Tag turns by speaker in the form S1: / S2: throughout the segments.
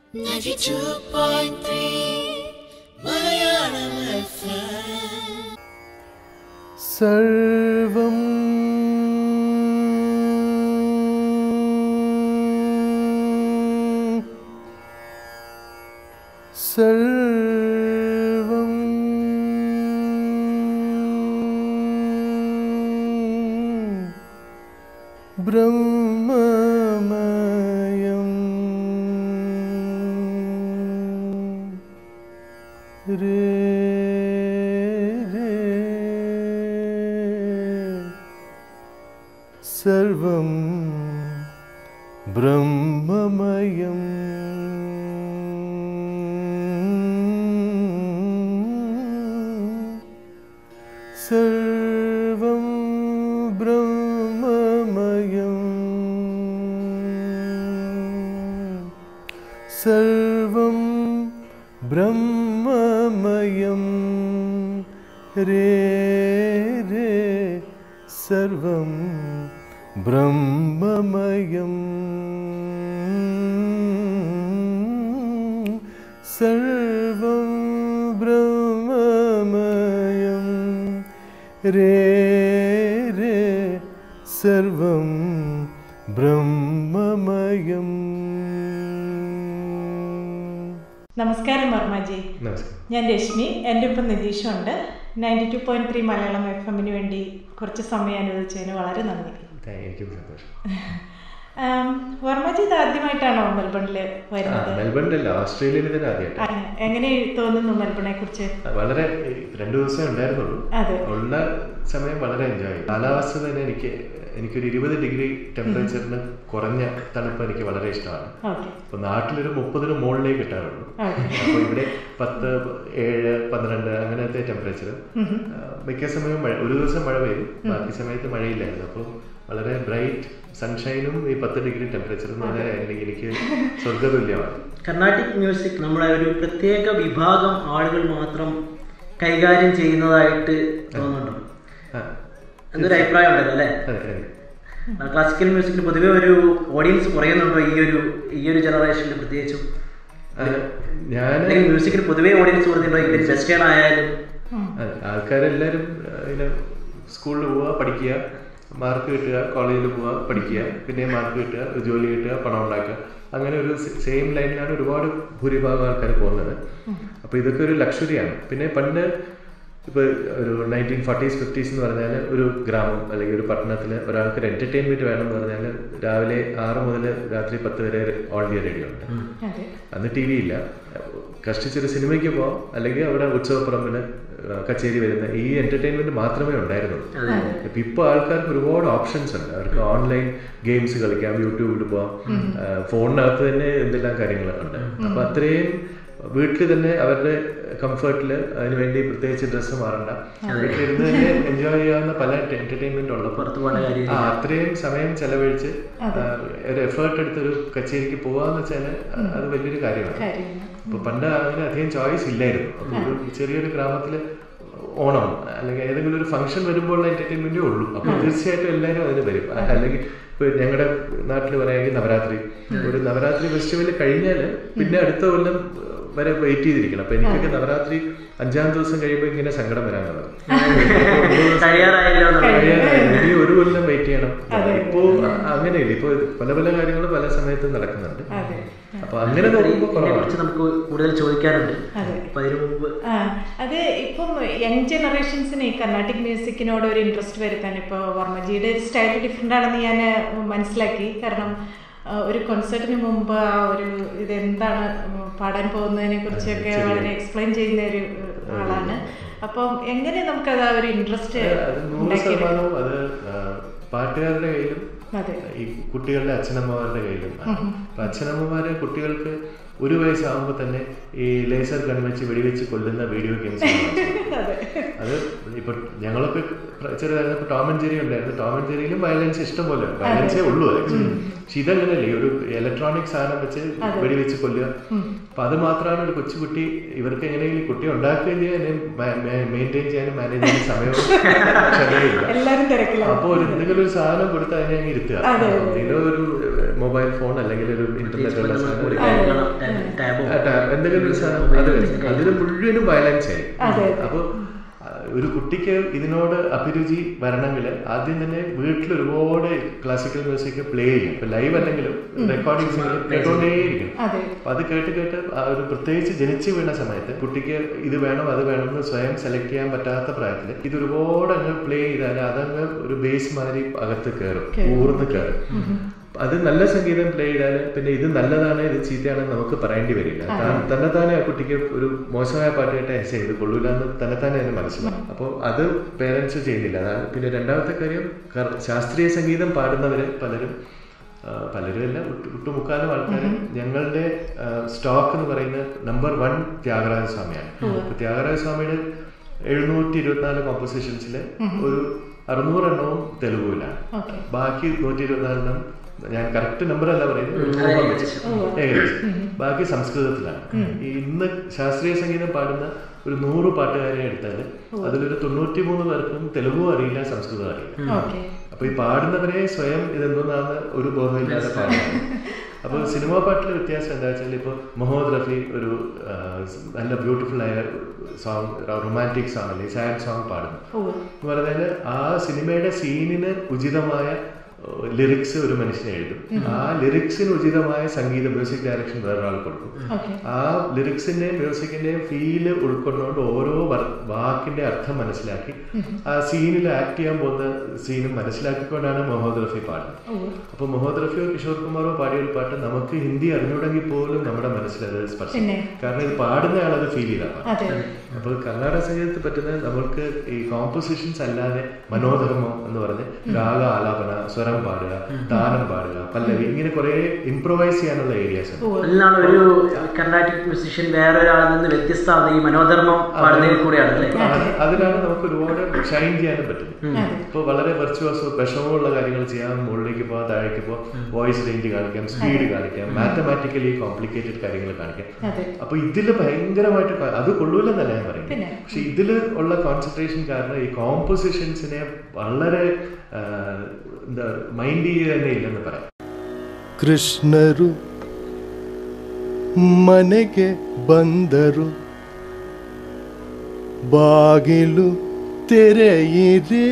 S1: 92.3 Malayalam FM
S2: സർവം സർവം ബ്രഹ്മമയം രേ രേ സർവം ബ്രഹ്മമയം സർവം ബ്രഹ്മമയം സർവം ബ്രഹ്മമയം രേ രേ സർവം ബ്രഹ്മമയം സർവം ബ്രഹ്മമയം രേ രേ സർവം ബ്രഹ്മമയം
S3: നമസ്കാരം വർമ്മജി
S2: നമസ്കാരം
S3: ഞാൻ രശ്മി എൻ്റെ ഒപ്പം നിതീഷുണ്ട് ninety two point three Malayalam F എമ്മിന് വേണ്ടി കുറച്ച് സമയം അനുവദിച്ചതിന് വളരെ നന്ദി
S2: എനിക്കും സന്തോഷം
S3: ആം, വർമ്മജി ഇത് ആദ്യമായിട്ടാണോ മെൽബണിൽ
S2: ആ,
S3: വരുന്നത്
S2: മെൽബണിലല്ല ഓസ്ട്രേലിയയിൽ തന്നെ ആദ്യമായിട്ട്
S3: ആ, എങ്ങനെ തോന്നുന്നു മെൽബണിനെ കുറിച്ച്
S2: വളരെ രണ്ടു ദിവസമേ ഉണ്ടായിരുന്നുള്ളൂ
S3: അതെ
S2: ഉള്ള സമയം വളരെ എൻജോയ് ചെയ്തു കാലാവസ്ഥ തന്നെ എനിക്ക് എനിക്കൊരു ഇരുപത് ഡിഗ്രി ടെമ്പറേച്ചറിന് കുറഞ്ഞ തണുപ്പ് എനിക്ക് വളരെ ഇഷ്ടമാണ്
S3: ഓക്കെ
S2: അപ്പൊ നാട്ടിലൊരു മുപ്പതിന് മുകളിലേ കിട്ടാറുള്ളൂ
S3: ഓക്കെ
S2: അപ്പൊ ഇവിടെ പത്ത് ഏഴ് പന്ത്രണ്ട് അങ്ങനത്തെ ടെമ്പറേച്ചർ മിക്ക സമയവും മഴ ഒരു ദിവസം മഴ പെയ്തു ബാക്കി സമയത്ത് മഴയില്ലായിരുന്നു അപ്പോൾ വളരെ ബ്രൈറ്റ് സൺഷൈനും ഈ പത്ത് ഡിഗ്രി ടെമ്പറേച്ചർ എന്ന് പറഞ്ഞാൽ എനിക്ക് എനിക്ക് സ്വർഗതുല്യമാണ്
S4: കർണാട്ടിക് മ്യൂസിക് നമ്മളെ ഒരു പ്രത്യേക വിഭാഗം ആളുകൾ മാത്രം കൈകാര്യം ചെയ്യുന്നതായിട്ട് തോന്നുന്നുണ്ടോ
S2: ആ,
S4: എന്നൊരു അഭിപ്രായം ഉണ്ടല്ലോ അല്ലേ
S2: അതെ അതെ
S4: ക്ലാസിക്കൽ മ്യൂസിക്കിൽ പൊതുവെ ഒരു ഓഡിയൻസ് കുറയുന്നുണ്ടോ ഈ ഒരു ഈ ഒരു ജനറേഷനിൽ പ്രത്യേകിച്ചും
S2: ഞാൻ
S4: അല്ലെങ്കിൽ മ്യൂസിക്കിൽ പൊതുവെ ഓഡിയൻസ് കുറഞ്ഞിട്ടുണ്ടോ ഇവർ വെസ്റ്റേൺ ആയാലും
S2: അതെ, ആൾക്കാരെല്ലാരും ആ, ഇങ്ങനെ സ്കൂളിൽ പോവുക പഠിക്കുക മാർക്ക് കിട്ടുക കോളേജിൽ പോവുക പഠിക്കുക പിന്നെ മാർക്ക് കിട്ടുക ഒരു ജോലി കിട്ടുക പണം ഉണ്ടാക്കുക അങ്ങനെ ഒരു സെയിം ലൈനിലാണ് ഒരുപാട് ഭൂരിഭാഗം ആൾക്കാർ പോകുന്നത് അപ്പോൾ ഇതൊക്കെ ഒരു ലക്ഷറിയാണ് പിന്നെ പണ്ട് ഇപ്പോൾ ഒരു നയൻറ്റീൻ ഫോർട്ടീസ് ഫിഫ്റ്റീസ് എന്ന് പറഞ്ഞാൽ ഒരു ഗ്രാമം അല്ലെങ്കിൽ ഒരു പട്ടണത്തിൽ ഒരാൾക്ക് ഒരു എൻ്റർടൈൻമെൻറ്റ് വേണമെന്ന് പറഞ്ഞാൽ രാവിലെ ആറ് മുതൽ രാത്രി പത്ത് വരെ ഓൾ ഇന്ത്യ റേഡിയോ ഉണ്ട്
S3: അതെ
S2: അന്ന് ടി വി ഇല്ല കഷ്ടിച്ചൊരു സിനിമയ്ക്ക് പോവാം അല്ലെങ്കിൽ അവിടെ ഉത്സവപ്പറമ്പിൽ കച്ചേരി വരുന്ന ഈ എന്റർടൈൻമെന്റ് മാത്രമേ ഉണ്ടായിരുന്നുള്ളൂ ഇപ്പൊ ഇപ്പൊ ആൾക്കാർക്ക് ഒരുപാട് ഓപ്ഷൻസ് ഉണ്ട് അവർക്ക് ഓൺലൈൻ ഗെയിംസ് കളിക്കാം യൂട്യൂബിൽ പോവാം ആ, ഫോണിനകത്ത് തന്നെ എന്തെല്ലാം കാര്യങ്ങൾ ഉണ്ട് അപ്പൊ അത്രയും വീട്ടിൽ തന്നെ അവരുടെ കംഫർട്ടിൽ അതിനുവേണ്ടി പ്രത്യേകിച്ച് ഡ്രസ്സ് മാറണ്ട വീട്ടിലിരുന്ന് തന്നെ എൻജോയ് ചെയ്യാവുന്ന പല എന്റർടൈൻമെന്റ് ഉള്ളപ്പോൾ
S4: പുറത്തു പോകേണ്ട കാര്യം
S2: ആ അത്രയും സമയം ചെലവഴിച്ച് ആ, ഒരു എഫേർട്ട് എടുത്തൊരു കച്ചേരിക്ക് പോവാന്ന് വെച്ചാൽ അത് വലിയൊരു കാര്യമാണ്
S3: കാര്യങ്ങൾ
S2: അപ്പൊ പണ്ട് അങ്ങനെ അധികം ചോയ്സ് ഇല്ലായിരുന്നു അപ്പൊ ഒരു ചെറിയൊരു ഗ്രാമത്തില് ഓണം അല്ലെങ്കിൽ ഏതെങ്കിലും ഒരു ഫംഗ്ഷൻ വരുമ്പോൾ എന്റർടൈൻമെന്റേ ഉള്ളൂ അപ്പൊ തീർച്ചയായിട്ടും എല്ലാവരും അതിന് വരും അ- അല്ലെങ്കിൽ ഇപ്പൊ ഞങ്ങളുടെ നാട്ടിൽ പറയുകയാണെങ്കിൽ നവരാത്രി ഒരു നവരാത്രി ഫെസ്റ്റിവൽ കഴിഞ്ഞാൽ പിന്നെ അടുത്ത കൊല്ലം വരെ വെയിറ്റ് ചെയ്തിരിക്കണം അപ്പൊ എനിക്കൊക്കെ നവരാത്രി അഞ്ചാം ദിവസം കഴിയുമ്പോൾ ഇങ്ങനെ സങ്കടം വരാൻ തുടങ്ങും
S4: കഴിയാറായല്ലോ എന്നുള്ളത്.
S2: കഴിയാനായി. ഇനി ഒരു കൊല്ലം വെയിറ്റ് ചെയ്യണം ഇപ്പോ അ- അങ്ങനെയില്ല ഇപ്പൊ പല പല കാര്യങ്ങൾ പല സമയത്തും നടക്കുന്നുണ്ട്
S3: അതെ
S2: അപ്പൊ അങ്ങനെ നോക്കുമ്പോൾ
S4: ഇതിനെ
S2: കുറവാണ്
S4: കുറിച്ച് നമുക്ക് കൂടുതൽ ചോദിക്കാനുണ്ട്
S3: അതെ
S4: അപ്പൊ അതിനു മുമ്പ്
S3: ആ, അത് ഇപ്പം യങ് ജനറേഷൻസിന് ഈ കർണാട്ടിക് മ്യൂസിക്കിനോട് ഒരു ഇൻട്രസ്റ്റ് വരുത്താൻ ഇപ്പോൾ വർമ്മജിയുടെ ഒരു സ്റ്റൈൽ ഡിഫറെൻ്റ് ആണെന്ന് ഞാൻ മനസ്സിലാക്കി കാരണം ആ, ഒരു കൊൺസേർട്ടിന് മുമ്പ് ആ ഒരു ഇതെന്താണ് പാടാൻ പോകുന്നതിനെ കുറിച്ചൊക്കെ വളരെ എക്സ്പ്ലെയിൻ ചെയ്യുന്ന ഒരു ആളാണ് അപ്പം എങ്ങനെ നമുക്കത് ആ ഒരു ഇൻട്രസ്റ്റ്
S2: അത് നൂറ് ശതമാനവും അത് ആ, പാട്ടുകാരുടെ കയ്യിലും
S3: അതെ
S2: ഈ കുട്ടികളുടെ അച്ഛനമ്മമാരുടെ കയ്യിലും ആണ്. അപ്പൊ അച്ഛനമ്മമാര് കുട്ടികൾക്ക് ഒരു വയസ്സാകുമ്പോൾ തന്നെ ഈ ലേസർ ഗൺ വെച്ച് വെടിവെച്ച് കൊല്ലുന്ന വീഡിയോ ഗെയിംസ്
S3: അതെ
S2: അത് ഇപ്പൊ ഞങ്ങളൊക്കെ പ്ര- ചെറുതായിരുന്നപ്പോ ടോം ആൻഡ് ജെറി ഉണ്ടായിരുന്നു ടോം ആൻഡ് ജെറിയിലും വയലൻസ് ഇഷ്ടം പോലെ വയലൻസേ ഉള്ളൂ ആക്ച്വലി പക്ഷെ ഇതങ്ങനെയല്ലേ ഒരു ഇലക്ട്രോണിക് സാധനം വെച്ച് വെടിവെച്ച് കൊല്ലുക അപ്പൊ അത് മാത്രമാണ് ഒരു കൊച്ചുകുട്ടി ഇവർക്ക് എങ്ങനെയെങ്കിലും കുട്ടി ഉണ്ടാക്കുകയും ചെയ്യാനും മെയിൻറ്റെയിൻ ചെയ്യാനും മാനേജ് ചെയ്യാനും സമയവും ക്ഷമയില്ല
S3: എല്ലാവരും തിരക്കിലാണ്
S2: അപ്പൊ ഒരു എന്തെങ്കിലും ഒരു സാധനം കൊടുത്ത് അതിനെ അങ്ങ് ഇരുത്തുക ഇതിലോ ഒരു മൊബൈൽ ഫോൺ അല്ലെങ്കിൽ ഒരു ഇന്റർനെറ്റ് ഉള്ള സാധനം ഒരു
S4: ടാബോ
S2: ആ, ടാ- എന്തെങ്കിലും ഒരു സാധനം അത് അതിന് മുഴുവനും വയലൻസ് ആയി
S3: അതെ.
S2: അപ്പോൾ ഒരു കുട്ടിക്ക് ഇതിനോട് അഭിരുചി വരണമെങ്കിൽ ആദ്യം തന്നെ വീട്ടിൽ ഒരുപാട് ക്ലാസിക്കൽ മ്യൂസിക് പ്ലേ ചെയ്യും ഇപ്പൊ ലൈവ് അല്ലെങ്കിലും റെക്കോർഡിങ്സ് കേട്ടോണ്ടേയിരിക്കും
S3: അതെ
S2: അപ്പൊ അത് കേട്ട് കേട്ട് ആ ഒരു പ്രത്യേകിച്ച് ജനിച്ചു വീണ സമയത്ത് കുട്ടിക്ക് ഇത് വേണം അത് വേണം എന്ന് സ്വയം സെലക്ട് ചെയ്യാൻ പറ്റാത്ത പ്രായത്തിൽ ഇത് ഒരുപാട് അങ്ങ് പ്ലേ ചെയ്താൽ അതങ്ങ് ഒരു ബേസ് മാതിരി അകത്ത് കയറും ഊർന്ന് കയറും അത് നല്ല സംഗീതം പ്ലേ ചെയ്താൽ പിന്നെ ഇത് നല്ലതാണ് ഇത് ചീത്തയാണെന്ന് നമുക്ക് പറയേണ്ടി വരില്ല താൻ- തന്നെത്താനെ ആ കുട്ടിക്ക് ഒരു മോശമായ പാട്ട് കേട്ട എസ് ഇത് കൊള്ളൂല എന്ന് തന്നെത്താനെ അതിന് മനസ്സിലാവും അപ്പോൾ അത് പേരൻസ് ചെയ്യുന്നില്ല അതാണ് പിന്നെ രണ്ടാമത്തെ കാര്യം കർ- ശാസ്ത്രീയ സംഗീതം പാടുന്നവര് പലരും ആ, പലരും അല്ല ഒട്ടു- ഒട്ടുമുക്കാലും ആൾക്കാർ ഞങ്ങളുടെ സ്റ്റോക്ക് എന്ന് പറയുന്ന നമ്പർ വൺ ത്യാഗരാജ സ്വാമിയാണ് അപ്പൊ ത്യാഗരാജ സ്വാമിയുടെ എഴുന്നൂറ്റി ഇരുപത്തിനാല് കോമ്പോസിഷൻസിൽ ഒരു അറുന്നൂറെണ്ണവും തെലുഗുവിലാണ്
S3: ഓക്കെ
S2: ബാക്കി നൂറ്റി ഇരുപത്തിനാലെണ്ണം ഞാൻ കറക്റ്റ് നമ്പർ അല്ല പറയുന്നത് ഒരു
S4: അതെ,
S2: ഊഹം
S4: ഏകദേശം.
S2: വെച്ച്. ഏകദേശം ബാക്കി സംസ്കൃതത്തിലാണ് ഈ ഇന്ന് ശാസ്ത്രീയ സംഗീതം പാടുന്ന ഒരു നൂറ് പാട്ടുകാരെ എടുത്താൽ അതിലൊരു തൊണ്ണൂറ്റി മൂന്ന് പേർക്കും തെലുഗും അറിയില്ല സംസ്കൃതം അറിയില്ല
S3: ഓക്കെ
S2: അപ്പൊ ഈ പാടുന്നവരെ സ്വയം ഇതെന്തോന്നാണ് ഒരു ബോധമില്ലാതെ പാടുന്നത് അപ്പൊ സിനിമാ പാട്ടിലെ വ്യത്യാസം എന്താ വെച്ചാൽ ഇപ്പൊ മുഹമ്മദ് റഫി ഒരു ആ, നല്ല ബ്യൂട്ടിഫുൾ ആയ സോങ് റൊമാൻറ്റിക് സോങ് അല്ലെങ്കിൽ സാഡ് സോങ് പാടുന്നു
S3: ഓ
S2: എന്ന് പറഞ്ഞാൽ ആ സിനിമയുടെ സീനിന് ഉചിതമായ ലിറിക്സ് ഒരു മനുഷ്യനെ എഴുതും ആ ലിറിക്സിന് ഉചിതമായ സംഗീത മ്യൂസിക് ഡയറക്ഷൻ വേറൊരാൾ കൊടുക്കും
S3: ഓക്കെ
S2: ആ ലിറിക്സിന്റെയും മ്യൂസിക്കിന്റെയും ഫീല് ഉൾക്കൊണ്ടുകൊണ്ട് ഓരോ വർ- വാക്കിന്റെ അർത്ഥം മനസ്സിലാക്കി ആ സീനിൽ ആക്ട് ചെയ്യാൻ പോകുന്ന സീനും മനസ്സിലാക്കിക്കൊണ്ടാണ് മുഹമ്മദ് റഫി പാടുന്നത്
S3: ഓ
S2: അപ്പൊ മുഹമ്മദ് റഫിയോ കിഷോർ കുമാറോ പാടിയ ഒരു പാട്ട് നമുക്ക് ഹിന്ദി അറിഞ്ഞൂടെങ്കിൽ പോലും നമ്മുടെ മനസ്സിലത് സ്പർശിക്കും
S3: പിന്നെ?
S2: കാരണം ഇത് പാടുന്നയാൾ അത് ഫീൽ ചെയ്താണ്
S3: അതെ
S2: അപ്പോൾ കർണാടക സംഗീതത്തിൽ പറ്റുന്നത് നമ്മൾക്ക് ഈ കോമ്പോസിഷൻസ് അല്ലാതെ മനോധർമ്മം എന്ന് പറഞ്ഞ് രാഗ ആലാപന സ്വരം പാടുക താനം പാടുക പല്ലവി ഇങ്ങനെ കുറെ ഇംപ്രൊവൈസ് ചെയ്യാനുള്ള ഏരിയാസ് ഉണ്ട്
S3: ഓ
S4: അതിലാണ് ഒരു കർണാട്ടിക് മ്യൂസിഷ്യൻ വേറെ ഒരാളിൽ നിന്ന് വ്യത്യസ്തമാകുന്ന ഈ മനോധർമ്മം പാടുന്നതിൽ കൂടെയാണ് അല്ലേ
S2: അത് അതിലാണ് നമുക്ക് ഒരുപാട് ഷൈൻ ചെയ്യാനും പറ്റുന്നത്
S3: അതെ
S2: ഇപ്പോൾ വളരെ വെർച്വസോ വിഷമമുള്ള കാര്യങ്ങൾ ചെയ്യാം മുകളിലേക്ക് പോകാം താഴേക്ക് പോകാം വോയിസ് റേഞ്ച് കാണിക്കാം സ്പീഡ് കാണിക്കാം മാത്തമാറ്റിക്കലി കോംപ്ലിക്കേറ്റഡ് കാര്യങ്ങൾ കാണിക്കാം
S3: അതെ
S2: അപ്പൊ ഇതില് ഭയങ്കരമായിട്ട് ക- അത് കൊള്ളൂലെന്നല്ല ഞാൻ പറയുന്നത്
S3: പിന്നെ?
S2: പക്ഷെ ഇതില് ഉള്ള കോൺസെൻട്രേഷൻ കാരണം ഈ കോമ്പോസിഷൻസിനെ വളരെ ആ, എന്താ മൈൻഡ് ചെയ്യുക തന്നെ ഇല്ലെന്ന് പറയാം
S5: ಕೃಷ್ಣರು ಮನೆಗೆ ಬಂದರು ಬಾಗಿಲು ತೆರೆಯಿರೆ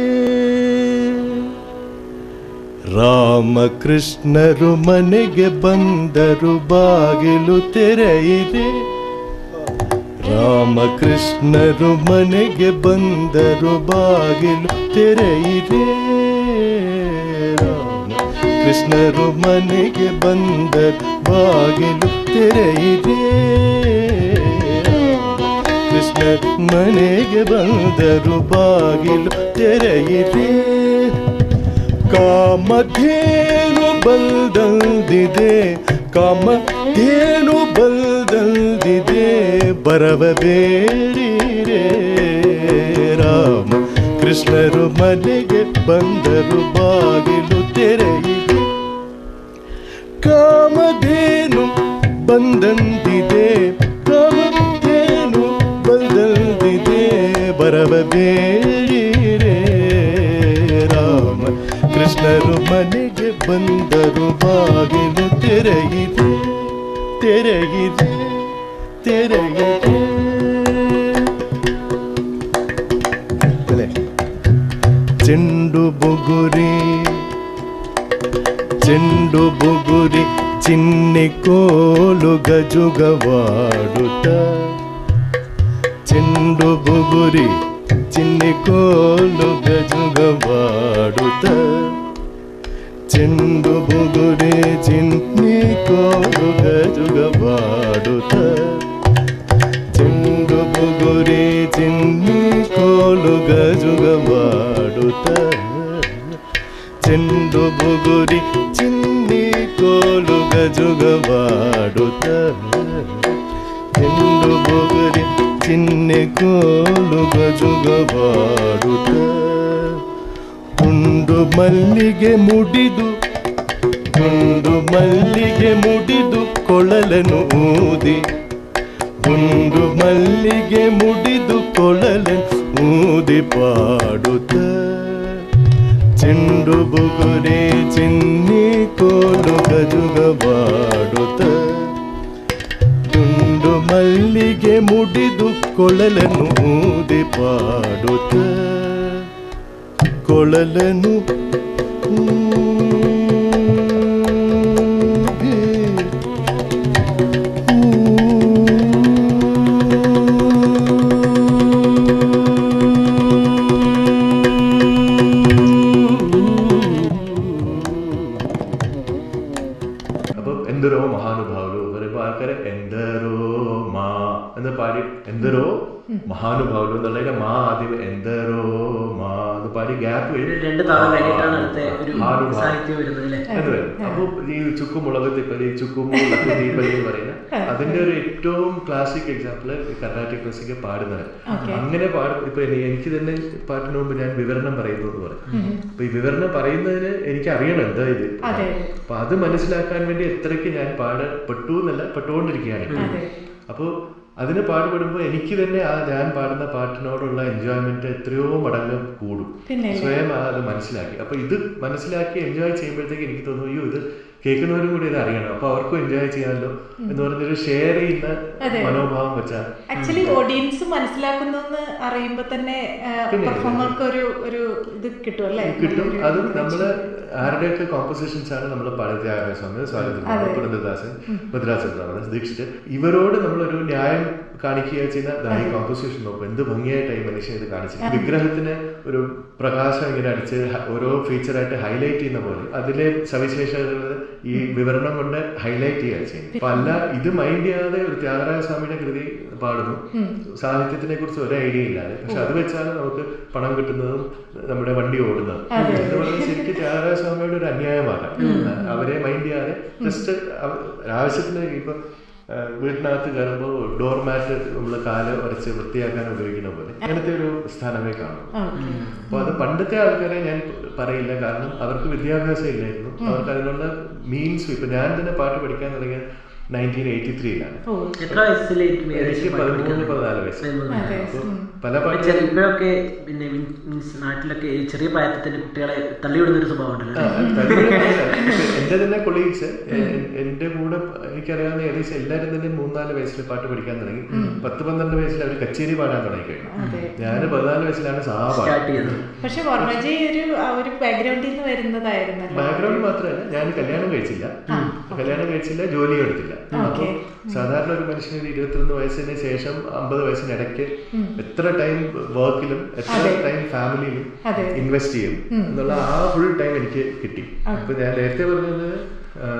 S5: ರಾಮಕೃಷ್ಣರು ಮನೆಗೆ ಬಂದರು ಬಾಗಿಲು ತೆರೆಯಿರೆ ರಾಮಕೃಷ್ಣರು ಮನೆಗೆ ಬಂದರು ಬಾಗಿಲು ತೆರೆಯಿರೆ ರಾಮ ಕೃಷ್ಣರು ಮನೆಗೆ ಬಂದರು ಬಾಗಿಲು ತೆರೆಯಿರೆ ಕೃಷ್ಣ ಮನೆಗೆ ಬಂದರು ಬಾಗಿಲು ತೆರೆಯಿರೆ ಕಾಮಧೇನು ಬಲ್ದಂದಿದೆ ಕಾಮಧೇನು ಬಲ್ದಂದಿದೆ ಬರವ ಬೇಡಿರೆ ರಾಮ ಕೃಷ್ಣರು ಮನೆಗೆ ಬಂದರು ಬಾಗಿಲು ತೆರೆಯಿದೆ ಕಾಮಧೇನು ಬಂದಂದಿದೆ ಕಾಮಧೇನು ಬಂದಂದಿದೆ ಬರವ ಬೇಡಿರೆ ರಾಮ ಕೃಷ್ಣರು ಮನೆಗೆ ಬಂದರು ಬಾಗಿಲು ತೆರೆಯಿದೆ ತೆರೆಯಿದೆ ತೆರೆಯಿದೆ ತಲೆ. ಚೆಂಡು ಬುಗುರಿ ಚೆಂಡು ಬುಗುರಿ ಚಿನ್ನಿ ಕೋಲು ಗಜುಗವಾಡುತ್ತ ಚೆಂಡು ಬುಗುರಿ ಚಿನ್ನಿ ಕೋಲು ಗಜುಗವಾಡುತ್ತ ಚೆಂಡು ಬುಗುರಿ ಚಿನ್ನಿ ಕೋಲು ಗಜುಗವಾಡುತ್ತ ಚೆಂಡು ಬುಗುರಿ ಚಿನ್ನಿ ಕೋಲು ಗಜುಗವಾಡುತ್ತ ಚೆಂಡು ಬುಗುರಿ ಚಿನ್ನಿ ಕೋಲು ಗಜುಗವಾಡುತ್ತ ಚೆಂಡು ಬುಗುರಿ ಚಿನ್ನಿ ಕೋಲು ಗಜುಗವಾಡುತ್ತ ಉಂಡು ಮಲ್ಲಿಗೆ ಮುಡಿದು ಉಂಡು ಮಲ್ಲಿಗೆ ಮುಡಿದು ಕೊಳಲನು ಊದಿ ಉಂಡು ಮಲ್ಲಿಗೆ ಮುಡಿದು ಕೊಳಲನು ಊದಿ ಪಾಡುತ್ತ ಚೆಂಡು ಬುಗುರಿ ಚಿನ್ನಿ ಕೋಲು ಗಜು ಮುಡಿದು ಕೊಳಲನು ಊದಿ ಪಾಡುತ್ತ ಕೊಳಲನು ಊದಿ
S2: അപ്പൊ എന്തരോ മഹാനുഭാവുలు പറയുമ്പോൾ ആൾക്കാരെ എന്തരോ മാ എന്ന് പാടി എന്തരോ മഹാനുഭാവുలు എന്നുള്ളതിന്റെ മാ ആദ്യം എന്തരോ മാ എന്ന് പാടി ഗ്യാപ്പ്
S4: ഒരു രണ്ട് താളം കഴിഞ്ഞിട്ടാണ് അടുത്ത ഒരു
S2: മഹാനുഭാവ്
S4: സാഹിത്യം വരുന്നത് അല്ലേ
S2: എന്ന് വരും അപ്പൊ ഈ ചുക്കുമുളക് തിപ്പലി ചുക്കുമുളക് തീപ്പലി എന്ന് പറയുന്ന അതിന്റെ ഒരു ഏറ്റവും ക്ലാസിക് എക്സാമ്പിൾ കർണാട്ടിക് മ്യൂസിക് പാടുന്നത് അങ്ങനെ പാടും ഇപ്പൊ എനി- എനിക്ക് തന്നെ പാട്ടിന് മുമ്പ് ഞാൻ വിവരണം പറയുന്നു എന്ന് പറയും അപ്പൊ ഈ വിവരണം പറയുന്നതിന് എനിക്ക് അറിയണം എന്താ ഇത്
S3: അതെ
S2: അപ്പൊ അത് മനസ്സിലാക്കാൻ വേണ്ടി എത്രയ്ക്ക് ഞാൻ പാടപ്പെട്ടു എന്നല്ല പെട്ടുകൊണ്ടിരിക്കുകയാണ്
S3: അതെ
S2: അപ്പോൾ അതിന് പാടുപെടുമ്പോൾ എനിക്ക് തന്നെ ആ ഞാൻ പാടുന്ന പാട്ടിനോടുള്ള എൻജോയ്മെന്റ് എത്രയോ മടങ്ങ് കൂടും
S3: പിന്നെ
S2: സ്വയം ആ അത് മനസ്സിലാക്കി അപ്പൊ ഇത് മനസ്സിലാക്കി എൻജോയ് ചെയ്യുമ്പോഴത്തേക്ക് എനിക്ക് തോന്നുന്നു അയ്യോ ഇത് കേൾക്കുന്നവരും കൂടി ഇത് അറിയണം അപ്പൊ അവർക്കും എൻജോയ് ചെയ്യാമല്ലോ എന്ന് പറഞ്ഞൊരു ഷെയർ ചെയ്യുന്ന മനോഭാവം വെച്ചാൽ
S3: ആക്ച്വലി ഓഡിയൻസ് മനസ്സിലാക്കുന്നു എന്ന് അറിയുമ്പോ തന്നെ പെർഫോമർക്ക് ഒരു ഒരു ഇത് കിട്ടും അല്ലേ
S2: കിട്ടും അത് നമ്മള് ആരുടെയൊക്കെ കോമ്പോസിഷൻസ് ആണ് നമ്മൾ പഴത്യാഗ സ്വാമി സ്വാഗതം പുരന്ദദാസൻ ഭദ്രാസൻ രാമദാസ് ദീക്ഷിത് ഇവരോട് നമ്മളൊരു ന്യായം കാണിക്കുക ചെയ്യുന്ന ദാ ഈ കോമ്പോസിഷൻ നോക്കും എന്ത് ഭംഗിയായിട്ട് ഈ മനുഷ്യൻ ഇത് കാണിച്ചു വിഗ്രഹത്തിന് ഒരു പ്രകാശം ഇങ്ങനെ അടിച്ച് ഹ- ഓരോ ഫീച്ചറായിട്ട് ഹൈലൈറ്റ് ചെയ്യുന്ന പോലെ അതിലെ സവിശേഷതകൾ ഈ വിവരണം കൊണ്ട് ഹൈലൈറ്റ് ചെയ്യുക ചെയ്യും അപ്പൊ അല്ല ഇത് മൈൻഡ് ചെയ്യാതെ ഒരു ത്യാഗരാജ സ്വാമിയുടെ കൃതി പാടുന്നു സാഹിത്യത്തിനെ കുറിച്ച് ഒരു ഐഡിയ ഇല്ലാതെ പക്ഷെ അത് വെച്ചാണ് നമുക്ക് പണം കിട്ടുന്നതും നമ്മുടെ വണ്ടി ഓടുന്നതും എന്ന് പറയുന്നത് ശരിക്കും ത്യാഗരാജ സ്വാമിയുടെ ഒരു അന്യായമാണ് അവരെ മൈൻഡ് ചെയ്യാതെ ജസ്റ്റ് ആവശ്യത്തിന് ഇപ്പൊ ആ, വീട്ടിനകത്ത് കയറുമ്പോൾ ഡോർ മാറ്റ് നമ്മൾ കാല് ഉരച്ച് വൃത്തിയാക്കാൻ ഉപയോഗിക്കുന്ന പോലെ അങ്ങനത്തെ ഒരു സ്ഥാനമേ കാണും അപ്പൊ അത് പണ്ടത്തെ ആൾക്കാരെ ഞാൻ പറയില്ല കാരണം അവർക്ക് വിദ്യാഭ്യാസം ഇല്ലായിരുന്നു അവർക്ക് അതിനുള്ള മീൻസ് ഇപ്പൊ ഞാൻ തന്നെ പാട്ട് പഠിക്കാൻ തുടങ്ങിയ നയൻറ്റീൻ എയ്റ്റി ത്രീയിലാണ്
S4: എത്ര വയസ്സിലായിരിക്കും
S2: എനിക്ക്
S4: ഏകദേശം പാട്ട്
S2: പതിമൂന്ന്
S4: പഠിക്കുന്നത്?
S2: പതിനാല് വയസ്സ്
S4: പതിമൂന്ന്.
S3: അതെ
S2: അപ്പൊ
S3: ഉം.
S2: പല
S4: ഇപ്പൊ
S2: പാട്ട്
S4: ചെറിയ- ഇപ്പോഴൊക്കെ പിന്നെ മീൻസ് നാട്ടിലൊക്കെ ഈ ചെറിയ പ്രായത്തിൽ തന്നെ കുട്ടികളെ തള്ളിവിടുന്ന ഒരു സ്വഭാവം ഉണ്ടല്ലോ
S2: എന്റെ തന്നെ കൊളീഗ്സ് എന്റെ കൂടെ എനിക്കറിയാവുന്ന ഏകദേശം എല്ലാവരും തന്നെ മൂന്നാല് വയസ്സിൽ പാട്ട് പഠിക്കാൻ തുടങ്ങി പത്ത് പന്ത്രണ്ട് വയസ്സിൽ അവർ കച്ചേരി പാടാൻ തുടങ്ങി കഴിഞ്ഞു
S3: അതെ
S2: ഞാൻ പതിനാല് വയസ്സിലാണ് സാ പാടുന്നത്
S4: സ്റ്റാർട്ട് ചെയ്തത്
S3: പക്ഷെ വർമ്മജി ഒരു ആ ഒരു ബാക്ക്ഗ്രൗണ്ടിൽ നിന്ന് വരുന്നതായിരുന്നല്ലോ
S2: ബാക്ക്ഗ്രൗണ്ട് മാത്രമല്ല ഞാൻ കല്യാണം കഴിച്ചില്ല കല്യാണം കഴിച്ചില്ല ജോലിയും എടുത്തില്ല അപ്പൊ സാധാരണ ഒരു മനുഷ്യന് ഒരു ഇരുപത്തിയൊന്ന് വയസ്സിന് ശേഷം അമ്പത് വയസ്സിനിടയ്ക്ക് എത്ര ടൈം വർക്കിലും എത്ര ടൈം ഫാമിലിയിലും
S3: അതെ.
S2: ഇൻവെസ്റ്റ് ചെയ്യും എന്നുള്ള ആ ഫുൾ ടൈം എനിക്ക് കിട്ടി അപ്പൊ ഞാൻ നേരത്തെ പറഞ്ഞത് ആ,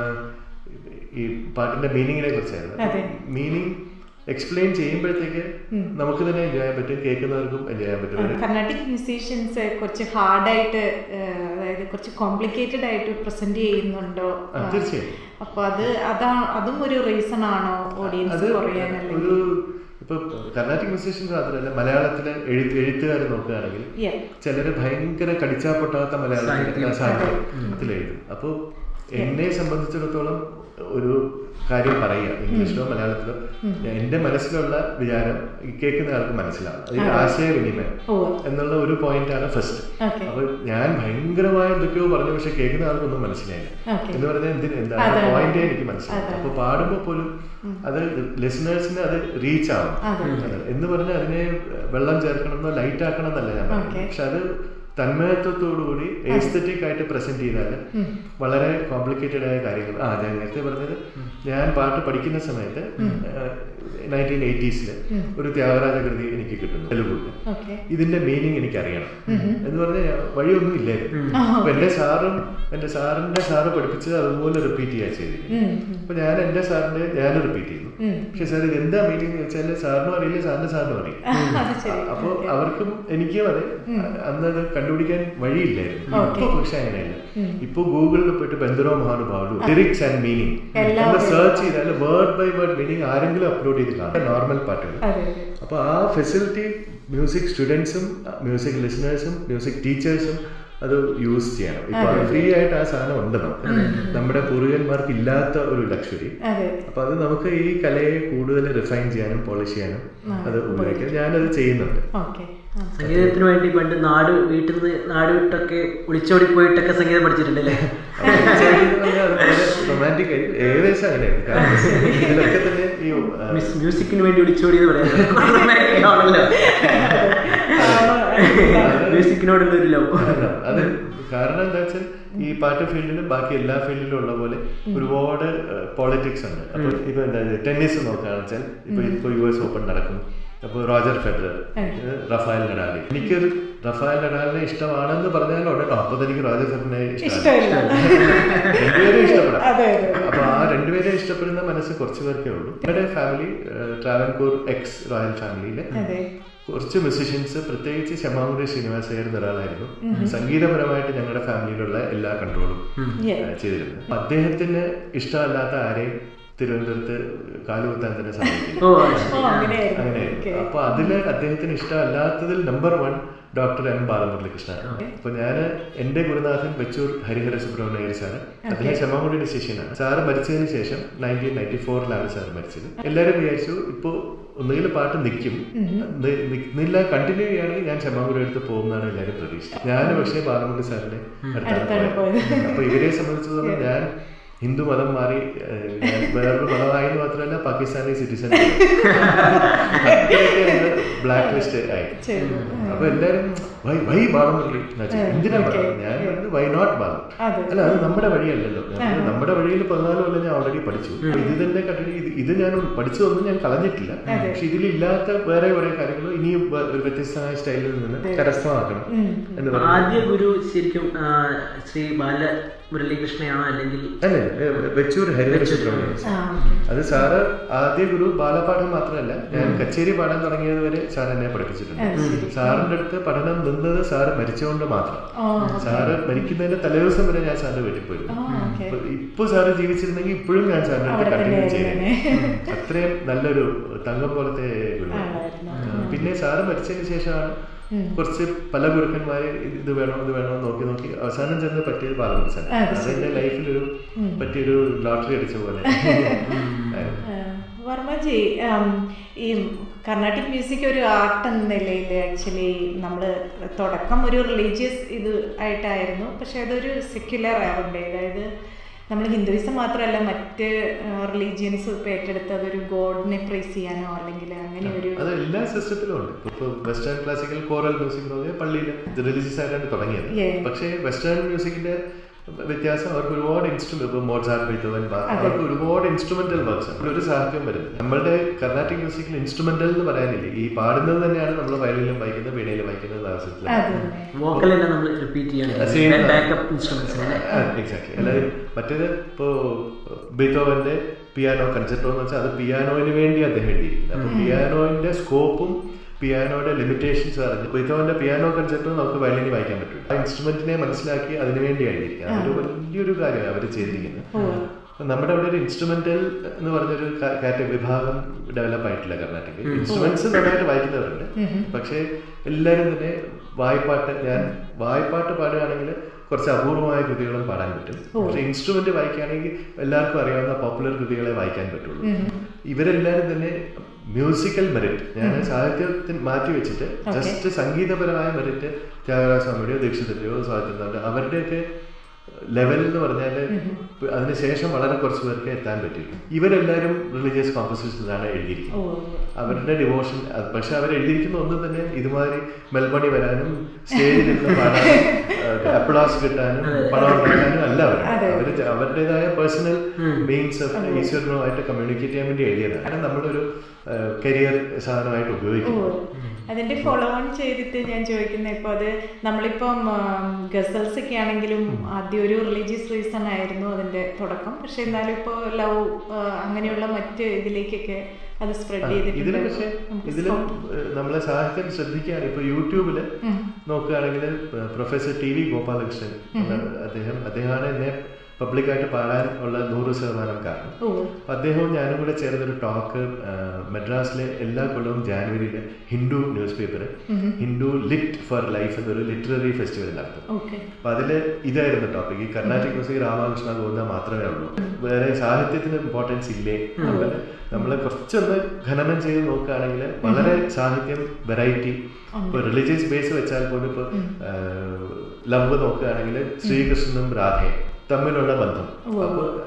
S2: ഈ പാട്ടിന്റെ മീനിങ്ങിനെ
S3: അതെ.
S2: കുറിച്ചായിരുന്നു മീനിങ് എക്സ്പ്ലെയിൻ ചെയ്യുമ്പോഴത്തേക്ക് നമുക്ക് തന്നെ എൻജോയ് ചെയ്യാൻ പറ്റും കേൾക്കുന്നവർക്കും എൻജോയ് ചെയ്യാൻ പറ്റും ഒരു
S3: കർണാട്ടിക് മ്യൂസീഷ്യൻസ് കുറച്ച് ഹാർഡായിട്ട് അതായത് കുറച്ച് കോംപ്ലിക്കേറ്റഡ് ആയിട്ട് പ്രസന്റ് ചെയ്യുന്നുണ്ടോ
S2: ആ, തീർച്ചയായും.
S3: അപ്പൊ അത് അതാ അതും ഒരു റീസൺ ആണോ ഓഡിയൻസ്
S2: അത്
S3: കുറയാനല്ലെങ്കിൽ
S2: ഒരു ഇപ്പൊ കർണാട്ടിക് മ്യൂസീഷ്യൻസ് മാത്രമല്ല മലയാളത്തിലെ എഴുത്ത് എഴുത്തുകാർ നോക്കുകയാണെങ്കിൽ
S3: Yeah.
S2: ചിലര് ഭയങ്കര കടിച്ചാ പൊട്ടാത്ത മലയാളത്തിൽ സാഹിത്യത്തിൽ എഴുതും അപ്പോൾ എന്നെ സംബന്ധിച്ചിടത്തോളം ഒരു കാര്യം പറയുക ഇംഗ്ലീഷിലോ മലയാളത്തിലോ എന്റെ മനസ്സിലുള്ള വിചാരം ഈ കേൾക്കുന്ന ആൾക്ക് മനസ്സിലാവും അതിന് ആശയവിനിമയം
S3: ഉവ്വ്.
S2: എന്നുള്ള ഒരു പോയിന്റ് ആണ് ഫസ്റ്റ്
S3: Okay.
S2: അപ്പൊ ഞാൻ ഭയങ്കരമായ എന്തൊക്കെയോ പറഞ്ഞു പക്ഷെ കേൾക്കുന്ന ആൾക്കൊന്നും മനസ്സിലായില്ല
S3: Okay.
S2: എന്ന് പറഞ്ഞാൽ എന്തിന് എന്താണ്
S3: അതാണ്.
S2: പോയിന്റേ എനിക്ക് മനസ്സിലായി
S3: അതാണ്.
S2: അപ്പൊ പാടുമ്പോൾ പോലും അത് ലിസണേഴ്സിന് അത് റീച്ച് ആവും
S3: അതെ.
S2: അത് എന്ന് പറഞ്ഞാൽ അതിനെ വെള്ളം ചേർക്കണമെന്നോ ലൈറ്റ് ആക്കണം എന്നല്ല ഞാൻ
S3: Okay.
S2: പറയുന്നത് പക്ഷെ അത് തന്മയത്വത്തോടുകൂടി എസ്തറ്റിക് ആയിട്ട് പ്രസന്റ് ചെയ്താൽ വളരെ കോംപ്ലിക്കേറ്റഡ് ആയ കാര്യങ്ങൾ ആ ഞാൻ നേരത്തെ പറഞ്ഞത് ഞാൻ പാട്ട് പഠിക്കുന്ന സമയത്ത് നയൻറ്റീൻ എയ്റ്റീസില് ഒരു ത്യാഗരാജ കൃതി എനിക്ക് കിട്ടുന്നു തെലുഗുവില്
S3: ഓക്കെ
S2: ഇതിന്റെ മീനിങ് എനിക്ക് അറിയണം എന്ന് പറഞ്ഞാൽ വഴിയൊന്നും ഇല്ലായിരുന്നു അപ്പൊ എന്റെ സാറും എന്റെ സാറിന്റെ സാറ് പഠിപ്പിച്ചത് അതുപോലെ റിപ്പീറ്റ് ചെയ്യാൻ ചെയ്തിരിക്കുന്നു അപ്പൊ ഞാൻ എന്റെ സാറിന്റെ ഞാൻ റിപ്പീറ്റ് ചെയ്യുന്നു പക്ഷെ സാർ ഇത് എന്താ മീനിങ് എന്ന് വെച്ചാൽ സാറിനും അറിയില്ല സാറിന്റെ സാറിനും അറിയില്ല
S3: അത് ശരി
S2: അപ്പൊ അവർക്കും എനിക്കും അതെ അന്ന് അത് കണ്ടുപിടിക്കാൻ വഴിയില്ലായിരുന്നു ഇപ്പൊ പക്ഷെ അങ്ങനെയല്ല ഇപ്പൊ ഗൂഗിളിൽ പോയിട്ട് ബന്ധുരോ മഹാനുഭാവു ലിറിക്സ് ആൻഡ് മീനിങ് എന്ന് സെർച്ച് ചെയ്താൽ വേർഡ് ബൈ വേർഡ് മീനിങ് ആരെങ്കിലും അപ്ലോഡ് ചെയ്ത് കാണാം നോർമൽ പാട്ടുകൾ
S3: അതെ അതെ
S2: അപ്പൊ ആ ഫെസിലിറ്റി മ്യൂസിക് സ്റ്റുഡൻസും മ്യൂസിക് ലിസണേഴ്സും മ്യൂസിക് ടീച്ചേഴ്സും അത് യൂസ് ചെയ്യണം ഇപ്പൊ ഫ്രീ ആയിട്ട് ആ സാധനം ഉണ്ട് നമുക്ക് നമ്മുടെ പൂർവികന്മാർക്ക് ഇല്ലാത്ത ഒരു ലക്ഷറി
S3: അതെ
S2: അപ്പൊ അത് നമുക്ക് ഈ കലയെ കൂടുതൽ റിഫൈൻ ചെയ്യാനും പോളിഷ് ചെയ്യാനും അത് ഉപയോഗിക്കാം ഞാനത് ചെയ്യുന്നുണ്ട്
S3: ഓക്കെ
S4: സംഗീതത്തിന് വേണ്ടി പണ്ട് നാട് വീട്ടിൽ നിന്ന് നാട് വിട്ടൊക്കെ ഒളിച്ചോടി പോയിട്ടൊക്കെ സംഗീതം പഠിച്ചിട്ടുണ്ടല്ലേ
S2: റൊമാൻറ്റിക് റൊമാൻറ്റിക് ആയി ഏകദേശം അങ്ങനെയാണ് കാരണം ഇതിലൊക്കെ തന്നെ ഈ ആ,
S4: മിസ് മ്യൂസിക്കിന് വേണ്ടി വിളിച്ചോടിയത് പറയാണല്ലോ മ്യൂസിക്കിനോടുള്ള ഒരു ലവ്
S2: കാരണം അത് കാരണം എന്താ വെച്ചാൽ ഈ പാട്ട് ഫീൽഡിലും ബാക്കി എല്ലാ ഫീൽഡിലും ഉള്ള പോലെ ഒരുപാട് പോളിറ്റിക്സ് ഉണ്ട് അപ്പൊ ഇപ്പൊ എന്താ ടെന്നീസ് നോക്കുകയാണെന്ന് വെച്ചാൽ ഇപ്പൊ ഇപ്പൊ യു എസ് ഓപ്പൺ നടക്കും അപ്പൊ റോജർ ഫെഡറർ ഏഹ്, റഫാൽ നഡാലി എനിക്കൊരു റഫാൽ നഡാലിനെ ഇഷ്ടമാണെന്ന് പറഞ്ഞാൽ ഉടനെ അപ്പൊ എനിക്ക് റോജർ ഫെഡറിനെ ഇഷ്ടമാണ്
S3: ഇഷ്ടമില്ല
S2: രണ്ടുപേരും ഇഷ്ടപ്പെടാം
S3: അതെ അതെ
S2: അപ്പൊ ആ രണ്ടുപേരെ ഇഷ്ടപ്പെടുന്ന മനസ്സ് കുറച്ച് പേർക്കേ ഉള്ളൂ ഞങ്ങളുടെ ഫാമിലി ട്രാവൻകൂർ എക്സ് റോയൽ ഫാമിലിയിലെ
S3: അതെ
S2: കുറച്ച് മ്യൂസിഷ്യൻസ് പ്രത്യേകിച്ച് ശമാമുരി ശ്രീനിവാസയ്യരുന്ന ഒരാളായിരുന്നു സംഗീതപരമായിട്ട് ഞങ്ങളുടെ ഫാമിലിയിലുള്ള എല്ലാ കൺട്രോളും
S3: Yeah.
S2: ചെയ്തിരുന്നു അദ്ദേഹത്തിന് ഇഷ്ടമല്ലാത്ത ആരെയും തിരുവനന്തപുരത്ത് കാലുകുത്താൻ തന്നെ സാധിക്കില്ല
S4: ഓ
S3: ഓ അങ്ങനെയായിരുന്നു
S2: അങ്ങനെയായിരുന്നു
S3: Okay.
S2: അപ്പൊ അതില് അദ്ദേഹത്തിന് ഇഷ്ടമല്ലാത്തതിൽ നമ്പർ വൺ ഡോക്ടർ എം ബാലമുരളികൃഷ്ണനാണ് അപ്പൊ ഞാൻ എന്റെ ഗുരുനാഥൻ വെച്ചൂർ ഹരിഹര സുബ്രഹ്മണ്യ സാറ് അദ്ദേഹം ചെമ്മാങ്കുടിയുടെ ശിഷ്യനാണ് സാറ് മരിച്ചതിന് ശേഷം നയൻറ്റീൻ നയൻറ്റി ഫോറിലാണ് സാർ മരിച്ചത് എല്ലാവരും വിചാരിച്ചു ഇപ്പോ ഒന്നുകിൽ പാട്ട് നിൽക്കും നി- നിൽക്കുന്നില്ല കണ്ടിന്യൂ ചെയ്യുകയാണെങ്കിൽ ഞാൻ ചെമ്മാങ്കുടി എടുത്ത് പോകുന്നതാണ് എല്ലാവരും പ്രതീക്ഷിച്ചത് ഞാൻ പക്ഷേ ബാലമുരളി സാറിന്റെ അടുത്താണ്
S3: അടുത്താണ്
S2: പോയത്
S3: പോയത്.
S2: അപ്പൊ ഇവരെ സംബന്ധിച്ചിടത്തോളം ഞാൻ ഹിന്ദു മതം മാറി ഏഹ്, ഞാൻ വേറൊരു മതമായെന്ന് മാത്രമല്ല പാകിസ്ഥാനി സിറ്റിസൺ ബ്ലാക്ക് ലിസ്റ്റ് ആയി
S3: ചെയ്തു.
S2: അപ്പൊ എല്ലാരും വൈ വൈ ബാലമുരളി എന്ന് വെച്ചാൽ, എന്തിനാ
S3: Okay.
S2: ബാലം ഞാൻ പറഞ്ഞു വൈ നോട്ട് ബാലം
S3: അതെ.
S2: അല്ല അത് നമ്മുടെ വഴിയല്ലല്ലോ ഞാൻ പറഞ്ഞു, നമ്മുടെ വഴിയിൽ പതിനാല് കൊല്ലം ഞാൻ ഓൾറെഡി പഠിച്ചു അപ്പൊ ഇത് തന്നെ കണ്ടിന്യൂ ഇത് ഇത് ഞാൻ പഠിച്ചതൊന്നും ഞാൻ കളഞ്ഞിട്ടില്ല പക്ഷെ ഇതിലില്ലാത്ത വേറെ കുറെ കാര്യങ്ങൾ ഇനിയും വേ- ഒരു വ്യത്യസ്തമായ സ്റ്റൈലിൽ നിന്ന് കരസ്ഥമാക്കണം എന്ന് പറഞ്ഞു
S4: ആദ്യ ഗുരു ശരിക്കും ആ, ശ്രീ ബാല മുരളീകൃഷ്ണയാണോ അല്ലെങ്കിൽ
S2: അല്ലേ ഏ, വെച്ചൂർ ഹരിഹര സുബ്രഹ്മണ്യം
S3: ആ ഓക്കെ
S2: അത് സാറ് ആദ്യ ഗുരു ബാലപാഠം മാത്രമല്ല ഞാൻ കച്ചേരി പാടാൻ തുടങ്ങിയത് വരെ സാർ എന്നെ പഠിപ്പിച്ചിട്ടുണ്ട് സാറിന്റെ അടുത്ത് പഠനം നിന്നത് സാറ് മരിച്ചുകൊണ്ട് മാത്രം
S3: ഓ
S2: സാറ് മരിക്കുന്നതിന്റെ തലേദിവസം വരെ ഞാൻ സാറിന്റെ വീട്ടിൽ പോയിരുന്നു
S3: ആ ഓക്കെ
S2: അപ്പൊ ഇപ്പൊ സാറ് ജീവിച്ചിരുന്നെങ്കിൽ ഇപ്പോഴും ഞാൻ സാറിന്റെ അടുത്ത്
S3: അവിടെ
S2: കണ്ടിന്യൂ
S3: തന്നെയായിരുന്നു
S2: ചെയ്യുന്നത് അത്രയും നല്ലൊരു തങ്കം പോലത്തെ ഗുരു
S3: ആളായിരുന്നു.
S2: പിന്നെ സാറ് മരിച്ചതിന് ശേഷമാണ് കുറച്ച് പല ഗുരുക്കന്മാരെ ഇത് ഇത് വേണോ ഇത് വേണോ എന്ന് നോക്കി നോക്കി അവസാനം ചെന്ന് പറ്റിയത് ബാലമുരളി സാർ
S3: അത്
S2: അത് എന്റെ ലൈഫിലൊരു പറ്റിയൊരു ലോട്ടറി അടിച്ച പോലെ ആയിരുന്നു.
S3: ആ, വർമ്മജി ആം, ഈ കർണാട്ടിക് മ്യൂസിക് ഒരു ആർട്ട് എന്ന നിലയിൽ ആക്ച്വലി നമ്മൾ തുടക്കം ഒരു റിലീജിയസ് ഇത് ആയിട്ടായിരുന്നു പക്ഷെ അതൊരു സെക്യുലർ ആവണ്ടേ അതായത് നമ്മൾ ഹിന്ദുയിസം മാത്രമല്ല മറ്റ് റിലീജിയൻസ് ഇപ്പോൾ ഏറ്റെടുത്ത് അതൊരു ഗോഡിനെ പ്രൈസ് ചെയ്യാനോ അല്ലെങ്കിൽ അങ്ങനെ ഒരു
S2: അത് എല്ലാ സിസ്റ്റത്തിലും ഉണ്ട് ഇപ്പൊ വെസ്റ്റേൺ ക്ലാസിക്കൽ കോറൽ മ്യൂസിക് എന്ന് പറഞ്ഞാൽ പള്ളിയിൽ റിലീജിയസ് ആയിട്ടാണ് തുടങ്ങിയത്
S3: Yeah.
S2: പക്ഷേ വെസ്റ്റേൺ മ്യൂസിക്കിന്റെ വ്യത്യാസം അവർക്ക് ഒരുപാട് ഇൻസ്ട്രുമെന്റ് ഇപ്പൊ മോസാർട്ട് ബീത്തോവൻ ബാർ അവർക്ക് ഒരുപാട് ഇൻസ്ട്രുമെന്റൽ വർക്ക്സ് ആണ് ഒരു സാഹിത്യം വരുന്നത് നമ്മളുടെ കർണാട്ടിക് മ്യൂസിക്കിൽ ഇൻസ്ട്രുമെന്റൽ എന്ന് പറയാനില്ല ഈ പാടുന്നത് തന്നെയാണ് നമ്മൾ വയലിലും വായിക്കുന്നത് വീണയിലും വായിക്കുന്നത് നാദസ്വരത്തിലും
S3: അത് തന്നെ
S4: വോക്കൽ തന്നെ നമ്മൾ റിപ്പീറ്റ്
S2: Same.
S4: ചെയ്യണം ബാക്കപ്പ് ഇൻസ്ട്രുമെന്റ്സ്
S2: എക്സാക്ട്ലി അല്ലാതെ മറ്റേത് ഇപ്പോ ബീത്തോവന്റെ പിയാനോ കൺസെപ്റ്റോ എന്ന് വെച്ചാൽ അത് പിയാനോയിന് വേണ്ടി അദ്ദേഹം എഴുതിയിരിക്കുന്നത് അപ്പൊ പിയാനോയിന്റെ സ്കോപ്പും പിയാനോയുടെ ലിമിറ്റേഷൻസ് അറിഞ്ഞ് ബീത്തോവന്റെ പിയാനോ കൺസെപ്റ്റ് നമുക്ക് വയലിനി വായിക്കാൻ പറ്റും ആ ഇൻസ്ട്രുമെന്റിനെ മനസ്സിലാക്കി അതിനു വേണ്ടി എഴുതിയിരിക്കുന്നത് അതൊരു വലിയൊരു കാര്യമാണ് അവർ ചെയ്തിരിക്കുന്നത് അപ്പൊ നമ്മുടെ അവിടെ ഒരു ഇൻസ്ട്രുമെന്റൽ എന്ന് പറഞ്ഞൊരു കാറ്റ വിഭാഗം ഡെവലപ്പ് ആയിട്ടില്ല കർണാടകയിൽ ഇൻസ്ട്രുമെന്റ്സ് നന്നായിട്ട് വായിക്കുന്നവരുണ്ട് പക്ഷേ എല്ലാവരും തന്നെ വായ്പാട്ട് ഞാൻ വായ്പാട്ട് പാടുകയാണെങ്കിൽ കുറച്ച് അപൂർവമായ കൃതികളും പാടാൻ പറ്റും പക്ഷെ ഇൻസ്ട്രുമെന്റ് വായിക്കുകയാണെങ്കിൽ എല്ലാവർക്കും അറിയാവുന്ന പോപ്പുലർ കൃതികളെ വായിക്കാൻ പറ്റുള്ളൂ ഇവരെല്ലാവരും തന്നെ മ്യൂസിക്കൽ മെറിറ്റ് ഞാൻ സാഹിത്യത്തിന് മാറ്റി വെച്ചിട്ട് ജസ്റ്റ് സംഗീതപരമായ മെറിറ്റ് ത്യാഗരാജസ്വാമിയുടെയോ ദീക്ഷിതന്റെയോ സ്വാതന്ത്ര്യത്തിൻ്റെ അവരുടെയൊക്കെ ലെവൽ എന്ന് പറഞ്ഞാൽ അതിനുശേഷം വളരെ കുറച്ച് പേർക്ക് എത്താൻ പറ്റില്ല ഇവരെല്ലാവരും റിലീജിയസ് കോമ്പസിഷൻസാണ് എഴുതിയിരിക്കുന്നത് അവരുടെ ഡിവോഷൻ പക്ഷെ അവർ എഴുതിയിരിക്കുന്ന ഒന്നും തന്നെ ഇതുമാതിരി മെൽബണി വരാനും സ്റ്റേജിൽ നിന്ന് പാടാനും അപ്ലാസ് കിട്ടാനും പണം ഉണ്ടാക്കാനും അല്ല അവർ അവർ അവരുടേതായ പേഴ്സണൽ മീൻസ് ഓഫ് ഈശ്വരനുമായിട്ട് കമ്മ്യൂണിക്കേറ്റ് ചെയ്യാൻ വേണ്ടി എഴുതിയതാണ് കാരണം നമ്മളൊരു കരിയർ സാധനമായിട്ട് ഉപയോഗിക്കുന്നത്
S3: അതിന്റെ ഫോളോ ഓൺ ചെയ്തിട്ട് ഞാൻ ചോദിക്കുന്നത് ഇപ്പോൾ അത് നമ്മളിപ്പം ഗസൽസ് ഒക്കെ ആണെങ്കിലും ആദ്യം ഒരു റിലീജിയസ് റീസൺ ആയിരുന്നു അതിന്റെ തുടക്കം പക്ഷെ എന്നാലും ഇപ്പോൾ ലവ് അങ്ങനെയുള്ള മറ്റ് ഇതിലേക്കൊക്കെ അത് സ്പ്രെഡ്
S2: ഇതില്
S3: ചെയ്തിട്ടുണ്ട്
S2: പക്ഷെ
S3: നമുക്ക്
S2: ഇതില്
S3: scope-
S2: ഏഹ് നമ്മളെ സാഹിത്യം ശ്രദ്ധിക്കുകയാണ് ഇപ്പൊ യൂട്യൂബില് നോക്കുകയാണെങ്കിൽ പ്രൊഫസർ ടി വി ഗോപാലകൃഷ്ണൻ എന്ന അദ്ദേഹം അദ്ദേഹമാണ് എന്നെ പബ്ലിക്കായിട്ട് പാടാൻ ഉള്ള നൂറ് ശതമാനം കാരണം
S3: ഓ
S2: അപ്പൊ അദ്ദേഹവും ഞാനും കൂടെ ചേർന്നൊരു ടോക്ക് മദ്രാസിലെ എല്ലാ കൊല്ലവും ജാനുവരിയിലെ Hindu news paper Hindu lit for life എന്നൊരു ലിറ്റററി ഫെസ്റ്റിവൽ നടത്തും
S3: ഓക്കെ
S2: അപ്പൊ അതില് ഇതായിരുന്നു ടോപ്പിക് ഈ കർണാട്ടിക് മ്യൂസിക് രാമകൃഷ്ണ ഗോവിന്ദ മാത്രമേ ഉള്ളൂ വേറെ സാഹിത്യത്തിന് ഇമ്പോർട്ടൻസ് ഇല്ലേ നമ്മള് നമ്മൾ കുറച്ചൊന്ന് ഖനനം ചെയ്ത് നോക്കുകയാണെങ്കിൽ വളരെ സാഹിത്യം വെറൈറ്റി ഇപ്പൊ റിലീജിയസ് ബേസ് വെച്ചാൽ പോലും ഇപ്പൊ ലവ് നോക്കുകയാണെങ്കിൽ ശ്രീകൃഷ്ണനും രാധയും തമ്മിലുള്ള ബന്ധം അപ്പോൾ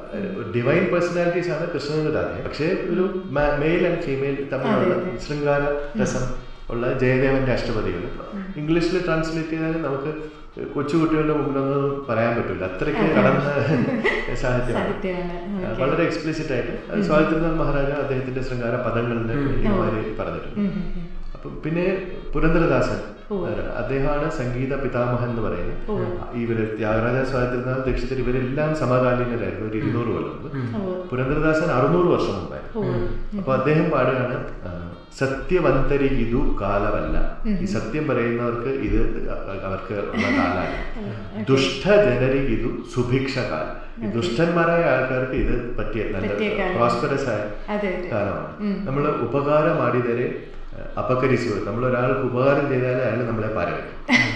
S2: ഡിവൈൻ പേഴ്സണാലിറ്റീസ് ആണ് കൃഷ്ണനും രാധയും പക്ഷേ ഒരു മെയിൽ ആൻഡ് ഫീമെയിൽ തമ്മിലുള്ള ശൃംഗാര രസം ഉള്ള ജയദേവന്റെ അഷ്ടപതികൾ ഇംഗ്ലീഷിൽ ട്രാൻസ്ലേറ്റ് ചെയ്താൽ നമുക്ക് കൊച്ചുകുട്ടികളുടെ മുമ്പിലൊന്നും പറയാൻ പറ്റില്ല അത്രയ്ക്ക് കടന്ന സാഹിത്യമാണ്
S3: സാഹിത്യമാണ്
S2: ആ, വളരെ എക്സ്പ്ലിസിറ്റ് ആയിട്ട് അത് സ്വാതന്ത്ര്യനാഥ് മഹാരാജ അദ്ദേഹത്തിന്റെ ശൃംഗാര പദങ്ങളിൽ ഇതുമാതിരി പറഞ്ഞിട്ടുണ്ട് അപ്പം പിന്നെ പുരന്ദരദാസൻ അദ്ദേഹമാണ് സംഗീത പിതാമഹൻ എന്ന് പറയുന്നത് ഇവര് ത്യാഗരാജ സ്വാതന്ത്ര്യനാഥ് ദീക്ഷിതർ ഇവരെല്ലാം സമകാലീനരായിരുന്നു ഒരു ഇരുന്നൂറ് കൊല്ലം മുമ്പ് പുരന്ദരദാസൻ അറുന്നൂറ് വർഷം മുമ്പായിരുന്നു അപ്പൊ അദ്ദേഹം പാടുകയാണ് ആ, സത്യവന്തരികിതു കാലമല്ല ഈ സത്യം പറയുന്നവർക്ക് ഇത് അവർക്ക് ഉള്ള കാലമല്ല ദുഷ്ടജനരികിതു സുഭിക്ഷ കാലം ഈ ദുഷ്ടന്മാരായ ആൾക്കാർക്ക് ഇത് പറ്റിയ നല്ല
S3: പറ്റിയ കാലം.
S2: പ്രോസ്പെറസ് ആയ
S3: അതെ അതെ
S2: കാലമാണ് നമ്മൾ ഉപകാരമാടിയതരെ അപകരിച്ചു നമ്മൾ ഒരാൾക്ക് ഉപകാരം ചെയ്താൽ അയാൾ നമ്മളെ പാരവയ്ക്കും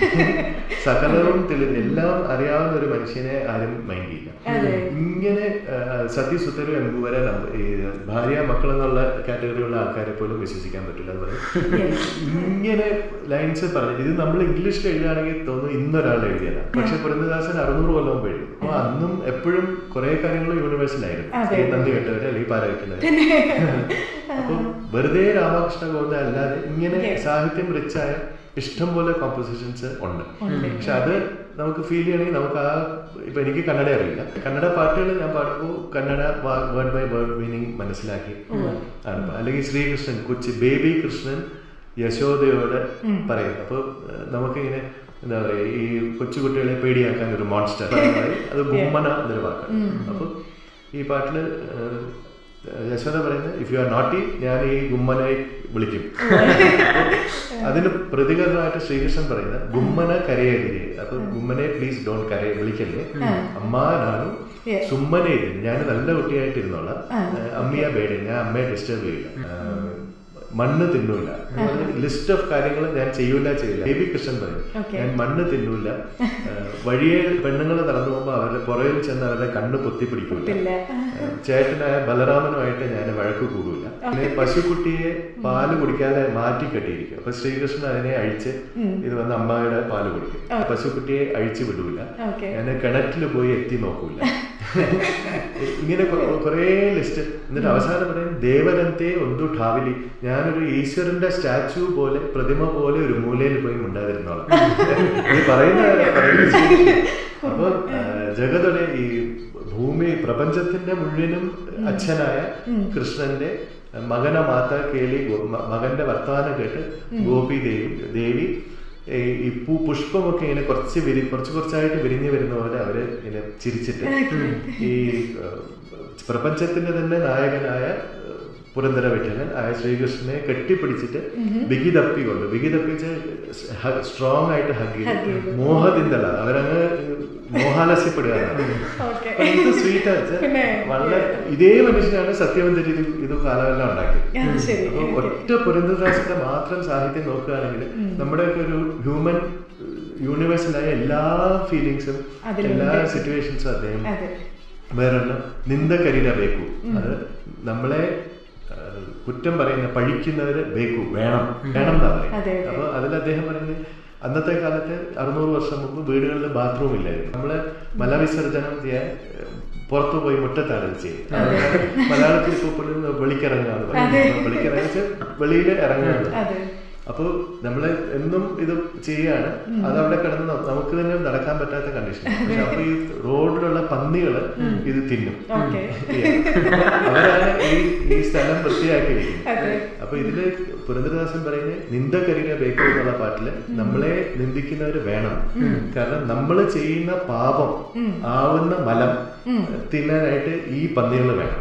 S2: സകലവും തെളി എല്ലാം അറിയാവുന്ന ഒരു മനുഷ്യനെ ആരും മൈൻഡ് ചെയ്യില്ല
S3: അതെ.
S2: ഇങ്ങനെ സത്യസുത്തരു എമ്പുവരെ ഈ ഭാര്യ മക്കൾ എന്നുള്ള കാറ്റഗറിയുള്ള ആൾക്കാരെ പോലും വിശ്വസിക്കാൻ പറ്റില്ല എന്ന് പറയും ഇങ്ങനെ ലൈൻസ് പറഞ്ഞു ഇത് നമ്മൾ ഇംഗ്ലീഷിൽ എഴുതുകയാണെങ്കിൽ തോന്നുന്നു ഇന്നൊരാൾ എഴുതിയതാണ് പക്ഷെ പുരന്ദദാസൻ അറുന്നൂറ് കൊല്ലം മുമ്പ് എഴുതി അപ്പൊ അന്നും എപ്പോഴും കുറെ കാര്യങ്ങൾ യൂണിവേഴ്സൽ ആയിരുന്നു
S3: അതെ.
S2: ഈ നന്ദി കെട്ടവരെ അല്ലെങ്കിൽ പാരവയ്ക്കുന്നവരെ അപ്പൊ വെറുതെ രാമകൃഷ്ണ ഗോവിന്ദ അല്ലാതെ ഇങ്ങനെ സാഹിത്യം റിച്ചായ ഇഷ്ടം പോലെ കോമ്പോസിഷൻസ് ഉണ്ട് പക്ഷെ അത് നമുക്ക് ഫീൽ ചെയ്യണമെങ്കിൽ നമുക്ക് ആ ഇപ്പൊ എനിക്ക് കന്നഡ അറിയില്ല കന്നഡ പാട്ടുകൾ ഞാൻ പാടുമ്പോൾ Kannada word by word meaning മനസ്സിലാക്കി ആണ് പാ- അല്ലെങ്കിൽ ശ്രീകൃഷ്ണൻ കൊച്ചി ബേബി കൃഷ്ണൻ യശോദയോട് പറയും അപ്പോൾ നമുക്കിങ്ങനെ എന്താ പറയുക ഈ കൊച്ചുകുട്ടികളെ പേടിയാക്കാൻ ഒരു മോൺസ്റ്റർ അത് ഗുമ്മന എന്നൊരു വാക്കാണ് അപ്പോൾ ഈ പാട്ടില് ഏഹ്, യശോദ പറയുന്നത് ഇഫ് യു ആർ നോട്ടി ഞാൻ ഈ ഗുമ്മനെ വിളിക്കും അതിന് പ്രതികരണമായിട്ട് ശ്രീകൃഷ്ണൻ പറയുന്നത് ഗുമ്മന കരയതിരെ അപ്പൊ ഗുമ്മനെ പ്ലീസ് ഡോൺ കരയെ വിളിക്കല്ലേ അമ്മ നാനും
S3: Yeah.
S2: സുമ്മനെ ഇരുന്ന് ഞാൻ നല്ല കുട്ടിയായിട്ടിരുന്നോളാം ഏഹ്, അമ്മയെ പേടി ഞാൻ അമ്മയെ ഡിസ്റ്റർബ് ചെയ്യില്ല ഏഹ്, മണ്ണ് തിന്നൂല ലിസ്റ്റ് ഓഫ് കാര്യങ്ങൾ ഞാൻ ചെയ്യൂല ചെയ്യില്ല ബേബി കൃഷ്ണൻ പറയും
S3: Okay.
S2: ഞാൻ മണ്ണ് തിന്നൂല ഏഹ്, വഴിയെ പെണ്ണുങ്ങൾ നടന്നു പോകുമ്പോൾ അവരുടെ പുറകിൽ ചെന്ന് അവരുടെ കണ്ണ് പൊത്തി പിടിക്കൂല
S3: ഇല്ല
S2: ഏഹ്, ചേട്ടനായ ബലരാമനുമായിട്ട് ഞാൻ വഴക്ക് കൂടൂല പിന്നെ പശുക്കുട്ടിയെ പാല് കുടിക്കാതെ മാറ്റി കെട്ടിയിരിക്കും അപ്പൊ ശ്രീകൃഷ്ണൻ അതിനെ അഴിച്ച് ഇത് വന്ന് അമ്മയുടെ പാല് കുടിക്കും പശുക്കുട്ടിയെ അഴിച്ചു വിടൂല
S3: Okay.
S2: ഞാൻ കിണറ്റിൽ പോയി എത്തി നോക്കൂല ഇങ്ങനെ കൊ- കുറേ ലിസ്റ്റ് എന്നിട്ട് അവസാനം പറയും ദേവനത്തെ ഒന്നു ഠാവിലി ഞാനൊരു ഈശ്വരന്റെ സ്റ്റാച്ചു പോലെ പ്രതിമ പോലെ ഒരു മൂലയിൽ പോയി ഉണ്ടാതിരുന്നോളാം ഈ പറയുന്ന പറയുന്ന ശരി. അപ്പൊ ആ, ജഗതൊടെ ഈ ഭൂമി പ്രപഞ്ചത്തിന്റെ മുഴുവനും അച്ഛനായ കൃഷ്ണന്റെ മകന മാത കേളി ഗോ- മ- മകന്റെ വർത്തമാനം കേട്ട് ഗോപി ദേവി ദേവി ഈ ഈ പൂ പുഷ്പമൊക്കെ ഇങ്ങനെ കുറച്ച് വിരി കുറച്ച് കുറച്ചായിട്ട് വിരിഞ്ഞു വരുന്ന പോലെ അവര് ഇങ്ങനെ ചിരിച്ചിട്ട് ഈ ഏഹ്, പ്രപഞ്ചത്തിന്റെ തന്നെ നായകനായ ഏഹ്, പുരന്ദര വിഠലൻ ആയ ശ്രീകൃഷ്ണനെ കെട്ടിപ്പിടിച്ചിട്ട് ബിഗി തപ്പിക്കൊണ്ട് ബിഗി തപ്പിച്ച് സ്ട്രോങ് ആയിട്ട് ഹഗ് ചെയ്ത് മോഹതിന്തല അവരങ്ങ് മോഹാലസ്യപ്പെടുകയാണ്
S3: ഓക്കെ
S2: അപ്പൊ ഇത് സ്വീറ്റ്
S3: പിന്നെ?
S2: വളരെ ഇതേ മനുഷ്യനാണ് സത്യവന്തരി ഇത് ഇത് കാലമെല്ലാം ഉണ്ടാക്കിയത്
S3: അത് ശരി
S2: അപ്പൊ ഒറ്റ പുരന്ദരദാസിന്റെ മാത്രം സാഹിത്യം നോക്കുകയാണെങ്കിൽ നമ്മുടെയൊക്കെ ഒരു ഹ്യൂമൻ യൂണിവേഴ്സലായ എല്ലാ ഫീലിങ്സും
S3: അതിലുണ്ട്.
S2: എല്ലാ സിറ്റുവേഷൻസും അദ്ദേഹം
S3: അതെ
S2: വേറൊരെണ്ണം നിന്ദകരില ബേക്കു അത് നമ്മളെ ആ, കുറ്റം പറയുന്ന പഴിക്കുന്നവര് ബേക്കു വേണം വേണം എന്നാ
S3: അതെ,
S2: പറയുന്നത്
S3: അതെ.
S2: അപ്പൊ അതിൽ അദ്ദേഹം പറയുന്നത് അന്നത്തെ കാലത്ത് അറുന്നൂറ് വർഷം മുമ്പ് വീടുകളിൽ ബാത്റൂം ഇല്ലായിരുന്നു നമ്മള് മലവിസർജനം ചെയ്യാൻ ഏ, പുറത്തു പോയി മുറ്റത്താണ് ഇത് ചെയ്യുന്നത് അതുകൊണ്ട് മലയാളത്തിൽ ഇപ്പോൾ പോലും വെളിക്കിറങ്ങുക എന്ന് പറയും വെളിക്കിറങ്ങിച്ച് വെളിയിൽ ഇറങ്ങുന്നത്
S3: അതെ
S2: അപ്പോൾ നമ്മൾ എന്നും ഇത് ചെയ്യാണ് അത് അവിടെ കിടന്ന് ന- നമുക്ക് തന്നെ നടക്കാൻ പറ്റാത്ത കണ്ടീഷൻ പക്ഷെ അപ്പൊ ഈ റോഡിലുള്ള പന്നികള് ഇത് തിന്നും
S3: ഓക്കെ
S2: അവരാണ് ഈ ഈ സ്ഥലം വൃത്തിയാക്കിയിരിക്കുന്നത്
S3: അതെ.
S2: അപ്പൊ ഇതില് പുരന്ദരദാസൻ പറയുന്നത് നിന്ദകരിക ബേക്കോ എന്നുള്ള പാട്ടില് നമ്മളെ നിന്ദിക്കുന്നവര് വേണം കാരണം നമ്മൾ ചെയ്യുന്ന പാപം ആവുന്ന മലം തിന്നാനായിട്ട് ഈ പന്നികൾ വേണം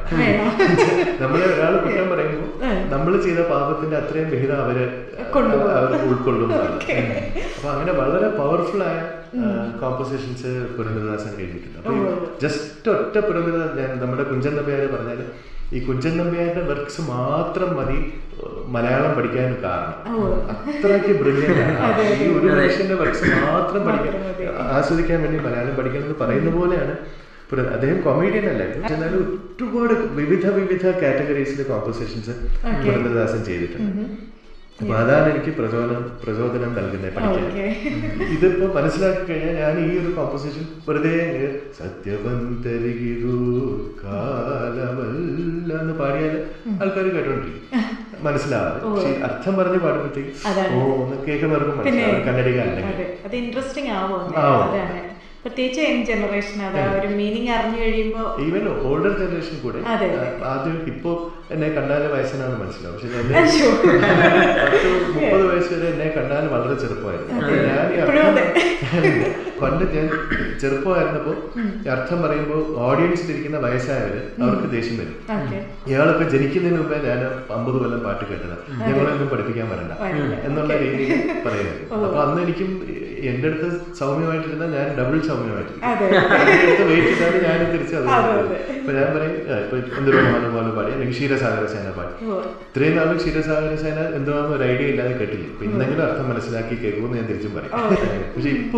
S2: നമ്മളെ ഒരാൾ കുറ്റം പറയുമ്പോൾ നമ്മൾ ചെയ്ത പാപത്തിന്റെ അത്രയും വിഹിതം അവര്
S3: കൊണ്ടുപോകും.
S2: അവർ ഉൾക്കൊള്ളും അപ്പൊ അങ്ങനെ വളരെ പവർഫുൾ ആയ കോമ്പോസിഷൻസ് പുരന്ദരദാസൻ എഴുതിയിട്ടുണ്ട് അപ്പൊ ജസ്റ്റ് ഒറ്റ പുരന്ദരദാസൻ ഞാൻ നമ്മുടെ കുഞ്ചൻ നമ്പ്യാരെ പറഞ്ഞാല് ഈ കുഞ്ചൻ നമ്പ്യാരുടെ വർക്ക്സ് മാത്രം മതി ഏഹ്, മലയാളം പഠിക്കാൻ കാരണം അത്രയ്ക്ക് ബ്രില്യൻ്റ് ആണ് ഈ ഒരു മനുഷ്യന്റെ വർക്ക്സ് മാത്രം പഠിക്കാൻ ആസ്വദിക്കാൻ വേണ്ടി മലയാളം പഠിക്കണം എന്ന് പറയുന്ന പോലെയാണ് പുര- അദ്ദേഹം കൊമേഡിയൻ അല്ലായിരുന്നു എന്നാലും ഒരുപാട് വിവിധ വിവിധ കാറ്റഗറീസിലെ കോമ്പോസിഷൻസ് പുരന്ദരദാസൻ ചെയ്തിട്ടുണ്ട് അപ്പൊ അതാണ് എനിക്ക് പ്രചോദനം പ്രചോദനം നൽകുന്നത് പഠിക്കാൻ
S3: ഓക്കെ
S2: ഇതിപ്പോ മനസ്സിലാക്കി കഴിഞ്ഞാൽ ഞാൻ ഈ ഒരു കോമ്പോസിഷൻ വെറുതെ സത്യവന്തരികിരു കാലമല്ല എന്ന് പാടിയാൽ ആൾക്കാർ കേട്ടോണ്ടിരിക്കും മനസ്സിലാവാതെ പക്ഷെ ഈ അർത്ഥം പറഞ്ഞ് പാടുമ്പോഴത്തേക്ക്
S3: അതാണ്.
S2: ഓ ഒന്ന് കേൾക്കുന്നവർക്ക്
S3: പിന്നെ
S2: മനസ്സിലാവും കന്നഡികാരല്ലെങ്കിൽ
S3: അതെ അത് ഇൻട്രസ്റ്റിംഗ് ആവും
S2: ആവും.
S3: അതാണ് പ്രത്യേകിച്ച് യങ് ജനറേഷൻ അത് ആ ഒരു മീനിങ് അറിഞ്ഞു കഴിയുമ്പോൾ
S2: ഈവൻ ഓൾഡർ ജനറേഷൻ കൂടെ
S3: അതെ.
S2: ആ, ആദ്യം ഇപ്പോ എന്നെ കണ്ടാൽ വയസ്സനാണ് മനസ്സിലാവും പക്ഷെ എന്നെ
S3: അയ്യോ.
S2: പത്ത് മുപ്പത് വയസ്സ് വരെ എന്നെ കണ്ടാൽ വളരെ ചെറുപ്പമായിരുന്നു അപ്പൊ ഞാൻ ഈ
S3: ഇപ്പോഴും
S2: അർത്ഥം
S3: അതെ.
S2: പണ്ട് ഞാൻ ചെറുപ്പമായിരുന്നപ്പോ ഈ അർത്ഥം പറയുമ്പോൾ ഓഡിയൻസിൽ ഇരിക്കുന്ന വയസ്സായവര് അവർക്ക് ദേഷ്യം വരും
S3: ഓക്കെ
S2: ഇയാളൊക്കെ ജനിക്കുന്നതിന് മുമ്പേ ഞാൻ അമ്പത് കൊല്ലം പാട്ട് കേട്ടത് ഞങ്ങളൊന്നും പഠിപ്പിക്കാൻ വരണ്ട
S3: വരണ്ട.
S2: എന്നുള്ള രീതിയിൽ പറയുന്നത് അപ്പൊ അന്ന് എനിക്കും എന്റെ അടുത്ത് സൗമ്യമായിട്ടിരുന്ന ഞാൻ ഡബിൾ സൗമ്യമായിട്ടിരുന്നു
S3: അതെ
S2: എന്റെ അടുത്ത് വെയിറ്റ് ചെയ്താൽ ഞാൻ തിരിച്ച് അത്
S3: അതെ,
S2: പറയും.
S3: അതെ.
S2: ഇപ്പൊ ഞാൻ പറയും ആ, ഇപ്പൊ എന്തൊരു മഹാനുഭാവം പാടി അല്ലെങ്കിൽ ക്ഷീരസാഗര സേന പാടി
S3: ഓ,
S2: ഇത്രയും നാളും ക്ഷീരസാഗര സേന എന്താണെന്ന് ഒരു ഐഡിയ ഇല്ലാതെ കേട്ടില്ല ഇപ്പൊ ഇന്നെങ്കിലും അർത്ഥം മനസ്സിലാക്കി കേൾക്കുമെന്ന് ഞാൻ തിരിച്ചും പറയും പക്ഷെ ഇപ്പോ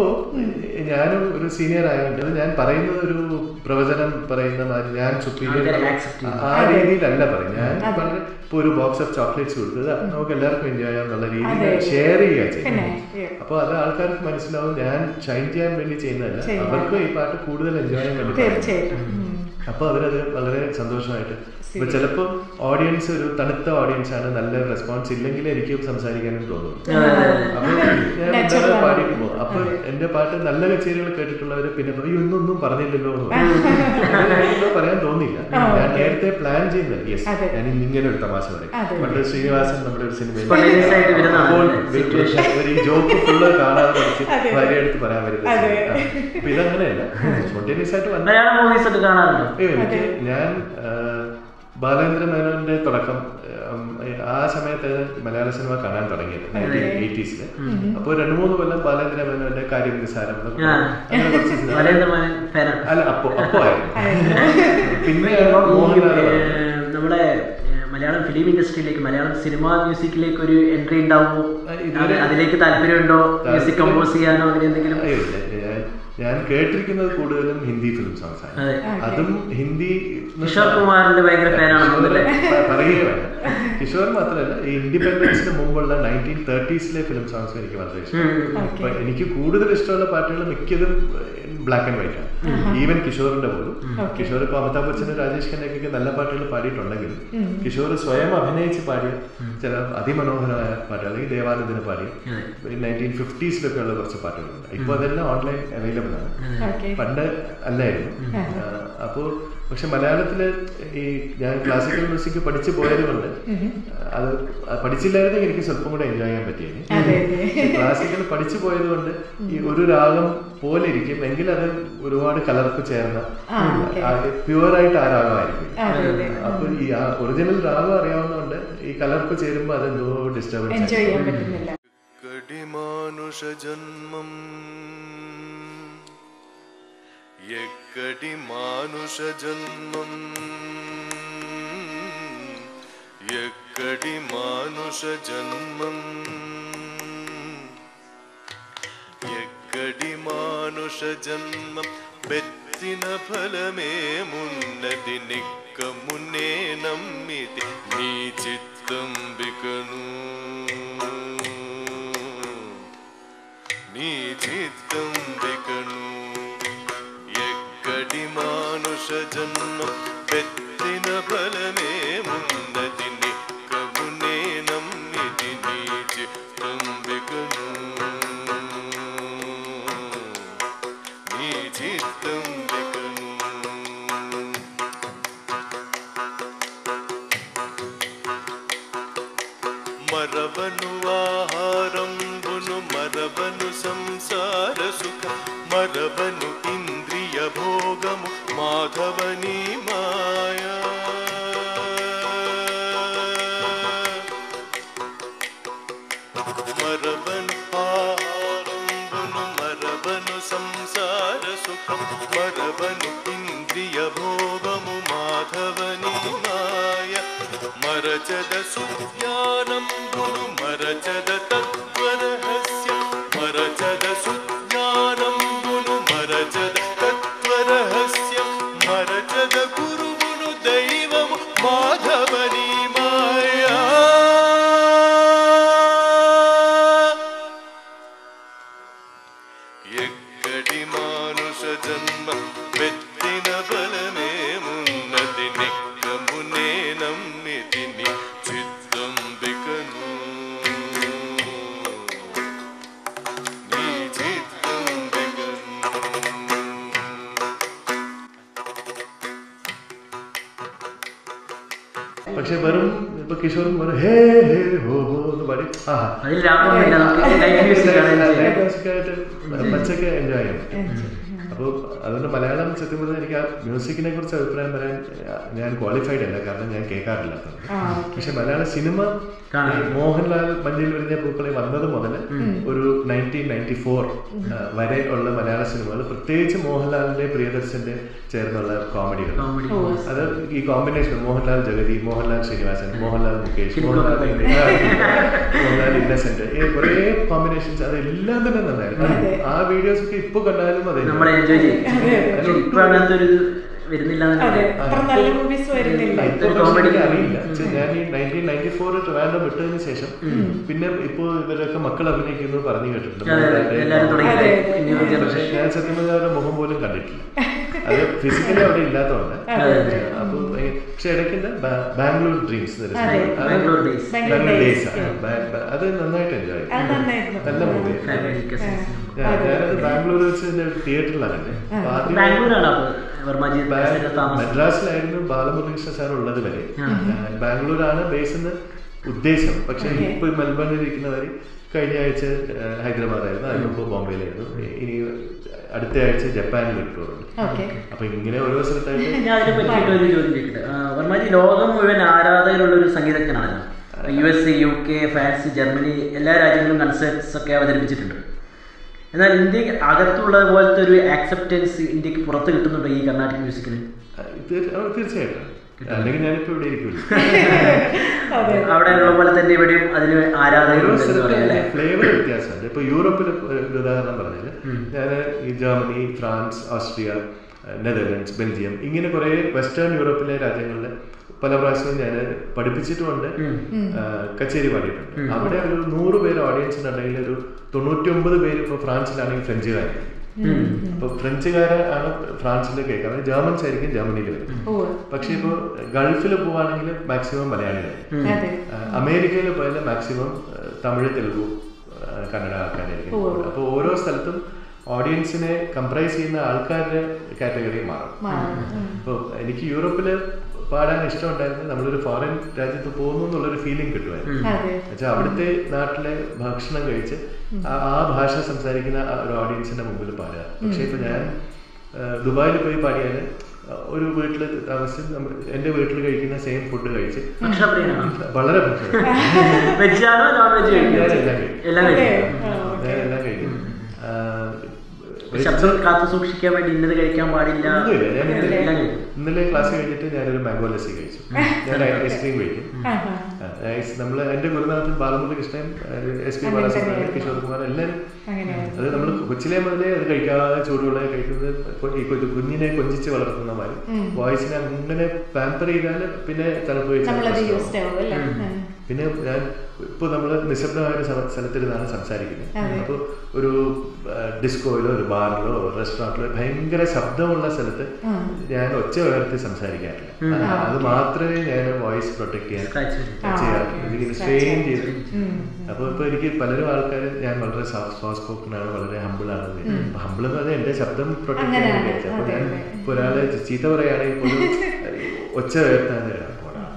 S2: ഞാനും ഒരു സീനിയർ ആയതുകൊണ്ട് അത് ഞാൻ പറയുന്നത് ഒരു പ്രവചനം പറയുന്ന മാതിരി ഞാൻ സുപ്പീരിയർ
S4: ആൾക്കാരെ accept ചെയ്യും.
S2: ആ രീതിയിലല്ല പറയും ഞാൻ വളരെ ഇപ്പൊ ഒരു ബോക്സ് ഓഫ് ചോക്ലേറ്റ്സ് കൊടുത്തത് നമുക്ക് എല്ലാവർക്കും എൻജോയ് ചെയ്യാം എന്നുള്ള രീതിയിൽ
S3: അതെ.
S2: ഷെയർ ചെയ്യുക
S3: പിന്നെ
S2: ചെയ്യുന്നത്
S3: yeah.
S2: അപ്പൊ അത് ആൾക്കാർക്ക് മനസ്സിലാവും ഞാൻ ഷൈൻ ചെയ്യാൻ വേണ്ടി ചെയ്യുന്നതല്ല
S3: ചെയ്യുന്നതല്ല.
S2: അവർക്കും ഈ പാട്ട് കൂടുതൽ എൻജോയ് ചെയ്യാൻ വേണ്ടി പാടുന്നതാണ്.
S3: തീർച്ചയായിട്ടും ഉം.
S2: അപ്പൊ അവരത് വളരെ സന്തോഷമായിട്ട് ഇപ്പൊ ചിലപ്പോ ഓഡിയൻസ് ഒരു തണുത്ത ഓഡിയൻസ് ആണ് നല്ല റെസ്പോൺസ് ഇല്ലെങ്കിൽ എനിക്ക് സംസാരിക്കാനും തോന്നുന്നു അപ്പൊ ഞാൻ
S3: Natural
S2: ഇന്നലെ
S3: ആണ്.
S2: പാടിയിട്ട് പോകും അപ്പൊ എന്റെ പാട്ട് നല്ല കച്ചേരികൾ കേട്ടിട്ടുള്ളവര് പിന്നെ അയ്യോ ഇന്നൊന്നും പറഞ്ഞില്ലല്ലോ എന്ന് പറയും. അങ്ങനെ എനിക്കൊന്നും പറയാൻ തോന്നിയില്ല ഞാൻ നേരത്തെ പ്ലാൻ ചെയ്യുന്നത് യെസ്
S3: അതെ.
S2: ഞാൻ ഇങ്ങനെ ഒരു തമാശ പറയും
S3: അതെ.
S2: പണ്ട് ശ്രീനിവാസൻ നമ്മുടെ ഒരു സിനിമയിൽ
S4: Spontaneous ആയിട്ട് വരുന്നതാണ്
S2: അപ്പോൾ
S4: situation.
S2: ഒരു ഈ ജോക്ക് ഫുള്ള് കാണാതെ പഠിച്ച്
S3: അതെ.
S2: ഭാര്യ എടുത്ത് പറയാൻ വരുന്നത്
S3: അതെ.
S2: അപ്പൊ ഇതങ്ങനെയല്ല സ്പോണ്ടേനിയസ് ആയിട്ട് വന്ന
S4: മലയാളം മൂവീസ് ഒക്കെ കാണാറുണ്ടോ
S2: ഏയ് എനിക്ക് ഞാൻ ആ, ബാലേന്ദ്ര മേനോന്റെ തുടക്കം ഉം, ആ സമയത്ത് മലയാള സിനിമ കാണാൻ തുടങ്ങിയത് നയൻറ്റീൻ എയ്റ്റീസില് അപ്പോൾ രണ്ട് മൂന്ന് കൊല്ലം ബാലേന്ദ്ര മേനോന്റെ കാര്യം നിസാരം എന്നൊക്കെ
S4: ആ.
S2: അങ്ങനെ കുറച്ച് സിനിമ-
S4: നരേന്ദ്രമോഹൻ ഫാനാണ്
S2: അല്ല അപ്പോ അപ്പോ ആയിരുന്നു പിന്നെയാണ് മോഹൻലാൽ വന്നത്.
S4: ഏഹ് നമ്മുടെ ഏഹ് മലയാളം ഫിലിം ഇൻഡസ്ട്രിയിലേക്ക് മലയാളം സിനിമ മ്യൂസിക്കിലേക്ക് ഒരു എൻട്രി ഉണ്ടാവുമോ
S2: ആ, ഇതുവരെ-
S4: അതിലേക്ക് താല്പര്യമുണ്ടോ മ്യൂസിക് കമ്പോസ് ചെയ്യാനോ അങ്ങനെ എന്തെങ്കിലും
S2: അയ്യോ, ഇല്ല. ഞാൻ ഞാൻ കേട്ടിരിക്കുന്നത് കൂടുതലും ഹിന്ദി ഫിലിം സോങ്സ് ആണ്
S4: അതെ
S2: അതും ഹിന്ദി
S4: കിഷോർ കുമാറിന്റെ ഭയങ്കര ഫാനാണെന്നല്ലേ
S2: പറയുകയേ വേണ്ട കിഷോർ മാത്രമല്ല ഈ ഇൻഡിപെൻഡൻസിന് മുമ്പുള്ള നയൻറ്റീൻ തേർട്ടീസിലെ ഫിലിം സോങ്സ് എനിക്ക് വളരെ ഇഷ്ടം അപ്പൊ എനിക്ക് കൂടുതൽ ഇഷ്ടമുള്ള പാട്ടുകൾ മിക്കതും ബ്ലാക്ക് ആൻഡ് വൈറ്റ് ആണ് ഈവൻ കിഷോറിന്റെ പോലും കിഷോർ ഇപ്പൊ അമിതാഭ് ബച്ചനും രാജേഷ് ഖന്നയ്ക്കൊക്കെ നല്ല പാട്ടുകൾ പാടിയിട്ടുണ്ടെങ്കിലും കിഷോർ സ്വയം അഭിനയിച്ച് പാടിയ ചില അതിമനോഹരമായ പാട്ടുകൾ അല്ലെങ്കിൽ ദേവാനന്ദിന് പാടിയ നയൻറ്റീൻ ഫിഫ്റ്റീസിലൊക്കെ ഉള്ള കുറച്ച് പാട്ടുകളുണ്ട് ഇപ്പൊ അതെല്ലാം ഓൺലൈൻ അവൈലബിൾ ആണ്
S3: ഓക്കെ
S2: പണ്ട് അല്ലായിരുന്നു ആ, അപ്പോ പക്ഷെ മലയാളത്തില് ഈ ഞാൻ ക്ലാസിക്കൽ മ്യൂസിക് പഠിച്ചു പോയത് കൊണ്ട് അത് പഠിച്ചില്ലായിരുന്നെങ്കിൽ എനിക്ക് സ്വല്പം കൂടെ എൻജോയ് ചെയ്യാൻ പറ്റിയേനെ
S3: അതെ അതെ
S2: ക്ലാസിക്കൽ പഠിച്ചു പോയത് കൊണ്ട് ഈ ഒരു രാഗം പോലെ ഇരിക്കും എങ്കിൽ അത് ഒരുപാട് കലർപ്പ് ചേർന്ന
S3: ആ, okay.
S2: പ്യുവറായിട്ട് ആ രാഗമായിരിക്കും
S3: അതെ അതെ
S2: അപ്പൊ ഈ ഒറിജിനൽ രാഗം അറിയാവുന്നതുകൊണ്ട് ഈ കലർപ്പ് ചേരുമ്പോ അതെന്തോ ഡിസ്റ്റർബൻസ്
S3: എൻജോയ് ചെയ്യാൻ പറ്റുന്നില്ല
S5: കടിമാനുഷജന്മം എക്കടി മാനുഷജന്മം എക്കടി മാനുഷജന്മം ఎక్కడి మానుష జన్మం బెత్తిన ఫలమే మున్నది నిక్కమునే నమ్మితి నీ చిత్తంబికను నీ చిత్తంబికను ఎక్కడి మానుష జన్మం బెత్తిన ఫలమే మున్నది నిక్కమునే నమ్మితి నీ చిత్తంబికను నీ చిత్తంబికను మరవను ఆహారంబును మరవను సంసార సుఖ మరవను ఇంద్రియ భోగము మాధవని మాయా మరవను ఆహారంబును మరవను సంసార సుఖం మరవను ఇంద్రియ భోగము మాధవని మాయ మరచద సుజ్ఞానంబును మరచద తత్వరహస్య మరచద సుజ్ఞానంబును మరచద తత్వరహస్య మరచద గురువును దైవము మాధవని మాయా ఎక్కడి మానుష జన్మ వెత్తిన బలమే మున్నది నిక్కమునే
S2: പക്ഷെ വെറും ഇപ്പൊ കിഷോർ വെറും ഹേ ഹേ ഹോ ഹോ എന്ന് പാടി ആഹാ
S4: അതിൽ രാമൊന്നുമില്ല നമുക്ക് ലൈവ് മ്യൂസിക് ആണ് enjoy ചെയ്യാം.
S2: മ്യൂസിക്കായിട്ട് പച്ചക്ക് എൻജോയ് ചെയ്യും അപ്പോൾ അതുകൊണ്ട് മലയാളം സത്യം പറഞ്ഞാൽ എനിക്ക് ആ മ്യൂസിക്കിനെ കുറിച്ച് അഭിപ്രായം പറയാൻ ആ, ഞാൻ ക്വാളിഫൈഡ് അല്ല കാരണം ഞാൻ കേൾക്കാറില്ലാത്തത്
S3: ആ,
S2: പക്ഷെ മലയാള സിനിമ
S4: കാണാം.
S2: ഈ മോഹൻലാൽ മഞ്ഞിൽ വിരിഞ്ഞ പൂക്കളെ വന്നത് മുതൽ ഒരു നയൻറ്റീൻ നയൻറ്റി ഫോർ വരെ ഉള്ള മലയാള സിനിമകൾ പ്രത്യേകിച്ച് മോഹൻലാലിന്റെ പ്രിയദർശന്റെ ചേർന്നുള്ള കോമഡികൾ
S4: കോമഡി
S3: ഓ,
S2: അത് ഈ കോമ്പിനേഷൻ മോഹൻലാൽ ജഗതി മോഹൻലാൽ ശ്രീനിവാസൻ മോഹൻലാൽ മുകേഷ്
S4: കിലുക്കം
S2: മോഹൻലാൽ
S4: ഒക്കെ.
S2: മോഹൻലാൽ ഇന്നസെന്റ് ഈ കുറേ കോമ്പിനേഷൻസ് അതെല്ലാം തന്നെ നന്നായിരുന്നു
S3: അതെ.
S2: ആ വീഡിയോസ് ഒക്കെ ഇപ്പൊ കണ്ടാലും അതെ
S4: നമ്മൾ എൻജോയ് ചെയ്യും
S2: അതിലൊട്ടും
S4: ഇപ്പൊ അങ്ങനത്തെ ഒരു ഇത് വരുന്നില്ല എന്ന്
S3: അതെ
S4: പറയാം.
S3: അത്ര നല്ല മൂവീസ് വരുന്നില്ല
S2: ഇപ്പൊ
S4: ഒരു
S2: പക്ഷേ
S4: comedy
S2: എനിക്ക് അറിയില്ല പക്ഷേ ഞാൻ ഈ നയൻറ്റീൻ നയൻറ്റി ഫോർ ട്രിവാൻഡ്രം വിട്ടതിന് ശേഷം പിന്നെ ഇപ്പൊ ഇവരൊക്കെ മക്കൾ അഭിനയിക്കുന്നു പറഞ്ഞു കേട്ടിട്ടുണ്ട്
S4: അതെ, അതെ.
S2: മോഹൻലാലിന്റെ-
S4: എല്ലാവരും തുടങ്ങി
S3: അതെ, അതെ.
S4: ന്യൂ
S2: പക്ഷേ
S4: ജനറേഷൻ
S2: ഞാൻ സത്യം പറഞ്ഞാൽ അവരുടെ മുഖം പോലും കണ്ടിട്ടില്ല അത് ഫിസിക്കലി അവിടെ ഇല്ലാത്തതുകൊണ്ട്
S3: അതെ,
S4: അതെ.
S2: അപ്പൊ പക്ഷെ ഇടയ്ക്കില്ല ബാംഗ്ലൂർ ഡ്രീംസ്
S3: അതെ.
S4: Bangalore days
S3: Bangalore
S2: Bangalore
S3: days
S2: days അത് നന്നായിട്ട് എൻജോയ്
S3: അത്
S2: ചെയ്തു
S3: നന്നായിരുന്നു
S2: നല്ല മൂവി
S4: ഫാമിലി കസിൻസ്
S2: ഞാനത് ബാംഗ്ലൂർ വെച്ച് തിയേറ്ററിലാണ് അപ്പൊ ആദ്യം
S4: ബാംഗ്ലൂരാണ് അപ്പൊ വർമാജി
S2: ബാ-
S4: താമസം
S2: മദ്രാസിലായിരുന്നു ബാലമുരളീകൃഷ്ണ സാർ ഉള്ളത് വരെ ബാംഗ്ലൂരാണ് ബേസ് എന്ന് ഉദ്ദേശം പക്ഷെ
S3: Okay.
S2: ഇപ്പൊ മെൽബണിൽ ഇരിക്കുന്നവർ കഴിഞ്ഞ ആഴ്ച ഹൈദരാബാദായിരുന്നു അതിന് മുമ്പ് ബോംബെയിലായിരുന്നു ഇനി അടുത്ത ആഴ്ച ജപ്പാനിൽ ഒരു ടൂറുണ്ട്
S3: ഓക്കെ
S2: അപ്പൊ ഇങ്ങനെ ഓരോ സ്ഥലത്തായിട്ട്
S4: ഞാൻ അതിനെ പറ്റിയിട്ട് ഒരു ചോദ്യം ചോദിക്കട്ടെ ആ, വർമാജി ലോകം മുഴുവൻ ആരാധകരുള്ള ഒരു സംഗീതജ്ഞനാണല്ലോ U S U K France Germany എല്ലാ രാജ്യങ്ങളിലും കൺസേർട്സ് ഒക്കെ അവതരിപ്പിച്ചിട്ടുണ്ട് എന്നാൽ ഇന്ത്യ അകത്തുള്ളത് പോലത്തെ ഒരു ആക്സെപ്റ്റൻസ് ഇന്ത്യക്ക് പുറത്ത് കിട്ടുന്നുണ്ടോ ഈ കർണാട്ടിക് മ്യൂസിക്കിന്
S2: തീർ- ആ, തീർച്ചയായിട്ടും അല്ലെങ്കിൽ ഞാനിപ്പോ ഇവിടെ ഇരിക്കില്ല
S3: അതെ
S4: അവിടെ ഉള്ള പോലെ തന്നെ ഇവിടെയും അതിന്
S2: ഓരോ
S4: ആരാധകരുണ്ടെന്ന് പറയാം അല്ലേ
S2: സ്ഥലത്തും ഫ്ലേവർ വ്യത്യാസമുണ്ട് ഇപ്പൊ യൂറോപ്പിൽ ഒരു ഉദാഹരണം പറഞ്ഞാൽ ഞാൻ ഈ Germany France Austria Netherlands Belgium ഇങ്ങനെ കുറെ വെസ്റ്റേൺ യൂറോപ്പിലെ രാജ്യങ്ങളിൽ പല പ്രാവശ്യവും ഞാൻ പഠിപ്പിച്ചിട്ടുമുണ്ട് ആ, കച്ചേരി പാടിയിട്ടുണ്ട് അവിടെ ഒരു നൂറ് പേര് ഓഡിയൻസിനുണ്ടെങ്കിൽ ഒരു തൊണ്ണൂറ്റി ഒമ്പത് പേര് ഇപ്പോൾ ഫ്രാൻസിലാണെങ്കിൽ ഫ്രഞ്ചുകാരായിരിക്കും അപ്പൊ ഫ്രഞ്ചുകാരെ ആണ് ഫ്രാൻസിൽ കേൾക്കുന്നത് ജർമ്മൻസ് ആയിരിക്കും ജർമ്മനിയിൽ വരും
S3: ഓ
S2: പക്ഷെ ഇപ്പോൾ ഗൾഫിൽ പോവാണെങ്കിൽ മാക്സിമം മലയാളികളായിരിക്കും
S3: അതെ
S2: അമേരിക്കയിൽ പോയാൽ മാക്സിമം തമിഴ് തെലുഗു ആ, കന്നഡ ആൾക്കാരായിരിക്കും അപ്പോൾ ഓരോ സ്ഥലത്തും ഓഡിയൻസിനെ കംപ്രൈസ് ചെയ്യുന്ന ആൾക്കാരുടെ കാറ്റഗറി മാറും
S3: മാറും. ഉം.
S2: അപ്പോൾ എനിക്ക് യൂറോപ്പിൽ പാടാൻ ഇഷ്ടമുണ്ടായിരുന്നു നമ്മളൊരു ഫോറിൻ രാജ്യത്ത് പോകുന്നു എന്നുള്ളൊരു ഫീലിംഗ് കിട്ടുമായിരുന്നു
S3: അതെ
S2: എന്നുവെച്ചാൽ അവിടുത്തെ നാട്ടിലെ ഭക്ഷണം കഴിച്ച് ആ- ആ ഭാഷ സംസാരിക്കുന്ന ആ ഒരു ഓഡിയൻസിന്റെ മുമ്പിൽ പാടുക പക്ഷെ ഇപ്പൊ ഞാൻ ആ, ദുബായിൽ പോയി പാടിയാൽ ഒരു വീട്ടിൽ താമസിച്ച് നമ്മൾ എൻ്റെ വീട്ടിൽ കഴിക്കുന്ന സെയിം ഫുഡ് കഴിച്ച്
S4: ഭക്ഷണപ്രിയനാണ്
S2: വളരെ ഭക്ഷണം
S4: വെജാണോ നോൺ വെജ്
S2: ഞാൻ
S4: കഴിക്കും
S2: എല്ലാം കഴിക്കും
S4: എല്ലാം
S3: അതെ.
S4: കഴിക്കും
S3: ആ, ഓക്കേ.
S2: ഞാൻ എല്ലാം കഴിക്കും ആ,
S4: ശബ്ദം കാത്തു സൂക്ഷിക്കാൻ വേണ്ടി ഇന്നത് കഴിക്കാൻ പാടില്ല
S2: ഒന്നുമില്ല ഞാൻ ഇന്നലെ
S4: എല്ലാം കഴിക്കും
S2: ഇന്നലെ ക്ലാസ് കഴിഞ്ഞിട്ട് ഞാനൊരു മാംഗോ ലസ്സി കഴിച്ചു ഞാൻ ഐസ്ക്രീം കഴിക്കും
S3: ആഹാ.
S2: നമ്മൾ എൻ്റെ ഗുരുനാഥൻ ബാലമുരളി കൃഷ്ണൻ എസ് പി
S3: അങ്ങനെ
S2: ബാലസുബ്രഹ്മണ്യം
S3: തന്നെയായിരുന്നു.
S2: കിഷോർ കുമാർ എല്ലാവരും
S3: അങ്ങനെയാണ്
S2: അത് നമ്മൾ കൊച്ചിലെ മുതലേ അത് കഴിക്കാതെ ചൂടുവെള്ളം കഴിക്കുന്നത് കൊ- ഈ കൊ- കുഞ്ഞിനെ കൊഞ്ചിച്ച് വളർത്തുന്ന മാതിരി
S3: ഉം.
S2: വോയിസിനെ അങ്ങനെ പാമ്പർ ചെയ്താൽ പിന്നെ തണുപ്പ് കഴിച്ചാൽ
S3: നമ്മളത്
S2: പ്രശ്നമാവും.
S3: യൂസ്ഡ് ആവും അല്ലേ ഉം.
S2: പിന്നെ ഞാൻ ഇപ്പോൾ നമ്മൾ നിശബ്ദമായ ഒരു സ്ഥല- സ്ഥലത്തിരുന്നാണ് സംസാരിക്കുന്നത്
S3: അതെ.
S2: അപ്പോൾ ഒരു ഡിസ്കോയിലോ ഒരു ബാറിലോ റെസ്റ്റോറൻറ്റിലോ ഭയങ്കര ശബ്ദമുള്ള സ്ഥലത്ത്
S3: ഉം.
S2: ഞാൻ ഒച്ച ഉയർത്തി സംസാരിക്കാറില്ല ആ, അത് മാത്രമേ ഞാൻ വോയിസ് പ്രൊട്ടക്ട് ചെയ്യാൻ
S4: Scratch വരും.
S3: ആ,
S2: ചെയ്യാറുള്ളൂ
S3: okay.
S2: ഇതിങ്ങനെ
S3: Scratch
S2: സ്ട്രെയിൻ
S3: ചെയ്യാൻ.
S2: ചെയ്ത്
S3: ഉം.
S2: അപ്പോൾ ഇപ്പോൾ എനിക്ക് പലരും ആൾക്കാർ ഞാൻ വളരെ സോഫ്റ്റ് സ്പോക്കൺ ആണ് വളരെ ഹമ്പിൾ ആണ് അപ്പോൾ ഹമ്പിൾ എന്ന് പറഞ്ഞാൽ എൻ്റെ ശബ്ദം പ്രൊട്ടക്ട് ചെയ്യാൻ
S3: അങ്ങനെയാണ്.
S2: വിചാരിച്ചു അപ്പോൾ
S3: അതെ,
S2: ഞാൻ
S3: അതെ.
S2: ഇപ്പോൾ ഒരാളെ ചീത്ത പറയുകയാണെങ്കിൽ പോലും ഒച്ച ഉയർത്താൻ തരാം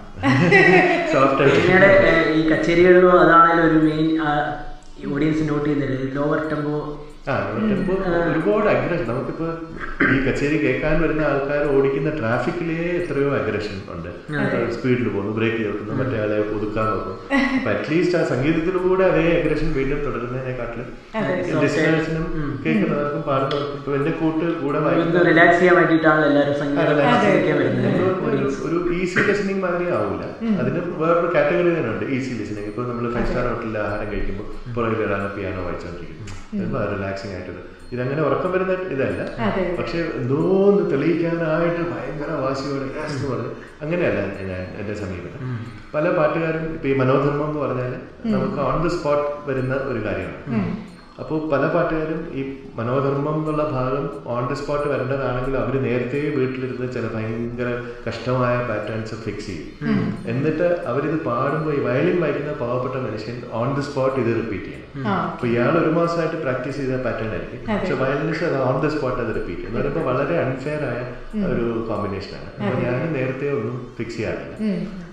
S2: സോഫ്റ്റ് ആയിട്ട്
S4: പിന്നീട് ഏഹ്, ഈ കച്ചേരികളിലും അതാണല്ലോ ഒരു മെയിൻ ഓഡിയൻസ് നോട്ട് ചെയ്യുന്നത് ലോവർ ടെമ്പോ
S2: ആ ടെമ്പോ ഒരുപാട് അഗ്രഷൻ നമുക്കിപ്പോ ഈ കച്ചേരി കേൾക്കാൻ വരുന്ന ആൾക്കാർ ഓടിക്കുന്ന ട്രാഫിക്കിലേ എത്രയോ അഗ്രഷൻ ഉണ്ട് സ്പീഡിൽ പോകുന്നു ബ്രേക്ക് ചവിട്ടുന്നു മറ്റേ ആളെ ഒതുക്കാൻ നോക്കും അപ്പൊ അറ്റ്ലീസ്റ്റ് ആ സംഗീതത്തിലൂടെ അതേ അഗ്രഷൻ വീണ്ടും തുടരുന്നതിനെക്കാട്ടിലും
S3: അതെ.
S2: ലിസണേഴ്സിനും കേൾക്കുന്നവർക്കും പാടുന്നവർക്കും ഇപ്പൊ എന്റെ കൂട്ട് കൂടെ
S4: ഒന്ന്
S2: വായിക്കുന്ന
S4: റിലാക്സ് ചെയ്യാൻ വേണ്ടിയിട്ടാണ് എല്ലാവരും സംഗീതം
S2: അതെ.
S4: ആസ്വദിക്കാൻ വരുന്നത്
S2: ഒരു-
S4: ഓഡിയൻസ്
S2: ഒരു ഈസി ലിസണിങ് മാതിരി ആവില്ല അതിന് വേറൊരു കാറ്റഗറി തന്നെ ഉണ്ട് ഈസി ലിസണിങ് ഇപ്പൊ നമ്മൾ ഫൈവ് സ്റ്റാർ ഹോട്ടലിൽ ആഹാരം കഴിക്കുമ്പോൾ പുറകിൽ ഒരാളെ പിയാനോ വായിച്ചോണ്ടിരിക്കും റിലാക്സിങ് ആയിട്ടൊരു ഇതങ്ങനെ ഉറക്കം വരുന്ന ഇതല്ല
S3: അതെ.
S2: പക്ഷെ എന്തോന്ന് തെളിയിക്കാനായിട്ട് ഭയങ്കര വാശിയോടെ yes എന്ന് പറഞ്ഞ് അങ്ങനെയല്ല ഞാൻ എൻ്റെ സമീപനം പല പാട്ടുകാരും ഇപ്പൊ ഈ മനോധർമ്മം എന്ന് പറഞ്ഞാൽ നമുക്ക് ഓൺ ദി സ്പോട്ട് വരുന്ന ഒരു കാര്യമാണ് അപ്പോൾ പല പാട്ടുകാരും ഈ മനോധർമ്മം എന്നുള്ള ഭാഗം ഓൺ ദി സ്പോട്ട് വരേണ്ടതാണെങ്കിൽ അവർ നേരത്തെ വീട്ടിലിരുന്ന് ചില ഭയങ്കര കഷ്ടമായ പാറ്റേൺസ് ഫിക്സ് ചെയ്യും എന്നിട്ട് അവരിത് പാടുമ്പോൾ ഈ വയലിൻ വായിക്കുന്ന പാവപ്പെട്ട മനുഷ്യൻ ഓൺ ദി സ്പോട്ട് ഇത് റിപ്പീറ്റ് ചെയ്യണം
S3: ആ
S2: അപ്പൊ ഇയാൾ ഒരു മാസമായിട്ട് പ്രാക്ടീസ് ചെയ്ത പാറ്റേൺ ആയിരിക്കും
S3: അതെ.
S2: പക്ഷെ വയലിനിസ്റ്റ് അത് ഓൺ ദ സ്പോട്ട് അത് റിപ്പീറ്റ് എന്ന് പറയുമ്പോൾ വളരെ അൺഫെയർ ആയ ഒരു കോമ്പിനേഷനാണ് അപ്പൊ ഞാൻ നേരത്തെ ഒന്നും ഫിക്സ് ചെയ്യാറില്ല
S3: ഉം.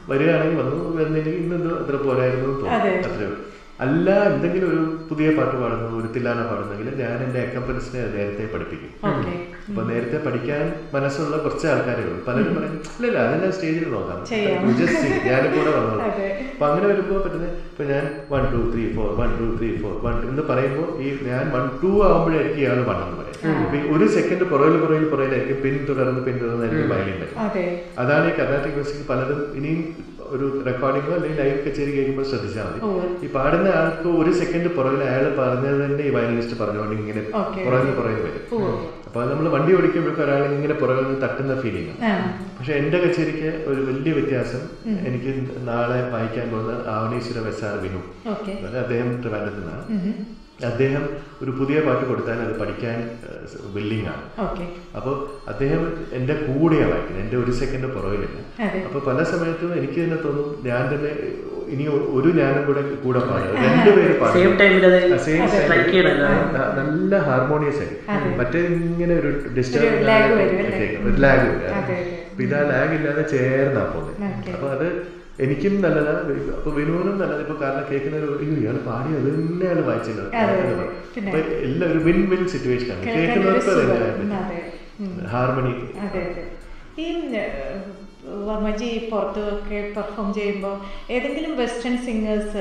S2: വരികയാണെങ്കിൽ വന്നു വരുന്നില്ലെങ്കിൽ ഇന്ന് ഇത് അത്ര പോരായിരുന്നു എന്ന്
S3: അതെ.
S2: തോന്നും അത്രേ ഉള്ളൂ അല്ല എന്തെങ്കിലും ഒരു പുതിയ പാട്ട് പാടുന്നു ഒരു തില്ലാന പാടുന്നെങ്കിൽ ഞാൻ എൻ്റെ അക്കമ്പനസിനെ നേരത്തെ പഠിപ്പിക്കും
S3: ഓക്കെ
S2: അപ്പൊ നേരത്തെ പഠിക്കാൻ മനസ്സുള്ള കുറച്ച് ആൾക്കാരേ ഉള്ളൂ പലരും പറയും ഇല്ലല്ല അതെല്ലാം സ്റ്റേജിൽ നോക്കാം
S3: ചെയ്യാം.
S2: ജസ്റ്റ് ഞാനും കൂടെ വന്നോളൂ
S3: അതെ.
S2: അപ്പൊ അങ്ങനെ വരുമ്പോൾ പറ്റുന്നത് ഇപ്പൊ ഞാൻ one two three four one two three four one എന്ന് പറയുമ്പോൾ ഈ ഞാൻ വൺ ടു ആകുമ്പോഴായിരിക്കും ഇയാൾ വൺ എന്ന് പറയും ഇപ്പൊ ഈ ഒരു സെക്കൻഡ് പുറകിൽ പുറകിൽ പുറകിലായിരിക്കും പിന്തുടർന്ന് പിന്തുടർന്നായിരിക്കും വയലിൻ വരും
S3: അതെ
S2: അതാണ് ഈ കർണാട്ടിക് മ്യൂസിക് പലരും ഇനിയും ഒരു റെക്കോർഡിങ്ങോ അല്ലെങ്കിൽ ലൈവ് കച്ചേരി കേൾക്കുമ്പോൾ ശ്രദ്ധിച്ചാൽ മതി
S3: ഉവ്വ്.
S2: ഈ പാടുന്ന ആൾക്ക് ഒരു സെക്കൻഡ് പുറകിൽ അയാൾ പറഞ്ഞത് തന്നെ ഈ വയലിനിസ്റ്റ് പറഞ്ഞുകൊണ്ട് ഇങ്ങനെ
S3: Okay.
S2: പുറകിൽ പുറകിൽ വരും
S3: ഉവ്വ്.
S2: അപ്പൊ നമ്മൾ വണ്ടി ഓടിക്കുമ്പോഴൊക്കെ ഒരാൾ ഇങ്ങനെ പുറകിൽ നിന്ന് തട്ടുന്ന ഫീലിംഗ്
S3: ആ
S2: പക്ഷെ എന്റെ കച്ചേരിക്ക് ഒരു വലിയ വ്യത്യാസം എനിക്ക് നാളെ വായിക്കാൻ പോകുന്ന ആവണീശ്വര വെസാർ വിനു
S3: ഓക്കെ
S2: അതായത് അദ്ദേഹം ട്രിവാൻഡ്രത്തിൽ നിന്നാണ് അദ്ദേഹം ഒരു പുതിയ പാട്ട് കൊടുത്താൽ അത് പഠിക്കാൻ വില്ലിംഗ് ആണ്
S3: ഓക്കെ
S2: അപ്പോൾ അദ്ദേഹം എൻ്റെ കൂടെയാണ് വായിക്കുന്നത് എൻ്റെ ഒരു സെക്കൻഡ് പുറകിലില്ല
S3: അതെ.
S2: അപ്പോൾ പല സമയത്തും എനിക്ക് തന്നെ തോന്നും ഞാൻ തന്നെ ഇനി ഒ- ഒരു ഞാനും കൂടെ കൂടെ പാടുക രണ്ടുപേര്
S4: സെയിം ടൈമിൽ അത്
S2: ആ, same time.
S4: സ്ട്രൈക്ക് ചെയ്യണല്ലോ
S2: ന- നല്ല ഹാർമോണിയസ് ആയി മറ്റേ ഇങ്ങനെ ഒരു ഡിസ്റ്റർബ്
S3: ഒരു lag വരും അല്ലേ?
S2: ഒരു ലാഗ് വരും
S3: അതെ, അതെ.
S2: അപ്പൊ ഇതാ ലാഗ് ഇല്ലാതെ ചേർന്നാ പോകുന്നത്
S3: Okay.
S2: അപ്പൊ അത് എനിക്കും നല്ലതാ അപ്പൊ വിനുവിനും നല്ലത് ഇപ്പൊ കാരണം കേൾക്കുന്നവർ അയ്യോ ഇയാൾ പാടി അത് തന്നെ അയാൾ വായിച്ചല്ലോ
S3: അതെ, അതെ. പിന്നെ?
S2: അപ്പൊ എല്ലാം ഒരു വിൻ വിൻ സിറ്റുവേഷൻ ആണ്
S3: കേൾക്കാൻ ഒരു
S2: കേൾക്കുന്നവർക്ക് അത്
S3: സുഖം.
S2: enjoy ചെയ്യാൻ
S3: ഉം, അതെ. ഉം.
S2: പറ്റും ഹാർമണി
S3: അതെ അതെ ഈ ഏഹ്, വർമ്മജി പുറത്ത് ഒക്കെ പെർഫോം ചെയ്യുമ്പോൾ ഏതെങ്കിലും വെസ്റ്റേൺ സിംഗേഴ്സ്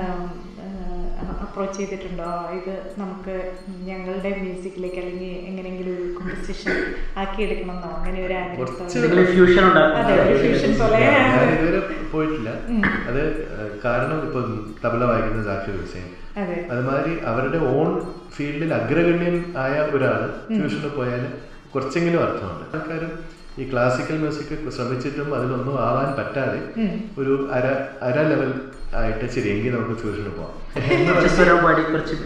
S3: അപ്രോച്ച് ചെയ്തിട്ടുണ്ടോ ഇത് നമുക്ക് ഞങ്ങളുടെ മ്യൂസിക്കിലേക്ക് അല്ലെങ്കിൽ എങ്ങനെയെങ്കിലും ഒരു കോമ്പസിഷൻ ആക്കി എടുക്കണമെന്നോ അങ്ങനെ ഒരു ആഗ്രഹം
S4: എന്തെങ്കിലും ഫ്യൂഷൻ
S3: അതെ ഒരു ഫ്യൂഷൻ പോലെ
S2: ഞാൻ ഞാൻ ഇതുവരെ പോയിട്ടില്ല അത് ഏഹ്, കാരണം ഇപ്പൊ തബല വായിക്കുന്ന സാക്ഷി ഹുസൈൻ
S3: അതെ
S2: അതുമാതിരി അവരുടെ ഓൺ ഫീൽഡിൽ അഗ്രഗണ്യൻ ആയ ഒരാൾ ട്യൂഷന് പോയാൽ കുറച്ചെങ്കിലും അർത്ഥമുണ്ട് ആൾക്കാരും ഈ ക്ലാസിക്കൽ മ്യൂസിക് ശ്രമിച്ചിട്ടും അതിലൊന്നും ആവാൻ പറ്റാതെ ഒരു അര അര ലെവൽ ആയിട്ട് ശരി എങ്കിൽ നമുക്ക് ട്യൂഷന് പോവാം
S4: കുറച്ച് സ്വരം പാടി കുറച്ച്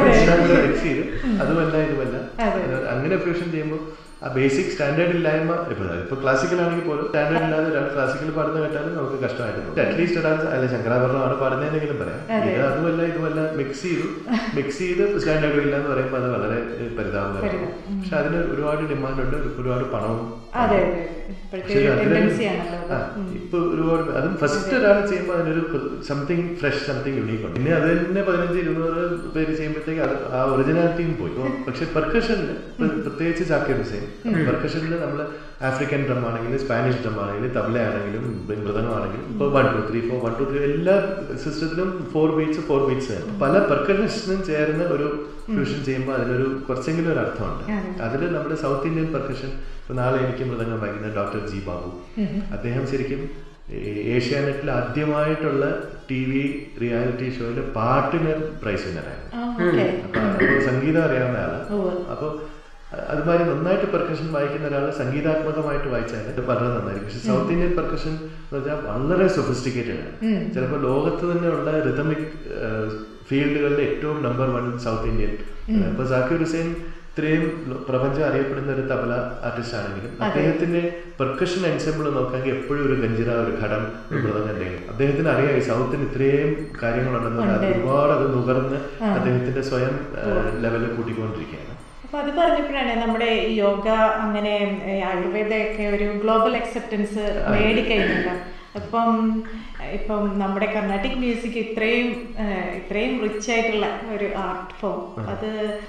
S2: മിക്സ് ചെയ്ത് അതുമല്ല ഇതുമല്ല
S3: അതെ.
S2: അങ്ങനെ ഫ്യൂഷൻ ചെയ്യുമ്പോൾ ആ ബേസിക് സ്റ്റാൻഡേർഡ് ഇല്ലായ്മ ഇപ്പൊ ഇപ്പൊ ക്ലാസിക്കൽ ആണെങ്കിൽ പോലും സ്റ്റാൻഡേർഡ് ഇല്ലാതെ ഒരാൾ ക്ലാസിക്കൽ പാടുന്ന കേട്ടാലും നമുക്ക് കഷ്ടമായിരുന്നു അറ്റ്ലീസ്റ്റ് ഒരാൾ അല്ല ശങ്കരാഭരണമാണ് പാടുന്നതെന്നെങ്കിലും പറയാം
S3: അതെ.
S2: ഇത് അതുമല്ല ഇതുമല്ല മിക്സ് ചെയ്തു മിക്സ് ചെയ്ത് സ്റ്റാൻഡേർഡ് ഇല്ല എന്ന് പറയുമ്പോൾ അത് വളരെ ഏഹ്, പരിതാപകരമാണ്
S3: പരിതാപം.
S2: പക്ഷെ അതിന് ഒരുപാട് ഡിമാൻഡ് ഉണ്ട് ഒരുപാട് പണവും
S3: അതെ അതെ ഇപ്പോഴത്തെ
S2: ശരി,
S3: ഒരു
S2: അതിന്
S3: ടെൻഡൻസി ആണല്ലോ
S2: ആ,
S3: അത്. ഉം.
S2: ഇപ്പൊ ഒരുപാട് പേര്- അതും ഫസ്റ്റ് ഒരാൾ ചെയ്യുമ്പോൾ അതിനൊരു സംതിങ് ഫ്രഷ് സംതിങ് യുണീക്ക് ഉണ്ട് പിന്നെ അത് തന്നെ പതിനഞ്ച് ഇരുന്നൂറ് പേര് ചെയ്യുമ്പോഴത്തേക്ക് അത് ആ ഒറിജിനാലിറ്റിയും പോയി ഇപ്പൊ പക്ഷെ പെർക്കഷനിൽ പ്രത്യേകിച്ച് ചാക്കിയ ഹുസൈൻ പെർക്കഷനിൽ നമ്മൾ ആഫ്രിക്കൻ ഡ്രം ആണെങ്കിലും സ്പാനിഷ് ഡ്രം ആണെങ്കിലും തബല ആണെങ്കിലും മൃദംഗമാണെങ്കിലും ഇപ്പൊ one two three four one two three എല്ലാ സിസ്റ്റത്തിലും ഫോർ ബീറ്റ്സ് ഫോർ ബീറ്റ്സ് പല പെർക്കഷനിസ്റ്റിനും ചേർന്ന് ഒരു ഫ്യൂഷൻ ചെയ്യുമ്പോൾ അതിനൊരു കുറച്ചെങ്കിലും ഒരു അർത്ഥമുണ്ട്
S3: അതെ.
S2: അതിൽ നമ്മുടെ സൗത്ത് ഇന്ത്യൻ പെർക്കഷൻ ഇപ്പൊ നാളെ എനിക്ക് മൃദംഗം വായിക്കുന്ന ഡോക്ടർ ജി ബാബു അദ്ദേഹം ശരിക്കും ഈ ഏഷ്യാനെറ്റിൽ ആദ്യമായിട്ടുള്ള ടി വി റിയാലിറ്റി ഷോയിൽ പാട്ടിന് പ്രൈസ് വിന്നറായിരുന്നു
S3: ആ, ഓക്കെ
S2: അപ്പൊ അപ്പൊ സംഗീതം അറിയാവുന്ന ആള്
S3: ഉവ്വ്.
S2: അപ്പോൾ അതുമാതിരി നന്നായിട്ട് പെർക്കഷൻ വായിക്കുന്ന ഒരാൾ സംഗീതാത്മകമായിട്ട് വായിച്ചാൽ അത് വളരെ നന്നായിരിക്കും പക്ഷെ സൗത്ത് ഇന്ത്യൻ പെർക്കഷൻ എന്ന് വെച്ചാൽ വളരെ സൊഫിസ്റ്റിക്കേറ്റഡ് ആണ് ചിലപ്പോൾ ലോകത്ത് തന്നെയുള്ള റിതമിക് ഫീൽഡുകളിലെ ഏറ്റവും നമ്പർ വൺ സൗത്ത് ഇന്ത്യൻ ഇപ്പൊ സാക്കിർ ഹുസൈൻ ഇത്രയും ലോ- പ്രപഞ്ചം അറിയപ്പെടുന്ന ഒരു തബല ആർട്ടിസ്റ്റ് ആണെങ്കിലും അദ്ദേഹത്തിന്റെ പെർക്കഷൻ എൻസെമ്പിൾ നോക്കാമെങ്കിൽ എപ്പോഴും ഒരു ഗഞ്ചിറ ഒരു ഘടം ഒരു മൃദംഗം എന്തെങ്കിലും അദ്ദേഹത്തിന് അറിയാം ഈ സൗത്തിന് ഇത്രയും കാര്യങ്ങളുണ്ടെന്ന് അത് ഒരുപാട് അത് നുകർന്ന് അദ്ദേഹത്തിന്റെ സ്വയം ലെവലിൽ കൂട്ടിക്കൊണ്ടിരിക്കുകയാണ്
S3: അപ്പൊ അത് പറഞ്ഞപ്പോഴാണ് നമ്മുടെ ഈ യോഗ അങ്ങനെ ഏ, ആയുർവേദമൊക്കെ ഒരു ഗ്ലോബൽ അക്സെപ്റ്റൻസ് നേടിക്കഴിഞ്ഞല്ലോ അപ്പം ഇപ്പം നമ്മുടെ കർണാട്ടിക് മ്യൂസിക് ഇത്രയും ഏ, ഇത്രയും റിച്ച് ആയിട്ടുള്ള ഒരു ആർട്ട് ഫോം അത്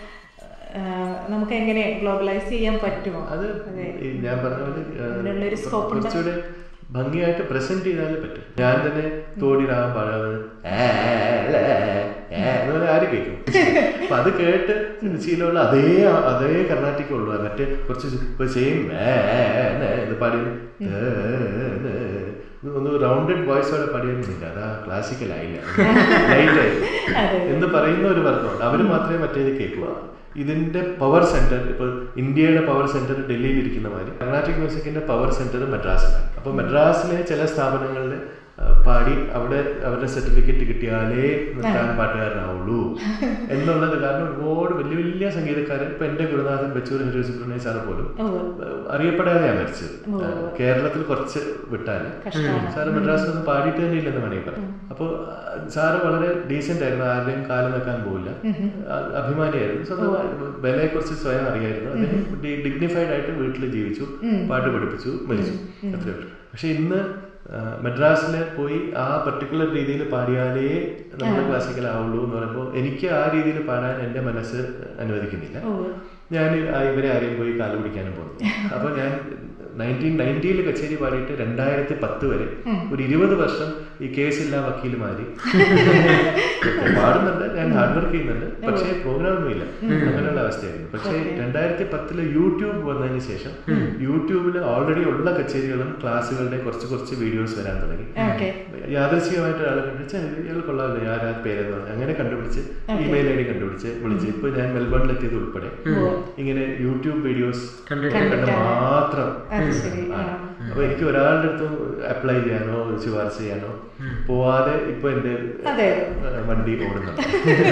S3: ഏ, നമുക്ക് എങ്ങനെ ഗ്ലോബലൈസ് ചെയ്യാൻ പറ്റുമോ
S2: അത്
S3: അതെ.
S2: ഈ ഞാൻ പറഞ്ഞ പോലെ ആ,
S3: അതിനുള്ളൊരു
S2: കുറ-
S3: scope ഉണ്ട്.
S2: കുറച്ചുകൂടെ ഭംഗിയായിട്ട് പ്രസന്റ് ചെയ്താലേ പറ്റും ഞാൻ തന്നെ തോടി രാഗം പാടാതെ ഏ, ലേ, ഏ എന്ന് പറഞ്ഞാൽ ആര് കേൾക്കും അപ്പൊ അത് കേട്ട് ശീലമുള്ള അതേ അതേ കർണാട്ടിക് ഉള്ളൂ മറ്റേ കുറച്ച് സെയിം ഇത് പാടി ഏ, ഏ, ഇത് ഒന്ന് റൗണ്ടഡ് വോയിസോടെ പാടിയൊന്നുമില്ല അതാ ക്ലാസിക്കൽ ആയില്ല ലൈറ്റ് ആയി എന്ന് പറയുന്ന ഒരു വർക്കമുണ്ട് അവര് മാത്രമേ മറ്റേത് കേൾക്കുക ഇതിന്റെ പവർ സെന്റർ ഇപ്പൊ ഇന്ത്യയുടെ പവർ സെന്റർ ഡൽഹിയിൽ ഇരിക്കുന്ന മാതിരി കർണാട്ടിക് മ്യൂസിക്കിന്റെ പവർ സെന്റർ മദ്രാസിലാണ് അപ്പൊ മദ്രാസിലെ ചില സ്ഥാപനങ്ങളിൽ ആ, പാടി അവിടെ അവരുടെ സർട്ടിഫിക്കറ്റ് കിട്ടിയാലേ നിർത്താൻ പാട്ടുകാരനാവുള്ളൂ എന്നുള്ളത് കാരണം ഒരുപാട് വലിയ വലിയ സംഗീതക്കാരൻ ഇപ്പൊ എന്റെ ഗുരുനാഥൻ ബച്ചൂർ ഹരി സുബ്രഹ്മണ്യ സാറ് പോലും
S3: ഉവ്വ്.
S2: അറിയപ്പെടാതെയാണ് മരിച്ചത് കേരളത്തിൽ കുറച്ച് വിട്ടാല് സാറ് മദ്രാസിലൊന്നും പാടിയിട്ട് തന്നെ ഇല്ലെന്ന് വേണമെങ്കിൽ പറയാം അപ്പോൾ സാറ് വളരെ ഡീസെന്റ് ആയിരുന്നു ആരുടെയും കാലം വെക്കാൻ പോയില്ല അ- അഭിമാനിയായിരുന്നു സ്വന്തം വിലയെ കുറിച്ച് സ്വയം അറിയായിരുന്നു അദ്ദേഹം ഡിഗ്നിഫൈഡ് ആയിട്ട് വീട്ടിൽ ജീവിച്ചു പാട്ട് പഠിപ്പിച്ചു മരിച്ചു അത്രേ ഉള്ളൂ പക്ഷെ ഇന്ന് മദ്രാസിൽ പോയി ആ പർട്ടിക്കുലർ രീതിയിൽ പാടിയാലേ നമ്മൾ ക്ലാസിക്കൽ ആവുള്ളൂ എന്ന് പറയുമ്പോൾ എനിക്ക് ആ രീതിയിൽ പാടാൻ എൻ്റെ മനസ്സ് അനുവദിക്കുന്നില്ല ഞാൻ ആ ഇവരെ ആരെയും പോയി കാല് പിടിക്കാനും പോകുന്നു അപ്പൊ ഞാൻ നയൻറ്റീൻ നയൻറ്റിയിൽ കച്ചേരി പാടിയിട്ട് രണ്ടായിരത്തി പത്ത് വരെ ഒരു ഇരുപത് വർഷം ഈ കേസില്ല വക്കീലുമാരി പാടുന്നുണ്ട് ഞാൻ ഹാർഡ് വർക്ക് ചെയ്യുന്നുണ്ട് പക്ഷേ പ്രോഗ്രാം ഒന്നുമില്ല അങ്ങനെയുള്ള അവസ്ഥയായിരുന്നു പക്ഷേ രണ്ടായിരത്തി പത്തില് യൂട്യൂബ് വന്നതിന് ശേഷം യൂട്യൂബിൽ ഓൾറെഡി ഉള്ള കച്ചേരികളും ക്ലാസ്സുകളുടെ കുറച്ച് കുറച്ച് വീഡിയോസ് വരാൻ തുടങ്ങി
S3: ഓക്കെ
S2: യാദൃശ്ചികമായിട്ട് ഒരാളെ കണ്ടുപിടിച്ച് ഇയാൾ കൊള്ളാമല്ലോ ആരാ പേരെന്ന് പറഞ്ഞു അങ്ങനെ കണ്ടുപിടിച്ച് ഇമെയിൽ ഐ ഡി കണ്ടുപിടിച്ച് വിളിച്ച് ഇപ്പൊ ഞാൻ മെൽബണിലെത്തിയത് ഉൾപ്പെടെ ഇങ്ങനെ യൂട്യൂബ് വീഡിയോസ്
S4: കണ്ടിട്ട്
S2: കണ്ട് മാത്രം
S3: അത് ശരി ആ.
S2: അപ്പൊ എനിക്ക് ഒരാളുടെ അടുത്ത് അപ്ലൈ ചെയ്യാനോ ശുപാർശ ചെയ്യാനോ പോവാതെ ഇപ്പൊ എന്റെ
S3: അതെ.
S2: ഏഹ്, വണ്ടി ഓടുന്നുണ്ട്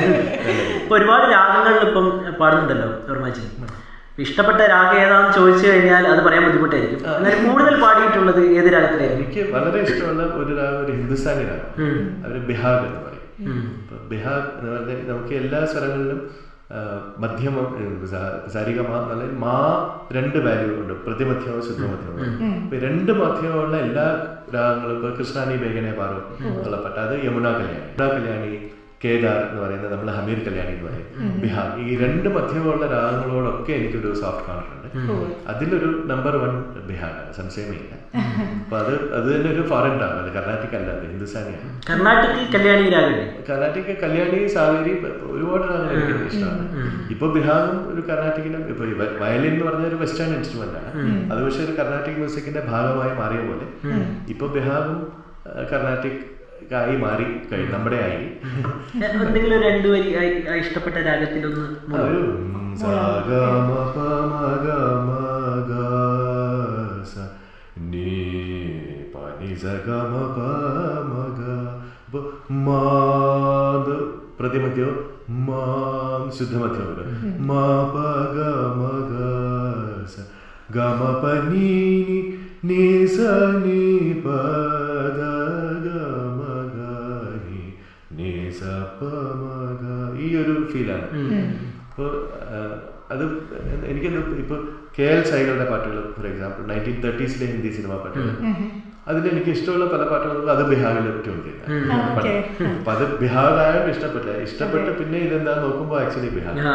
S4: ഇപ്പൊ ഒരുപാട് രാഗങ്ങളിൽ ഇപ്പം പാടുന്നുണ്ടല്ലോ ഓർമ്മാച്ചി ഇഷ്ടപ്പെട്ട രാഗം ഏതാണെന്ന് ചോദിച്ചു കഴിഞ്ഞാൽ അത് പറയാൻ ബുദ്ധിമുട്ടായിരിക്കും എന്നാൽ കൂടുതൽ പാടിയിട്ടുള്ളത് ഏത് രാഗത്തിലായിരിക്കും
S2: എനിക്ക് വളരെ ഇഷ്ടമുള്ള ഒരു രാഗം ഒരു ഹിന്ദുസ്ഥാനി രാഗം
S4: ഉം.
S2: അവര് ബിഹാഗ് എന്ന് പറയും
S4: ഉം.
S2: ഇപ്പൊ ബിഹാഗ് എന്ന് പറഞ്ഞാൽ നമുക്ക് എല്ലാ സ്വരങ്ങളിലും ആ, മധ്യമം സാരികമ അല്ലെങ്കിൽ മാ രണ്ട് വാല്യൂ ഉണ്ട് പ്രതിമധ്യമോ ശുദ്ധമധ്യമോ ഇപ്പൊ ഈ രണ്ട് മധ്യമമുള്ള എല്ലാ രാഗങ്ങളും ഇപ്പൊ കൃഷ്ണാനി ബേഗനെ പാറും എന്നുള്ള പാട്ട് അത് യമുന കല്യാണി യമുന കല്യാണി കേദാർ എന്ന് പറയുന്നത് നമ്മൾ ഹമീർ കല്യാണി എന്ന് പറയും ബിഹാർ ഈ രണ്ട് മധ്യമുള്ള രാഗങ്ങളോടൊക്കെ എനിക്കൊരു സോഫ്റ്റ് കോർണർ ഉണ്ട് അതിലൊരു നമ്പർ വൺ ബിഹാറാണ് സംശയമേ ഇല്ല അപ്പൊ അത് അത് തന്നെ ഒരു ഫോറിൻ രാഗം അല്ല കർണാട്ടിക് അല്ല അത് ഹിന്ദുസ്ഥാനിയാണ്
S4: കർണാടകത്തിൽ കല്യാണി രാഗല്ലേ
S2: കർണാട്ടിക് കല്യാണി സാവേരി ഒരുപാട് രാഗങ്ങൾ എനിക്ക് ഇഷ്ടമാണ് ഇപ്പൊ ബിഹാറും ഒരു കർണാട്ടിക്കിനും ഇപ്പൊ ഈ വ- വയലിൻ എന്ന് പറഞ്ഞ ഒരു വെസ്റ്റേൺ ഇൻസ്ട്രുമെന്റ് ആണ് അത് പക്ഷേ ഒരു കർണാട്ടിക് മ്യൂസിക്കിന്റെ ഭാഗമായി മാറിയ പോലെ ഇപ്പൊ ബിഹാറും ആ, കർണാട്ടിക് ആയി മാറി കഴിഞ്ഞു നമ്മുടെ ആയി
S4: എന്തെങ്കിലും ഒരു രണ്ട് വരി ആ- ആ ഇഷ്ടപ്പെട്ട രാഗത്തിലൊന്ന്
S2: ആ, ഒരു ഉം, സ, ഗ, മ, പ, മ, ഗ, മ, ഗ, സ, നീ, പ, നി, സ, ഗ, മ, പ, മ, ഗ. അപ്പൊ മാ, ഇത് പ്രതിമധ്യോ മാ ശുദ്ധമധ്യോ വരും. മാ, പ, ഗ, മ, ഗ, സ, ഗ, മ, പ, നീ, നി, നീ, സ, നീ, പ, ദ, ഗ, മ, ഗ, നീ, നീ, സ, പ, മ, ഗ. ഈ ഒരു ഫീലാണ് അപ്പോൾ അത് എനിക്കെന്ത് ഇപ്പൊ കെ എൽ സൈകളുടെ പാട്ടുകൾ ഫോർ എക്സാമ്പിൾ നയൻറ്റീൻ തേർട്ടീസിലെ ഹിന്ദി സിനിമാ പാട്ടുകൾ അതിൽ എനിക്ക് ഇഷ്ടമുള്ള പല പാട്ടുകളും അത് ബിഹാറിൽ ട്യൂൺ ചെയ്ത
S3: ഓക്കേ.
S2: അപ്പൊ അത് ബിഹാറായോണ്ട് ഇഷ്ടപ്പെട്ടില്ല ഇഷ്ടപ്പെട്ട് പിന്നെ ഇതെന്താ നോക്കുമ്പോ ആക്ച്വലി ബിഹാർ
S4: ആ.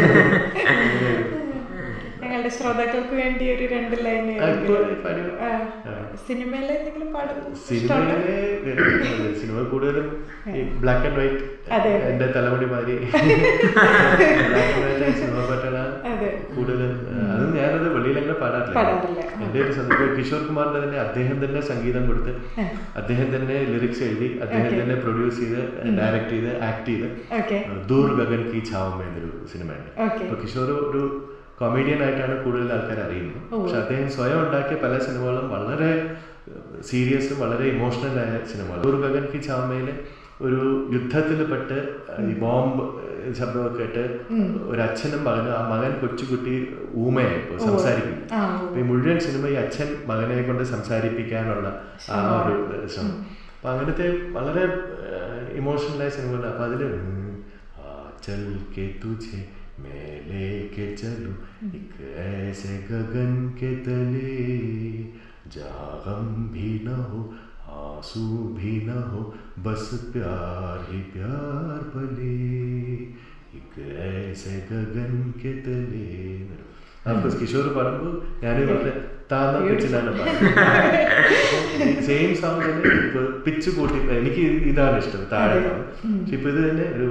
S3: ഞങ്ങളുടെ ശ്രോതാക്കൾക്ക് വേണ്ടി ഒരു രണ്ട് ലൈൻ
S2: ആ, ഇപ്പൊ പാടി. ആ.
S3: സിനിമയിലെ എന്തെങ്കിലും പാടും
S2: സിനിമയിലെ സിനിമ കൂടുതലും ഈ ബ്ലാക്ക് ആൻഡ് വൈറ്റ്
S3: അതെ.
S2: എന്റെ തലമുടി മാറി ബ്ലാക്ക് ആൻഡ് വൈറ്റ് സിനിമ പാട്ടുകളാണ്
S3: അതെ.
S2: കൂടുതലും അത് ഞാനത് വെളിയിലങ്ങനെ പാടാറില്ല
S3: പാടാറില്ല.
S2: എന്റെ ഒരു സന്ദർഭം കിഷോർ കുമാറിന്റെ തന്നെ അദ്ദേഹം തന്നെ സംഗീതം കൊടുത്ത് അദ്ദേഹം തന്നെ ലിറിക്സ് എഴുതി അദ്ദേഹം
S3: Okay.
S2: തന്നെ പ്രൊഡ്യൂസ് ചെയ്ത് ഡയറക്ട് ചെയ്ത് ആക്ട് ചെയ്ത്
S3: ഓക്കെ
S2: ദൂർ ഗഗൻ കി ഛാവ് എന്നൊരു സിനിമയുണ്ട്
S3: Okay.
S2: അപ്പൊ കിഷോർ ഒരു കൊമേഡിയൻ ആയിട്ടാണ് കൂടുതൽ ആൾക്കാർ അറിയുന്നത് പക്ഷെ അദ്ദേഹം സ്വയം ഉണ്ടാക്കിയ പല സിനിമകളും വളരെ സീരിയസും വളരെ ഇമോഷണൽ ആയ സിനിമകൾ ദൂർ ഗഗൻ കി ഛാവമയില് ഒരു യുദ്ധത്തിൽ പെട്ട് ഈ ബോംബ് ശബ്ദമൊക്കെ കേട്ട് ഒരു അച്ഛനും മകനും ആ മകൻ കൊച്ചുകുട്ടി ഊമയായിപ്പോ സംസാരിക്കുന്നു
S3: ആ,
S2: അപ്പൊ ഈ മുഴുവൻ സിനിമ ഈ അച്ഛൻ മകനെ കൊണ്ട് സംസാരിപ്പിക്കാനുള്ള ആ ഒരു ശ്രമം അപ്പൊ അങ്ങനത്തെ വളരെ ഇമോഷണലായ സിനിമകൾ അപ്പൊ അതില് ഉം, ആ ചൽ കെ തുझे मैं लेके चलूं एक ऐसे गगन के तले जहाँ गम भी न हो आंसू भी न हो बस प्यार ही प्यार पले एक ऐसे गगन के तले അപ്പൊ കിഷോർ പാടുമ്പോൾ ഞാൻ വളരെ താന്ന പിച്ചിലാണ് പാടുന്നത് സെയിം സോങ് തന്നെ ഇപ്പൊ പിച്ച് കൂട്ടി എനിക്ക് ഇതാണ് ഇഷ്ടം താഴെ പാടും. പക്ഷെ ഇപ്പൊ ഇത് തന്നെ ഒരു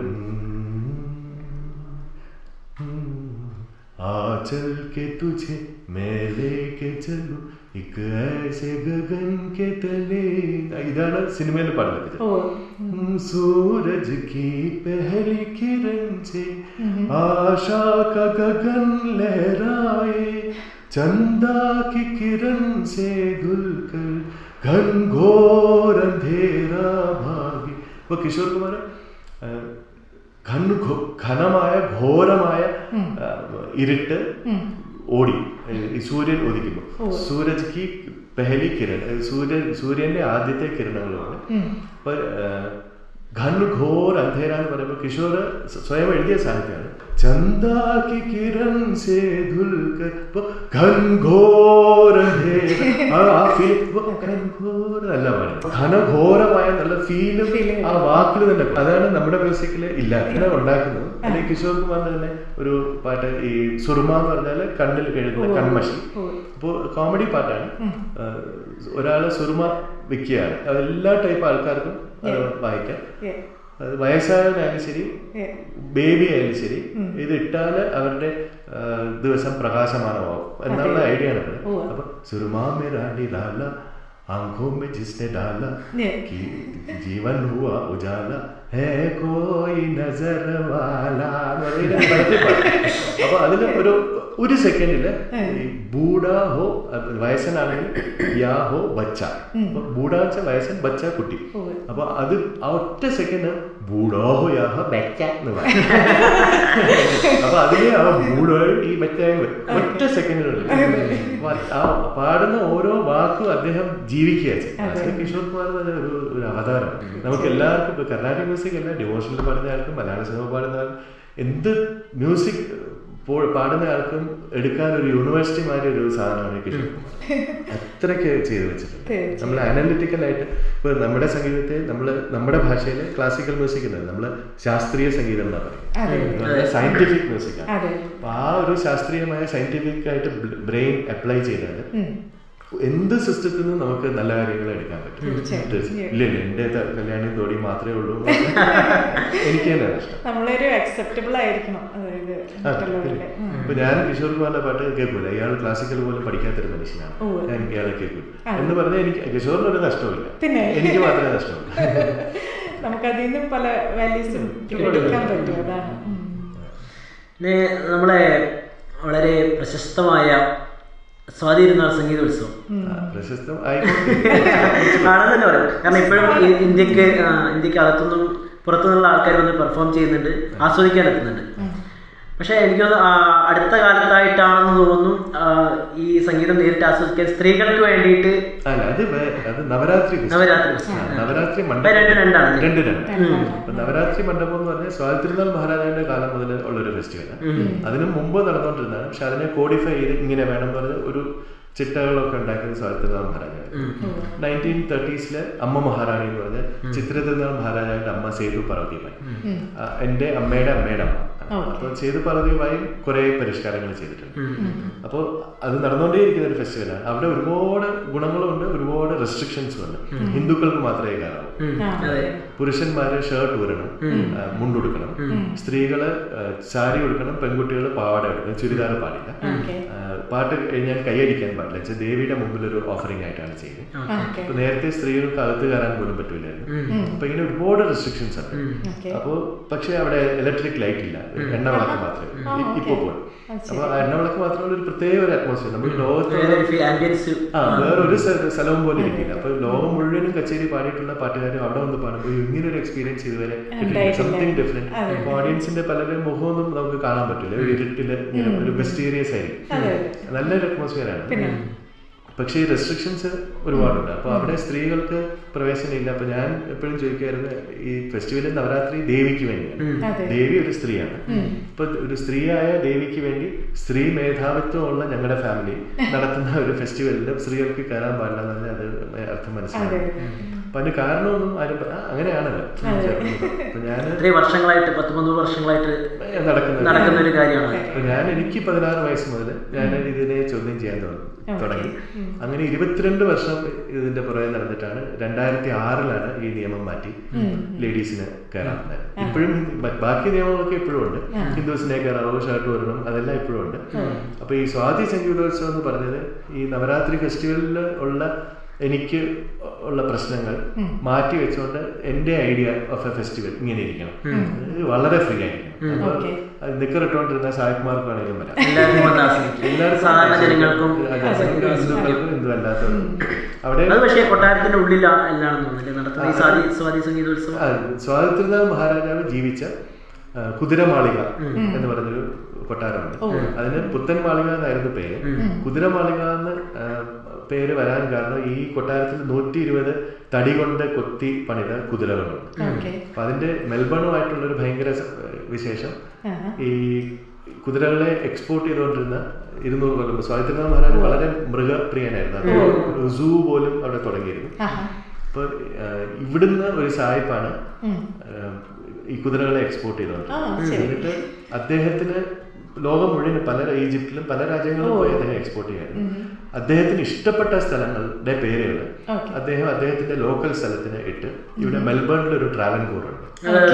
S2: आ चल के तुझे मैं लेके चलूं एक ऐसे गगन के तले ഇതാണ് സിനിമയിൽ പാടുന്നത്
S3: ഓ
S2: सूरज की पहली किरण से आशा का गगन लहराए चंदा की किरण से धुलकर घन घोर अंधेरा भागी वो किशोर कुमार ആ, ഘൻ ഘോ- ഘനമായ ഘോരമായ ആ, ഇരുട്ട് ഓടി ഈ സൂര്യൻ ഉദിക്കുമ്പോൾ സൂരജ് കി പെഹലി കിരൺ സൂര്യൻ സൂര്യന്റെ ആദ്യത്തെ കിരണങ്ങളാണ് അപ്പൊ ആ, ഘൻഘോർ അന്ധേര എന്ന് പറയുമ്പോൾ കിഷോർ സ്വ- സ്വയം എഴുതിയ സാഹിത്യമാണ് ചന്ദാക്കി കിരൺ സേ ധുൽക്കർ ഇപ്പൊ ഘൻഘോർ അന്ധേര ആ ആ ഫീൽ ഘൻഘോർ നല്ല പാടും ഘനഘോരമായ നല്ല ഫീലും ആ വാക്കിൽ തന്നെ അതാണ് നമ്മുടെ മ്യൂസിക്കിൽ ഇല്ല അങ്ങനെ ഉണ്ടാക്കുന്നത് അല്ലെങ്കിൽ കിഷോർ കുമാറിന്റെ തന്നെ ഒരു പാട്ട് ഈ സുർമ എന്ന് പറഞ്ഞാൽ കണ്ണിൽ കഴുകുന്ന കൺമഷി അപ്പോൾ കോമഡി പാട്ടാണ് ആ, ഒരാള് സുർമ വിൽക്കുകയാണ് അത് എല്ലാ ടൈപ്പ് ആൾക്കാർക്കും അത് വായിക്കാം
S3: Yeah.
S2: അത് വയസ്സായവനായാലും ശരി
S3: Yeah.
S2: ബേബി ആയാലും ശരി ഇത് ഇട്ടാല് അവരുടെ ആ, ദിവസം പ്രകാശമാനമാവും എന്നുള്ള ഐഡിയ ആണ്
S3: ഉവ്വ്.
S2: അപ്പൊ സുർമാ മേ റാണി ലാല ആंखों में जिसने डाला
S3: Yeah.
S2: कि जीवन हुआ उजाला है कोई नजर वाला എന്ന് പറയുന്ന പടത്തിൽ പാട്ട്. അപ്പൊ അതിന് ഒരു ഒരു സെക്കൻഡില് ഈ ബൂഡാ ഹോ അത് വയസ്സനാണെങ്കിൽ യാ ഹോ ബച്ച അപ്പൊ ബൂഡാ വെച്ച വയസ്സൻ ബച്ച കുട്ടി
S3: ഉവ്വ്.
S2: അപ്പൊ അത് ആ ഒറ്റ സെക്കൻഡ് ബൂഡോ ഹോ യാ ഹോ ബച്ച എന്ന് പറയും അപ്പൊ അതിലെ ആ ബൂഡോ ഈ ബച്ചായി വരും. ഒറ്റ സെക്കൻഡിനുള്ളിൽ അപ്പൊ ആ പാടുന്ന ഓരോ വാക്കും അദ്ദേഹം ജീവിക്കുക ചെയ്യും കിഷോർ കുമാർ എന്ന് പറഞ്ഞ ഒരു ഒരു അവതാരം നമുക്ക് എല്ലാവർക്കും ഇപ്പൊ കർണാടക മ്യൂസിക് അല്ല ഡിവോഷണൽ പാടുന്ന ആൾക്കും മലയാള സിനിമ പാടുന്ന ആൾക്കും എന്ത് മ്യൂസിക് പാടുന്ന ആൾക്കും എടുക്കാൻ ഒരു യൂണിവേഴ്സിറ്റി മാതിരി ഒരു സാധനമാണ് ഈ കിഷോർ കുമാർ അത്രയ്ക്ക് ചെയ്തു വെച്ചിട്ടുണ്ട്
S3: തീർച്ചയായും.
S2: നമ്മൾ അനലിറ്റിക്കൽ ആയിട്ട് ഇപ്പൊ നമ്മുടെ സംഗീതത്തെ നമ്മൾ നമ്മുടെ ഭാഷയിൽ ക്ലാസിക്കൽ മ്യൂസിക് ഉണ്ട് നമ്മൾ ശാസ്ത്രീയ സംഗീതം എന്നാ
S3: അതെ.
S2: പറയുന്നത് സയന്റിഫിക് മ്യൂസിക് ആണ്
S3: അതെ
S2: അപ്പൊ ആ ഒരു ശാസ്ത്രീയമായ സയന്റിഫിക് ആയിട്ട് ബ്രെയിൻ അപ്ലൈ ചെയ്താൽ എന്ത് സിസ്റ്റത്തിൽ നിന്നും നമുക്ക് നല്ല കാര്യങ്ങൾ എടുക്കാൻ പറ്റും
S3: തീർച്ചയായും.
S2: തീർച്ചയായും. ഇല്ല ഇല്ല എന്റെ ത- കല്യാണം തോടി മാത്രമേ ഉള്ളൂ എനിക്ക് തന്നെ ഇഷ്ടം
S3: നമ്മളൊരു അക്സെപ്റ്റബിൾ ആയിരിക്കണം അതായത്
S2: ആ,
S3: മറ്റുള്ളവരുടെ ഉം.
S2: ഇപ്പൊ ഞാൻ കിഷോർ കുമാറിന്റെ പാട്ട് കേൾക്കൂല ഇയാൾ ക്ലാസിക്കൽ പോലും പഠിക്കാത്തൊരു മനുഷ്യനാണ്
S3: ഉവ്വ്.
S2: ഞാൻ ഇയാളെ കേൾക്കും
S3: ആ.
S2: എന്ന് പറഞ്ഞാൽ എനിക്ക് കിഷോറിന് ഒരു നഷ്ടമില്ല
S3: പിന്നെ?
S2: എനിക്ക് മാത്രമേ നഷ്ടമുള്ളൂ
S3: നമുക്കതിൽ നിന്നും പല വാല്യൂസും എടുക്കാൻ പറ്റും അതാണ് ഉം.
S4: പിന്നെ നമ്മളെ വളരെ പ്രശസ്തമായ സ്വാധീന സംഗീതോത്സവം
S2: ആ, പ്രശസ്തം ആയിക്കോട്ടെ
S4: ആണെന്ന് തന്നെ പറയാം കാരണം ഇപ്പോഴും ഈ ഇന്ത്യക്ക് ആ, ഇന്ത്യക്ക് അകത്തുനിന്നും പുറത്തുനിന്നുള്ള ആൾക്കാർ വന്ന് പെർഫോം ചെയ്യുന്നുണ്ട് ആസ്വദിക്കാൻ എത്തുന്നുണ്ട് പക്ഷെ എനിക്ക് തോന്നുന്നു ആ, അടുത്ത കാലത്തായിട്ടാണെന്ന് തോന്നുന്നു ആ, ഈ സംഗീതം നേരിട്ട് ആസ്വദിക്കാൻ സ്ത്രീകൾക്ക് വേണ്ടിയിട്ട്
S2: അല്ല അത് വേ- അത് നവരാത്രി ഫെസ്റ്റിവൽ.
S4: നവരാത്രി ഫെസ്റ്റിവൽ.
S2: ആ, നവരാത്രി
S4: ഇപ്പൊ രണ്ട് രണ്ടാണ്.
S2: രണ്ട് രണ്ട് അപ്പൊ നവരാത്രി മണ്ഡപം എന്ന് പറഞ്ഞാൽ സ്വാതിരുന്നാൾ മഹാരാജാവിന്റെ കാലം മുതൽ ഉള്ള ഒരു ഫെസ്റ്റിവലാണ് അതിന് മുമ്പ് നടന്നുകൊണ്ടിരുന്നതാണ് പക്ഷെ അതിനെ കോഡിഫൈ ചെയ്ത് ഇങ്ങനെ വേണം എന്ന് പറഞ്ഞ് ഒരു ചിട്ടകളൊക്കെ ഉണ്ടാക്കിയത് സ്വാതിരുന്നാൾ മഹാരാജാവ് നയൻറ്റീൻ തേർട്ടീസിലെ അമ്മ മഹാറാണി എന്ന് പറഞ്ഞ ചിത്രതിരുനാൾ മഹാരാജാവിന്റെ അമ്മ സേതു പാർവതിയുമായി ആ, എന്റെ അമ്മയുടെ അമ്മയുടെ അമ്മ അപ്പൊ സേതു പാർവതിയുമായും കുറെ പരിഷ്കാരങ്ങൾ ചെയ്തിട്ടുണ്ട് അപ്പോൾ അത് നടന്നുകൊണ്ടേയിരിക്കുന്ന ഒരു ഫെസ്റ്റിവലാണ് അവിടെ ഒരുപാട് ഗുണങ്ങളുണ്ട് ഒരുപാട് റെസ്ട്രിക്ഷൻസും ഉണ്ട് ഹിന്ദുക്കൾക്ക് മാത്രമേ കയറാവൂ
S3: ആ,
S4: അതെ
S2: പുരുഷന്മാര് ഷർട്ട് ഊരണം ആ, മുണ്ടുടുക്കണം സ്ത്രീകള് ആ, സാരി ഉടുക്കണം പെൺകുട്ടികൾ പാവാട ഉടുക്കണം ചുരിദാർ പാടില്ല
S3: ഓക്കെ
S2: ആ, പാട്ട് കഴിഞ്ഞാൽ കൈയടിക്കാൻ പാടില്ല വെച്ചാൽ ദേവിയുടെ മുമ്പിൽ ഒരു ഓഫറിംഗ് ആയിട്ടാണ് ചെയ്യുന്നത്
S3: ഓക്കെ
S2: അപ്പൊ നേരത്തെ സ്ത്രീകൾക്ക് അകത്ത് കയറാൻ പോലും പറ്റൂലായിരുന്നു അപ്പൊ ഇങ്ങനെ ഒരുപാട് റെസ്ട്രിക്ഷൻസ് ഉണ്ട്
S3: ഓക്കെ
S2: അപ്പോ പക്ഷെ അവിടെ ഇലക്ട്രിക് ലൈറ്റ് ഇല്ല എണ്ണ വിളക്ക് മാത്രമേ
S3: ആ,
S2: ഇ- ഇപ്പൊ
S3: ഓക്കേ.
S2: പോലും
S3: അത്
S2: അപ്പൊ ആ എണ്ണ വിളക്ക് മാത്രമുള്ള ഒരു പ്രത്യേക ഒരു അറ്റ്മോസ്ഫിയർ നമ്മൾ ലോകത്തുള്ള
S4: വേറെ ആംബിയൻസ്
S2: ആ വേറൊരു സ്ഥ- സ്ഥലവും പോലെ ഇരിക്കില്ല അപ്പൊ ലോകം മുഴുവനും കച്ചേരി പാടിയിട്ടുള്ള പാട്ടുകാരും അവിടെ വന്ന് പാടുമ്പോൾ ഇങ്ങനെ ഒരു എക്സ്പീരിയൻസ് ഇതുവരെ
S3: ഉണ്ടായിട്ടില്ല.
S2: സംതിങ് ഡിഫറെന്റ് അപ്പൊ ഓഡിയൻസിന്റെ പലരുടെയും മുഖമൊന്നും നമുക്ക് കാണാൻ പറ്റില്ല ഇരുട്ടില് ഇങ്ങനെ ഒരു മിസ്റ്റീരിയസ് ആയിരിക്കും
S3: അതെ
S2: നല്ലൊരു അറ്റ്മോസ്ഫിയർ ആണ്
S3: പിന്നെ
S2: പക്ഷേ ഈ റെസ്ട്രിക്ഷൻസ് ഒരുപാടുണ്ട് അപ്പൊ അവിടെ സ്ത്രീകൾക്ക് പ്രവേശനമില്ല അപ്പൊ ഞാൻ എപ്പോഴും ചോദിക്കുമായിരുന്നു ഈ ഫെസ്റ്റിവലിൽ നവരാത്രി ദേവിക്ക് വേണ്ടിയാണ്
S3: അതെ.
S2: ദേവി ഒരു സ്ത്രീയാണ് ഇപ്പൊ ഒരു സ്ത്രീയായ ദേവിക്ക് വേണ്ടി സ്ത്രീ മേധാവിത്വമുള്ള ഞങ്ങളുടെ ഫാമിലി നടത്തുന്ന ഒരു ഫെസ്റ്റിവലിൽ സ്ത്രീകൾക്ക് കയറാൻ പാടില്ല എന്ന് പറഞ്ഞാൽ അത് അർത്ഥം
S3: അതെ
S2: മനസ്സിലാവും അപ്പൊ അതിന് കാരണമൊന്നും ആരും പറ- ആ, അങ്ങനെയാണല്ലോ അപ്പൊ ഞാൻ
S4: ഇത്രയും വർഷങ്ങളായിട്ട് പത്ത് പന്ത്രണ്ട് വർഷങ്ങളായിട്ട്
S2: നടക്കുന്ന
S4: നടക്കുന്ന ഒരു കാര്യമാണ്
S2: അപ്പൊ ഞാൻ എനിക്ക് പതിനാറ് വയസ്സ് മുതൽ ഞാൻ ഇതിനെ ചോദ്യം ചെയ്യാൻ തുടങ്ങി തുടങ്ങി അങ്ങനെ ഇരുപത്തിരണ്ട് വർഷം ഇതിന്റെ പുറകെ നടന്നിട്ടാണ് രണ്ടായിരത്തി ആറിലാണ് ഈ നിയമം മാറ്റി ലേഡീസിന് കയറാൻ പറ്റുന്നത് ഇപ്പോഴും ബ- ബാക്കി നിയമങ്ങളൊക്കെ ഇപ്പോഴും ഉണ്ട് ഹിന്ദുസിനെ കയറാവോ ഷർട്ട് വരണം അതെല്ലാം ഇപ്പോഴും ഉണ്ട് അപ്പൊ ഈ സ്വാതി സംഗീതോത്സവം എന്ന് പറഞ്ഞത് ഈ നവരാത്രി ഫെസ്റ്റിവലിൽ ഉള്ള എനിക്ക് ഉള്ള പ്രശ്നങ്ങൾ മാറ്റി വെച്ചുകൊണ്ട് എന്റെ ഐഡിയ ഓഫ് എ ഫെസ്റ്റിവൽ ഇങ്ങനെ ഇരിക്കണം ഇത് വളരെ ഫ്രീ ആയിരിക്കണം അപ്പൊ
S3: Okay.
S2: അത് നിക്കറിട്ടോണ്ടിരുന്ന സായിപ്മാർക്കാണെങ്കിലും വരാം
S4: എല്ലാവർക്കും വന്ന് ആസ്വദിക്കാം
S2: എല്ലാവർക്കും
S4: സാധാരണ ജനങ്ങൾക്കും
S2: അതെ, ഹിന്ദുക്കൾക്കും ഹിന്ദു അല്ലാത്തവർക്കും അവിടെ
S4: അത് പക്ഷേ കൊട്ടാരത്തിന്റെ ഉള്ളിൽ എല്ലാണെന്ന് തോന്നുന്നില്ലേ നടത്തുന്നത് ഈ സ്വാതി സ്വാതി സംഗീതോത്സവം
S2: ആ, സ്വാതന്ത്ര്യനാൾ മഹാരാജാവ് ജീവിച്ച ആ, കുതിരമാളിക എന്ന് പറഞ്ഞൊരു കൊട്ടാരമുണ്ട് അതിന് പുത്തൻ മാളിക എന്നായിരുന്നു പേര് കുതിരമാളിക എന്ന് ആ, പേര് വരാൻ കാരണം ഈ കൊട്ടാരത്തിൽ നൂറ്റി ഇരുപത് തടി കൊണ്ട് കൊത്തി പണിത കുതിരകളുണ്ട്
S3: ഓക്കെ
S2: അപ്പൊ അതിന്റെ മെൽബണുമായിട്ടുള്ള ഒരു ഭയങ്കര സ- വിശേഷം
S3: ആഹാ.
S2: ഈ കുതിരകളെ എക്സ്പോർട്ട് ചെയ്തുകൊണ്ടിരുന്ന ഇരുന്നൂറ് കൊല്ലം മുമ്പ് സ്വാതന്ത്ര്യ മഹാരാജ് വളരെ മൃഗപ്രിയനായിരുന്നു അത് സൂ പോലും അവിടെ തുടങ്ങിയിരുന്നു
S3: ആഹാ.
S2: അപ്പൊ ആ, ഇവിടുന്ന് ഒരു സായിപ്പാണ്
S3: ഉം.
S2: ആ, ഈ കുതിരകളെ എക്സ്പോർട്ട്
S3: ആ,
S2: ചെയ്തത്
S3: ശരി.
S2: എന്നിട്ട് അദ്ദേഹത്തിന് ലോകം മുഴുവൻ പല ഈജിപ്തിലും പല രാജ്യങ്ങളിലും പോയി അദ്ദേഹം എക്സ്പോർട്ട് ചെയ്യായിരുന്നു അദ്ദേഹത്തിന് ഇഷ്ടപ്പെട്ട സ്ഥലങ്ങളുടെ പേരുകൾ
S3: Okay.
S2: അദ്ദേഹം അദ്ദേഹത്തിന്റെ ലോക്കൽ സ്ഥലത്തിന് ഇട്ട് ഇവിടെ മെൽബണിൽ ഒരു ട്രാവൻ കൂർ ഉണ്ട്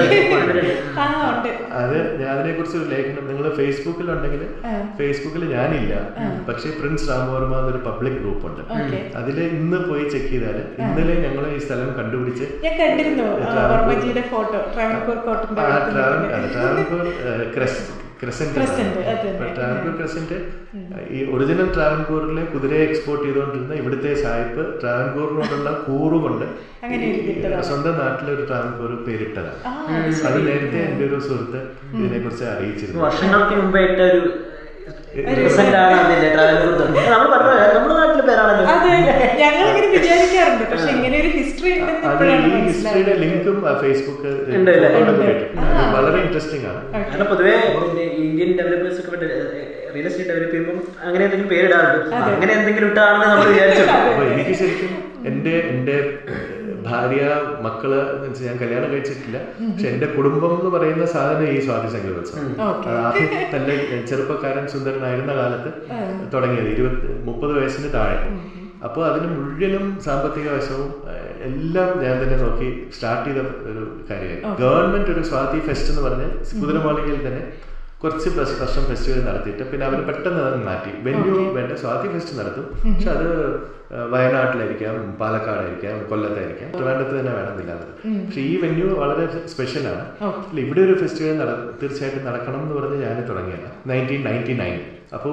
S3: ആ ഉണ്ട്
S2: അത് ഞാൻ അതിനെ കുറിച്ച് ഒരു ലേഖനം നിങ്ങൾ ഫേസ്ബുക്കിൽ ഉണ്ടെങ്കിൽ ഫേസ്ബുക്കിൽ ഞാനില്ല പക്ഷേ പ്രിൻസ് രാമവർമ്മ എന്നൊരു പബ്ലിക് ഗ്രൂപ്പ് ഉണ്ട്
S3: ഓക്കെ
S2: അതിൽ ഇന്ന് പോയി ചെക്ക് ചെയ്താൽ ഇന്നലെ ഞങ്ങൾ ഈ സ്ഥലം കണ്ടുപിടിച്ച്
S3: ഞാൻ കണ്ടിരുന്നു ആ, വർമ്മജിയുടെ ഫോട്ടോ ട്രാവൻകൂർ കോട്ടന്റെ
S2: ആ
S3: അടുത്ത്
S2: ട്രാവൻ
S3: നിൽക്കുന്നത്.
S2: ട്രാവൻകൂർ ക്രസന്റ്
S3: Crescent, അത് തന്നെ.
S2: ട്രാവൻകൂർ ക്രസന്റ് ഈ ഒറിജിനൽ ട്രാവൻകൂറിലെ കുതിരയെ എക്സ്പോർട്ട് ചെയ്തുകൊണ്ടിരുന്ന ഇവിടുത്തെ സായിപ്പ് ട്രാവൻകൂറിനോടുള്ള കൂറുകൊണ്ട്
S3: അങ്ങനെ
S2: ഈ
S3: എഴുതിയിട്ടതാണ്.
S2: സ്വന്തം നാട്ടിലെ ഒരു ട്രാവൻകൂർ പേരിട്ടതാണ്
S3: ആ,
S2: അത് നേരത്തെ എൻ്റെ ഒരു സുഹൃത്ത് ഇതിനെ കുറിച്ച് അറിയിച്ചിരുന്നു
S4: വർഷങ്ങൾക്ക് മുമ്പേ ഇട്ട ഒരു present ആണ് അതിന്റെ ട്രാവൽ നമ്മൾ പറഞ്ഞു നമ്മുടെ നാട്ടിലെ പേരാണല്ലോ
S3: അതെ ഞങ്ങൾ ഇങ്ങനെ വിചാരിക്കാറുണ്ട് പക്ഷെ ഇങ്ങനെ ഒരു ഹിസ്റ്ററി ഉണ്ടെന്ന്
S2: അത്
S3: ഇപ്പോഴാണ്
S2: ഈ ഹിസ്റ്ററിയുടെ
S3: മനസ്സിലായത്
S2: ലിങ്കും ഫേസ്ബുക്ക്
S4: ഉണ്ട് ഇല്ലേ?
S2: വളരെ ഇൻട്രസ്റ്റിംഗ് ആണ്
S4: കാരണം പൊതുവേ ഇതിന്റെ ഇന്ത്യൻ ഡെവലപ്പേഴ്സ് ഒക്കെ റിയൽ എസ്റ്റേറ്റ് ഡെവലപ്പ് ചെയ്യുമ്പോൾ അങ്ങനെ എന്തെങ്കിലും പേരിടാറുണ്ട് അങ്ങനെ എന്തെങ്കിലും ഇട്ടാണെന്ന് നമ്മൾ വിചാരിച്ചു
S2: അപ്പൊ എനിക്ക് ശരിക്കും എന്റെ എന്റെ ഏഹ്, ഭാര്യ മക്കള് എന്ന് വെച്ചാൽ ഞാൻ കല്യാണം കഴിച്ചിട്ടില്ല പക്ഷെ എന്റെ കുടുംബം എന്ന് പറയുന്ന സാധനം ഈ സ്വാതി സംഗീതോത്സവം
S3: ഓക്കെ
S2: അത് ആദ്യം നല്ല ചെറുപ്പക്കാരൻ സുന്ദരനായിരുന്ന കാലത്ത് തുടങ്ങിയത് ഇരുപത്തി മുപ്പത് വയസ്സിന് താഴെ അപ്പോൾ അതിന് മുഴുവനും സാമ്പത്തിക വശവും ഏഹ്, എല്ലാം ഞാൻ തന്നെ നോക്കി സ്റ്റാർട്ട് ചെയ്ത ഒരു കാര്യമായി ഗവൺമെന്റ് ഒരു സ്വാതി ഫെസ്റ്റ് എന്ന് പറഞ്ഞ് കുതിരമാളികയിൽ തന്നെ കുറച്ച് പ്ലസ് വർഷം ഫെസ്റ്റിവൽ നടത്തിയിട്ട് പിന്നെ അവർ പെട്ടെന്ന് അത് മാറ്റി വെന്യൂ വേണ്ട സ്വാതി ഫെസ്റ്റ് നടത്തും പക്ഷെ അത് ഏഹ്, വയനാട്ടിലായിരിക്കാം പാലക്കാടായിരിക്കാം കൊല്ലത്തായിരിക്കാം ട്രിവാൻഡ്രത്ത് തന്നെ വേണമെന്നില്ല അത് പക്ഷെ ഈ വെന്യൂ വളരെ സ്പെഷ്യലാണ് അല്ല, ഇവിടെ ഒരു ഫെസ്റ്റിവൽ നട തീർച്ചയായിട്ടും നടക്കണം എന്ന് പറഞ്ഞ് ഞാൻ തുടങ്ങിയത് നയൻറ്റീൻ നയൻറ്റി നയൻ അപ്പോൾ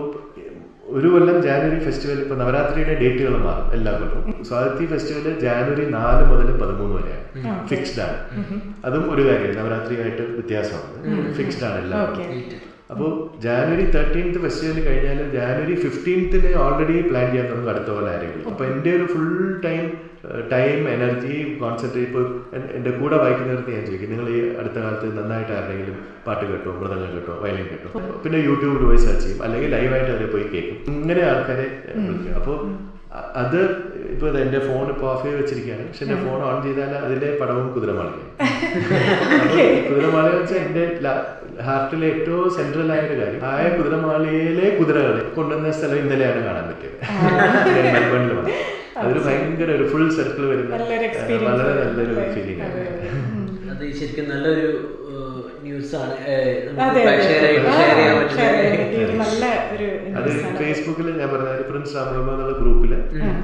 S2: ഒരു കൊല്ലം ജാനുവരി ഫെസ്റ്റിവൽ ഇപ്പൊ നവരാത്രിയുടെ ഡേറ്റുകൾ മാറും എല്ലാ കൊല്ലവും സ്വാതി ഫെസ്റ്റിവൽ ജാനുവരി നാല് മുതൽ പതിമൂന്ന് വരെയാണ് ഫിക്സ്ഡ് ആണ് അതും ഒരു കാര്യം നവരാത്രിയായിട്ട് വ്യത്യാസമുണ്ട് ഫിക്സ്ഡ് ആണ് എല്ലാ
S3: ഓക്കെ
S2: അപ്പോൾ ജാനുവരി തേർട്ടീൻത്ത് ഫെസ്റ്റിവൽ കഴിഞ്ഞാൽ ജാനുവരി ഫിഫ്റ്റീൻത്തിന് ഓൾറെഡി പ്ലാൻ ചെയ്യാൻ തുടങ്ങും അടുത്ത പോലെ ആരെങ്കിലും അപ്പോൾ എൻ്റെ ഒരു full time time energy concentrate ഇപ്പോൾ എൻ്റെ കൂടെ വായിക്കുന്നവർക്ക് ഞാൻ ചോദിക്കും നിങ്ങൾ ഈ അടുത്ത കാലത്ത് നന്നായിട്ട് ആരുടെങ്കിലും പാട്ട് കേട്ടോ മൃദംഗം കേട്ടോ വയലിൻ കേട്ടോ പിന്നെ യൂട്യൂബിൽ പോയി സെർച്ച് ചെയ്യും അല്ലെങ്കിൽ ലൈവായിട്ട് അവരെ പോയി കേൾക്കും ഇങ്ങനെ ആൾക്കാരെ ഏഹ്, വിളിക്കും അപ്പോൾ അ- അത് ഇപ്പോൾ എൻ്റെ ഫോൺ ഇപ്പോൾ ഓഫ് ചെയ്ത് വെച്ചിരിക്കുകയാണ് പക്ഷെ എൻ്റെ ഫോൺ ഓൺ ചെയ്താൽ അതിലെ പടവും കുതിരമാളികയും അപ്പോൾ ഈ കുതിരമാളിക വെച്ചാൽ എൻ്റെ ഹാർട്ടിലെ ഏറ്റവും സെൻട്രൽ ആയ ഒരു കാര്യം ആയ കുതിരമാളികയിലെ കുതിരകളെ കൊണ്ടുവന്ന സ്ഥലം ഇന്നലെയാണ് കാണാൻ പറ്റിയത് മെൽബണിൽ വന്നത് അതൊരു ഭയങ്കര ഒരു ഫുൾ സർക്കിൾ വരുന്ന
S3: നല്ലൊരു
S2: ഏഹ്,
S3: experience
S2: വളരെ
S3: ആയിരുന്നു.
S2: നല്ലൊരു ഫീലിംഗ് ആണ്
S4: അത് ശരിക്കും നല്ലൊരു ന്യൂസ് ആണ് ഏഹ്, നമുക്ക്
S3: അതെ അതെ
S4: പ്രേക്ഷകരായിട്ട്
S3: ആ,
S4: ഷെയർ ചെയ്യാൻ
S3: share
S4: പറ്റുന്ന
S3: ചെയ്യാൻ പറ്റിയ ഒരു നല്ല ഒരു
S2: അത്
S3: news ആണ്.
S2: ഫേസ്ബുക്കിൽ ഞാൻ പറഞ്ഞ പ്രിൻസ് രാമവർമ്മ എന്നുള്ള ഗ്രൂപ്പില്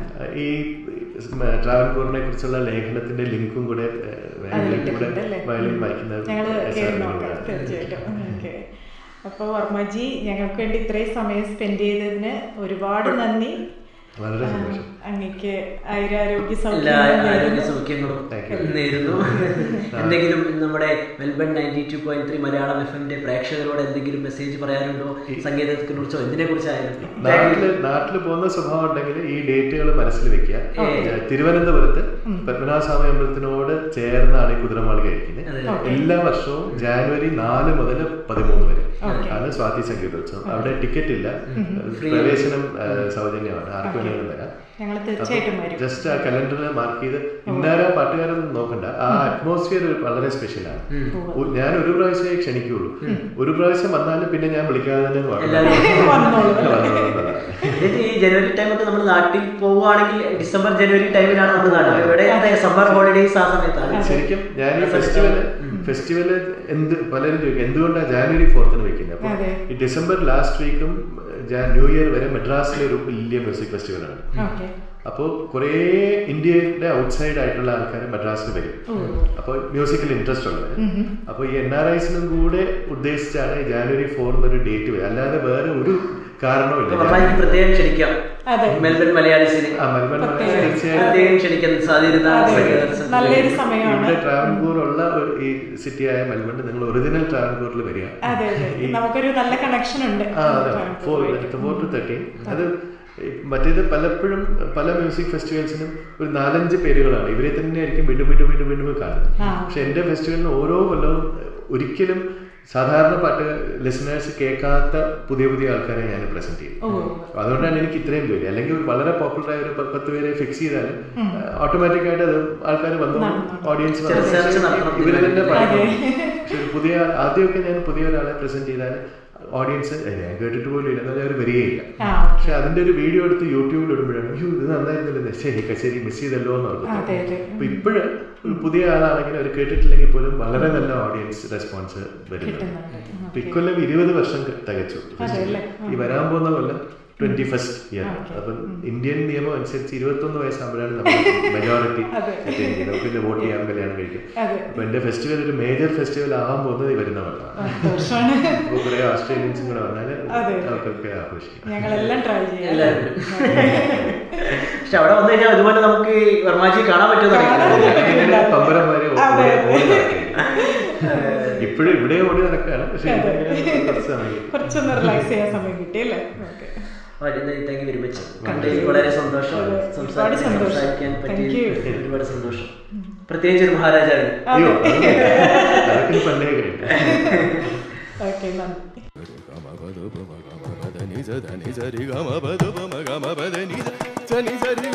S2: ഈ ട്രാവൻകൂറിനെ കുറിച്ചുള്ള ലേഖനത്തിന്റെ ലിങ്കും കൂടെ
S3: അതിലിട്ടിട്ടുണ്ട്
S2: കൂടെ
S3: അല്ലേ?
S2: വയലിൻ വായിക്കുന്ന
S3: ഞങ്ങള്
S2: എസ്
S3: കേറി
S2: ആർ
S3: നോക്കാം
S2: വിനോദാണ്.
S3: തീർച്ചയായിട്ടും ഓക്കെ അപ്പോൾ വർമ്മജി ഞങ്ങൾക്ക് വേണ്ടി ഇത്രയും സമയം സ്പെൻഡ് ചെയ്തതിന് ഒരുപാട് നന്ദി
S2: വളരെ സന്തോഷം
S3: അങ്ങക്ക് ആയുരാരോഗ്യ
S4: എല്ലാ
S3: സൗഖ്യം
S4: ആരോഗ്യ സൗഖ്യങ്ങളും നേരുന്നു എന്തെങ്കിലും നമ്മുടെ Melbourne ninety two point three Malayalam F എമ്മിന്റെ പ്രേക്ഷകരോട് എന്തെങ്കിലും മെസ്സേജ് പറയാനുണ്ടോ സംഗീതത്തെ കുറിച്ചോ എന്തിനെ കുറിച്ചായാലും
S2: നാട്ടില് നാട്ടില് പോകുന്ന സ്വഭാവം ഉണ്ടെങ്കിൽ ഈ ഡേറ്റുകൾ മനസ്സിൽ വെക്കുക ഏഹ് തിരുവനന്തപുരത്ത് പത്മനാഭസ്വാമി അമ്പലത്തിനോട് ചേർന്നാണ് ഈ കുതിരമാളിക ഇരിക്കുന്നത് എല്ലാ വർഷവും ജാനുവരി നാല് മുതൽ പതിമൂന്ന് വരെ ആണ് സ്വാതി സംഗീതോത്സവം അവിടെ ടിക്കറ്റ് ഇല്ല പ്രവേശനം ഏഹ് സൗജന്യമാണ് ആർക്ക് വേണമെങ്കിലും വരാം
S3: ഞങ്ങൾ തീർച്ചയായിട്ടും വരും
S2: ജസ്റ്റ് ആ കലണ്ടറിൽ മാർക്ക് ചെയ്ത് ഇന്നാരാ പാട്ടുകാരൊന്നും നോക്കണ്ട ആ അറ്റ്മോസ്ഫിയർ വളരെ സ്പെഷ്യലാണ് ഒ- ഞാൻ ഒരു പ്രാവശ്യമേ ക്ഷണിക്കുള്ളൂ ഒരു പ്രാവശ്യം വന്നാലും പിന്നെ ഞാൻ വിളിക്കാതെ തന്നെ
S4: എല്ലാവരും
S3: വന്നോളൂ
S2: വന്നോളൂ
S4: എന്നിട്ട് ഈ ജനുവരി ടൈമൊക്കെ നമ്മൾ നാട്ടിൽ പോവുകയാണെങ്കിൽ ഡിസംബർ ജനുവരി ടൈമിലാണ് നമ്മൾ നാട്ടിൽ ഇവിടെ സമ്മർ ഹോളിഡേയ്സ് ആ സമയത്താണ്
S2: ശരിക്കും ഞാൻ ഈ ഫെസ്റ്റിവല് ഫെസ്റ്റിവല് എന്ത് പലരും ചോദിക്കും എന്തുകൊണ്ടാണ് ജാനുവരി ഫോർത്തിന് വെക്കുന്നത് അപ്പൊ
S3: അതെ.
S2: ഈ ഡിസംബർ ലാസ്റ്റ് വീക്കും ന്യൂ ഇയർ വരെ മെഡ്രാസിലെ ഒരു വലിയ മ്യൂസിക് ഫെസ്റ്റിവലാണ്
S3: ഓക്കെ
S2: അപ്പോൾ കുറേ ഇന്ത്യയുടെ ഔട്ട്സൈഡ് ആയിട്ടുള്ള ആൾക്കാർ മദ്രാസിൽ വരും അപ്പോൾ മ്യൂസിക്കിൽ ഇൻട്രസ്റ്റ് ഉള്ളത് അപ്പോൾ ഈ എൻ ആർ ഐസിനും കൂടെ ഉദ്ദേശിച്ചാണ് ഈ ജാനുവരി ഫോർ എന്നൊരു ഡേറ്റ് വരിക അല്ലാതെ വേറെ ഒരു കാരണവുമില്ല
S4: വർമ്മയ്ക്ക് പ്രത്യേകം ക്ഷണിക്കാം
S3: അതെ
S4: മെൽബൺ മലയാളീസിനെ
S2: ആ മൽബൺ തീർച്ചയായും
S4: പ്രത്യേകം ക്ഷണിക്കാൻ സാധ്യത
S3: നല്ലൊരു സമയമാണ്
S2: ഇവിടെ ട്രാവൻകൂർ ഉള്ള ഒരു ഈ സിറ്റിയായ മെൽബണിൽ നിങ്ങൾ ഒറിജിനൽ ട്രാവൻകൂറിൽ വരിക
S3: അതെ അതെ നമുക്കൊരു നല്ല കണക്ഷൻ ഉണ്ട്
S2: ആ അതെ ഫോർ ഫോർ ടു തേർട്ടീൻ അത് മറ്റേത് പലപ്പോഴും പല മ്യൂസിക് ഫെസ്റ്റിവൽസിനും ഒരു നാലഞ്ച് പേരുകളാണ് ഇവരെ തന്നെയായിരിക്കും വീണ്ടും വീണ്ടും വീണ്ടും വീണ്ടും കാണുന്നത്
S3: ആ.
S2: പക്ഷെ എൻ്റെ ഫെസ്റ്റിവലിന് ഓരോ കൊല്ലവും ഒരിക്കലും സാധാരണ പാട്ട് ലിസണേഴ്സ് കേൾക്കാത്ത പുതിയ പുതിയ ആൾക്കാരെ ഞാൻ പ്രസന്റ് ചെയ്യും
S3: ഓ
S2: അതുകൊണ്ടാണ് എനിക്ക് ഇത്രയും ജോലി അല്ലെങ്കിൽ ഒരു വളരെ പോപ്പുലർ ആയ ഒരു പ- പത്ത് പേരെ ഫിക്സ് ചെയ്താൽ ഓട്ടോമാറ്റിക് ആയിട്ട് അത് ആൾക്കാർ വന്നു ഓഡിയൻസ്
S4: ചെറിയ search നടത്തണം.
S2: ഇവര് തന്നെ
S3: അതെ.
S2: പഠിക്കണം പക്ഷെ ഒരു പുതിയ ആദ്യമൊക്കെ ഞാൻ പുതിയ ഒരാളെ പ്രസന്റ് ചെയ്താൽ ഓഡിയൻസ് ഞാൻ കേട്ടിട്ട് പോലും ഇല്ല എന്നാൽ അവർ വരികയില്ല
S3: ആ
S2: പക്ഷെ അതിന്റെ ഒരു വീഡിയോ എടുത്ത് യൂട്യൂബിൽ ഇടുമ്പോഴാണ് അയ്യോ ഇത് നന്നായിരുന്നില്ല ശരി ശരി മിസ് ചെയ്തല്ലോ എന്ന്
S3: അതെ,
S2: ഓർക്കും
S3: അതെ.
S2: അപ്പൊ ഇപ്പോഴ് ഒരു പുതിയ ആളാണെങ്കിൽ അവർ കേട്ടിട്ടില്ലെങ്കിൽ പോലും വളരെ നല്ല ഓഡിയൻസ് റെസ്പോൺസ് വരുന്നുണ്ട്
S3: കിട്ടുന്നുണ്ട്
S2: അപ്പൊ ഇക്കൊല്ലം ഇരുപത് വർഷം ക- തികച്ചു
S3: അതെയല്ലേ?
S2: ഈ വരാൻ പോകുന്ന കൊല്ലം ട്വന്റി ഫസ്റ്റ് ഇയർ അപ്പം ഇന്ത്യൻ നിയമം അനുസരിച്ച് ഇരുപത്തൊന്ന് വയസ്സാകുമ്പോഴാണ് നമ്മൾ മെജോറിറ്റി
S3: അതെ.
S2: പിന്നെ വോട്ട് ചെയ്യാൻ കല്യാണം കഴിക്കും
S3: അതെ
S2: അപ്പൊ എന്റെ ഫെസ്റ്റിവൽ ഒരു മേജർ ഫെസ്റ്റിവൽ ആവാൻ പോകുന്നത് ഈ വരുന്ന കൊല്ലമാണ്
S3: സന്തോഷമാണ്
S2: അപ്പൊ കുറെ ഓസ്ട്രേലിയൻസും കൂടെ വന്നാല്
S3: അതെ.
S2: അവർക്കൊക്കെ ആഘോഷിക്കാം
S3: ഞങ്ങളെല്ലാം ട്രൈ ചെയ്യാം
S4: എല്ലാവരും പക്ഷെ അവിടെ വന്നു കഴിഞ്ഞാൽ അതുപോലെ നമുക്ക് ഈ വർമാജി കാണാൻ പറ്റുമെന്ന്
S2: ഇങ്ങനെ പമ്പരന്മാരെ
S3: അതെ,
S2: ഓടി ഇപ്പോഴും ഇവിടെ ഓടി നടക്കുകയാണ് പക്ഷെ
S3: അതെ.
S2: ഇതിങ്ങനെ കുറച്ച് സമയം
S3: കുറച്ചൊന്ന് റിലാക്സ് ചെയ്യാൻ സമയം കിട്ടിയല്ലേ okay
S4: thank you very much കണ്ടതിൽ വളരെ സന്തോഷം
S3: അതെ,
S4: സംസാരിക്കാൻ
S3: ഒരുപാട് സന്തോഷം.
S4: സംസാരിക്കാൻ
S3: Thank
S4: പറ്റി
S3: you.
S4: ഒരുപാട് സന്തോഷം പ്രത്യേകിച്ച് ഒരു മഹാരാജാവിന്
S2: അയ്യോ അതൊന്നും ഇല്ല. അതൊക്കെ പണ്ടേ കഴിഞ്ഞു
S3: ഓക്കെ നന്ദി
S5: గమ పద పమ గమ పద ని స ధ ని స రి గమ పద పమ గమ పద ని స ని స రి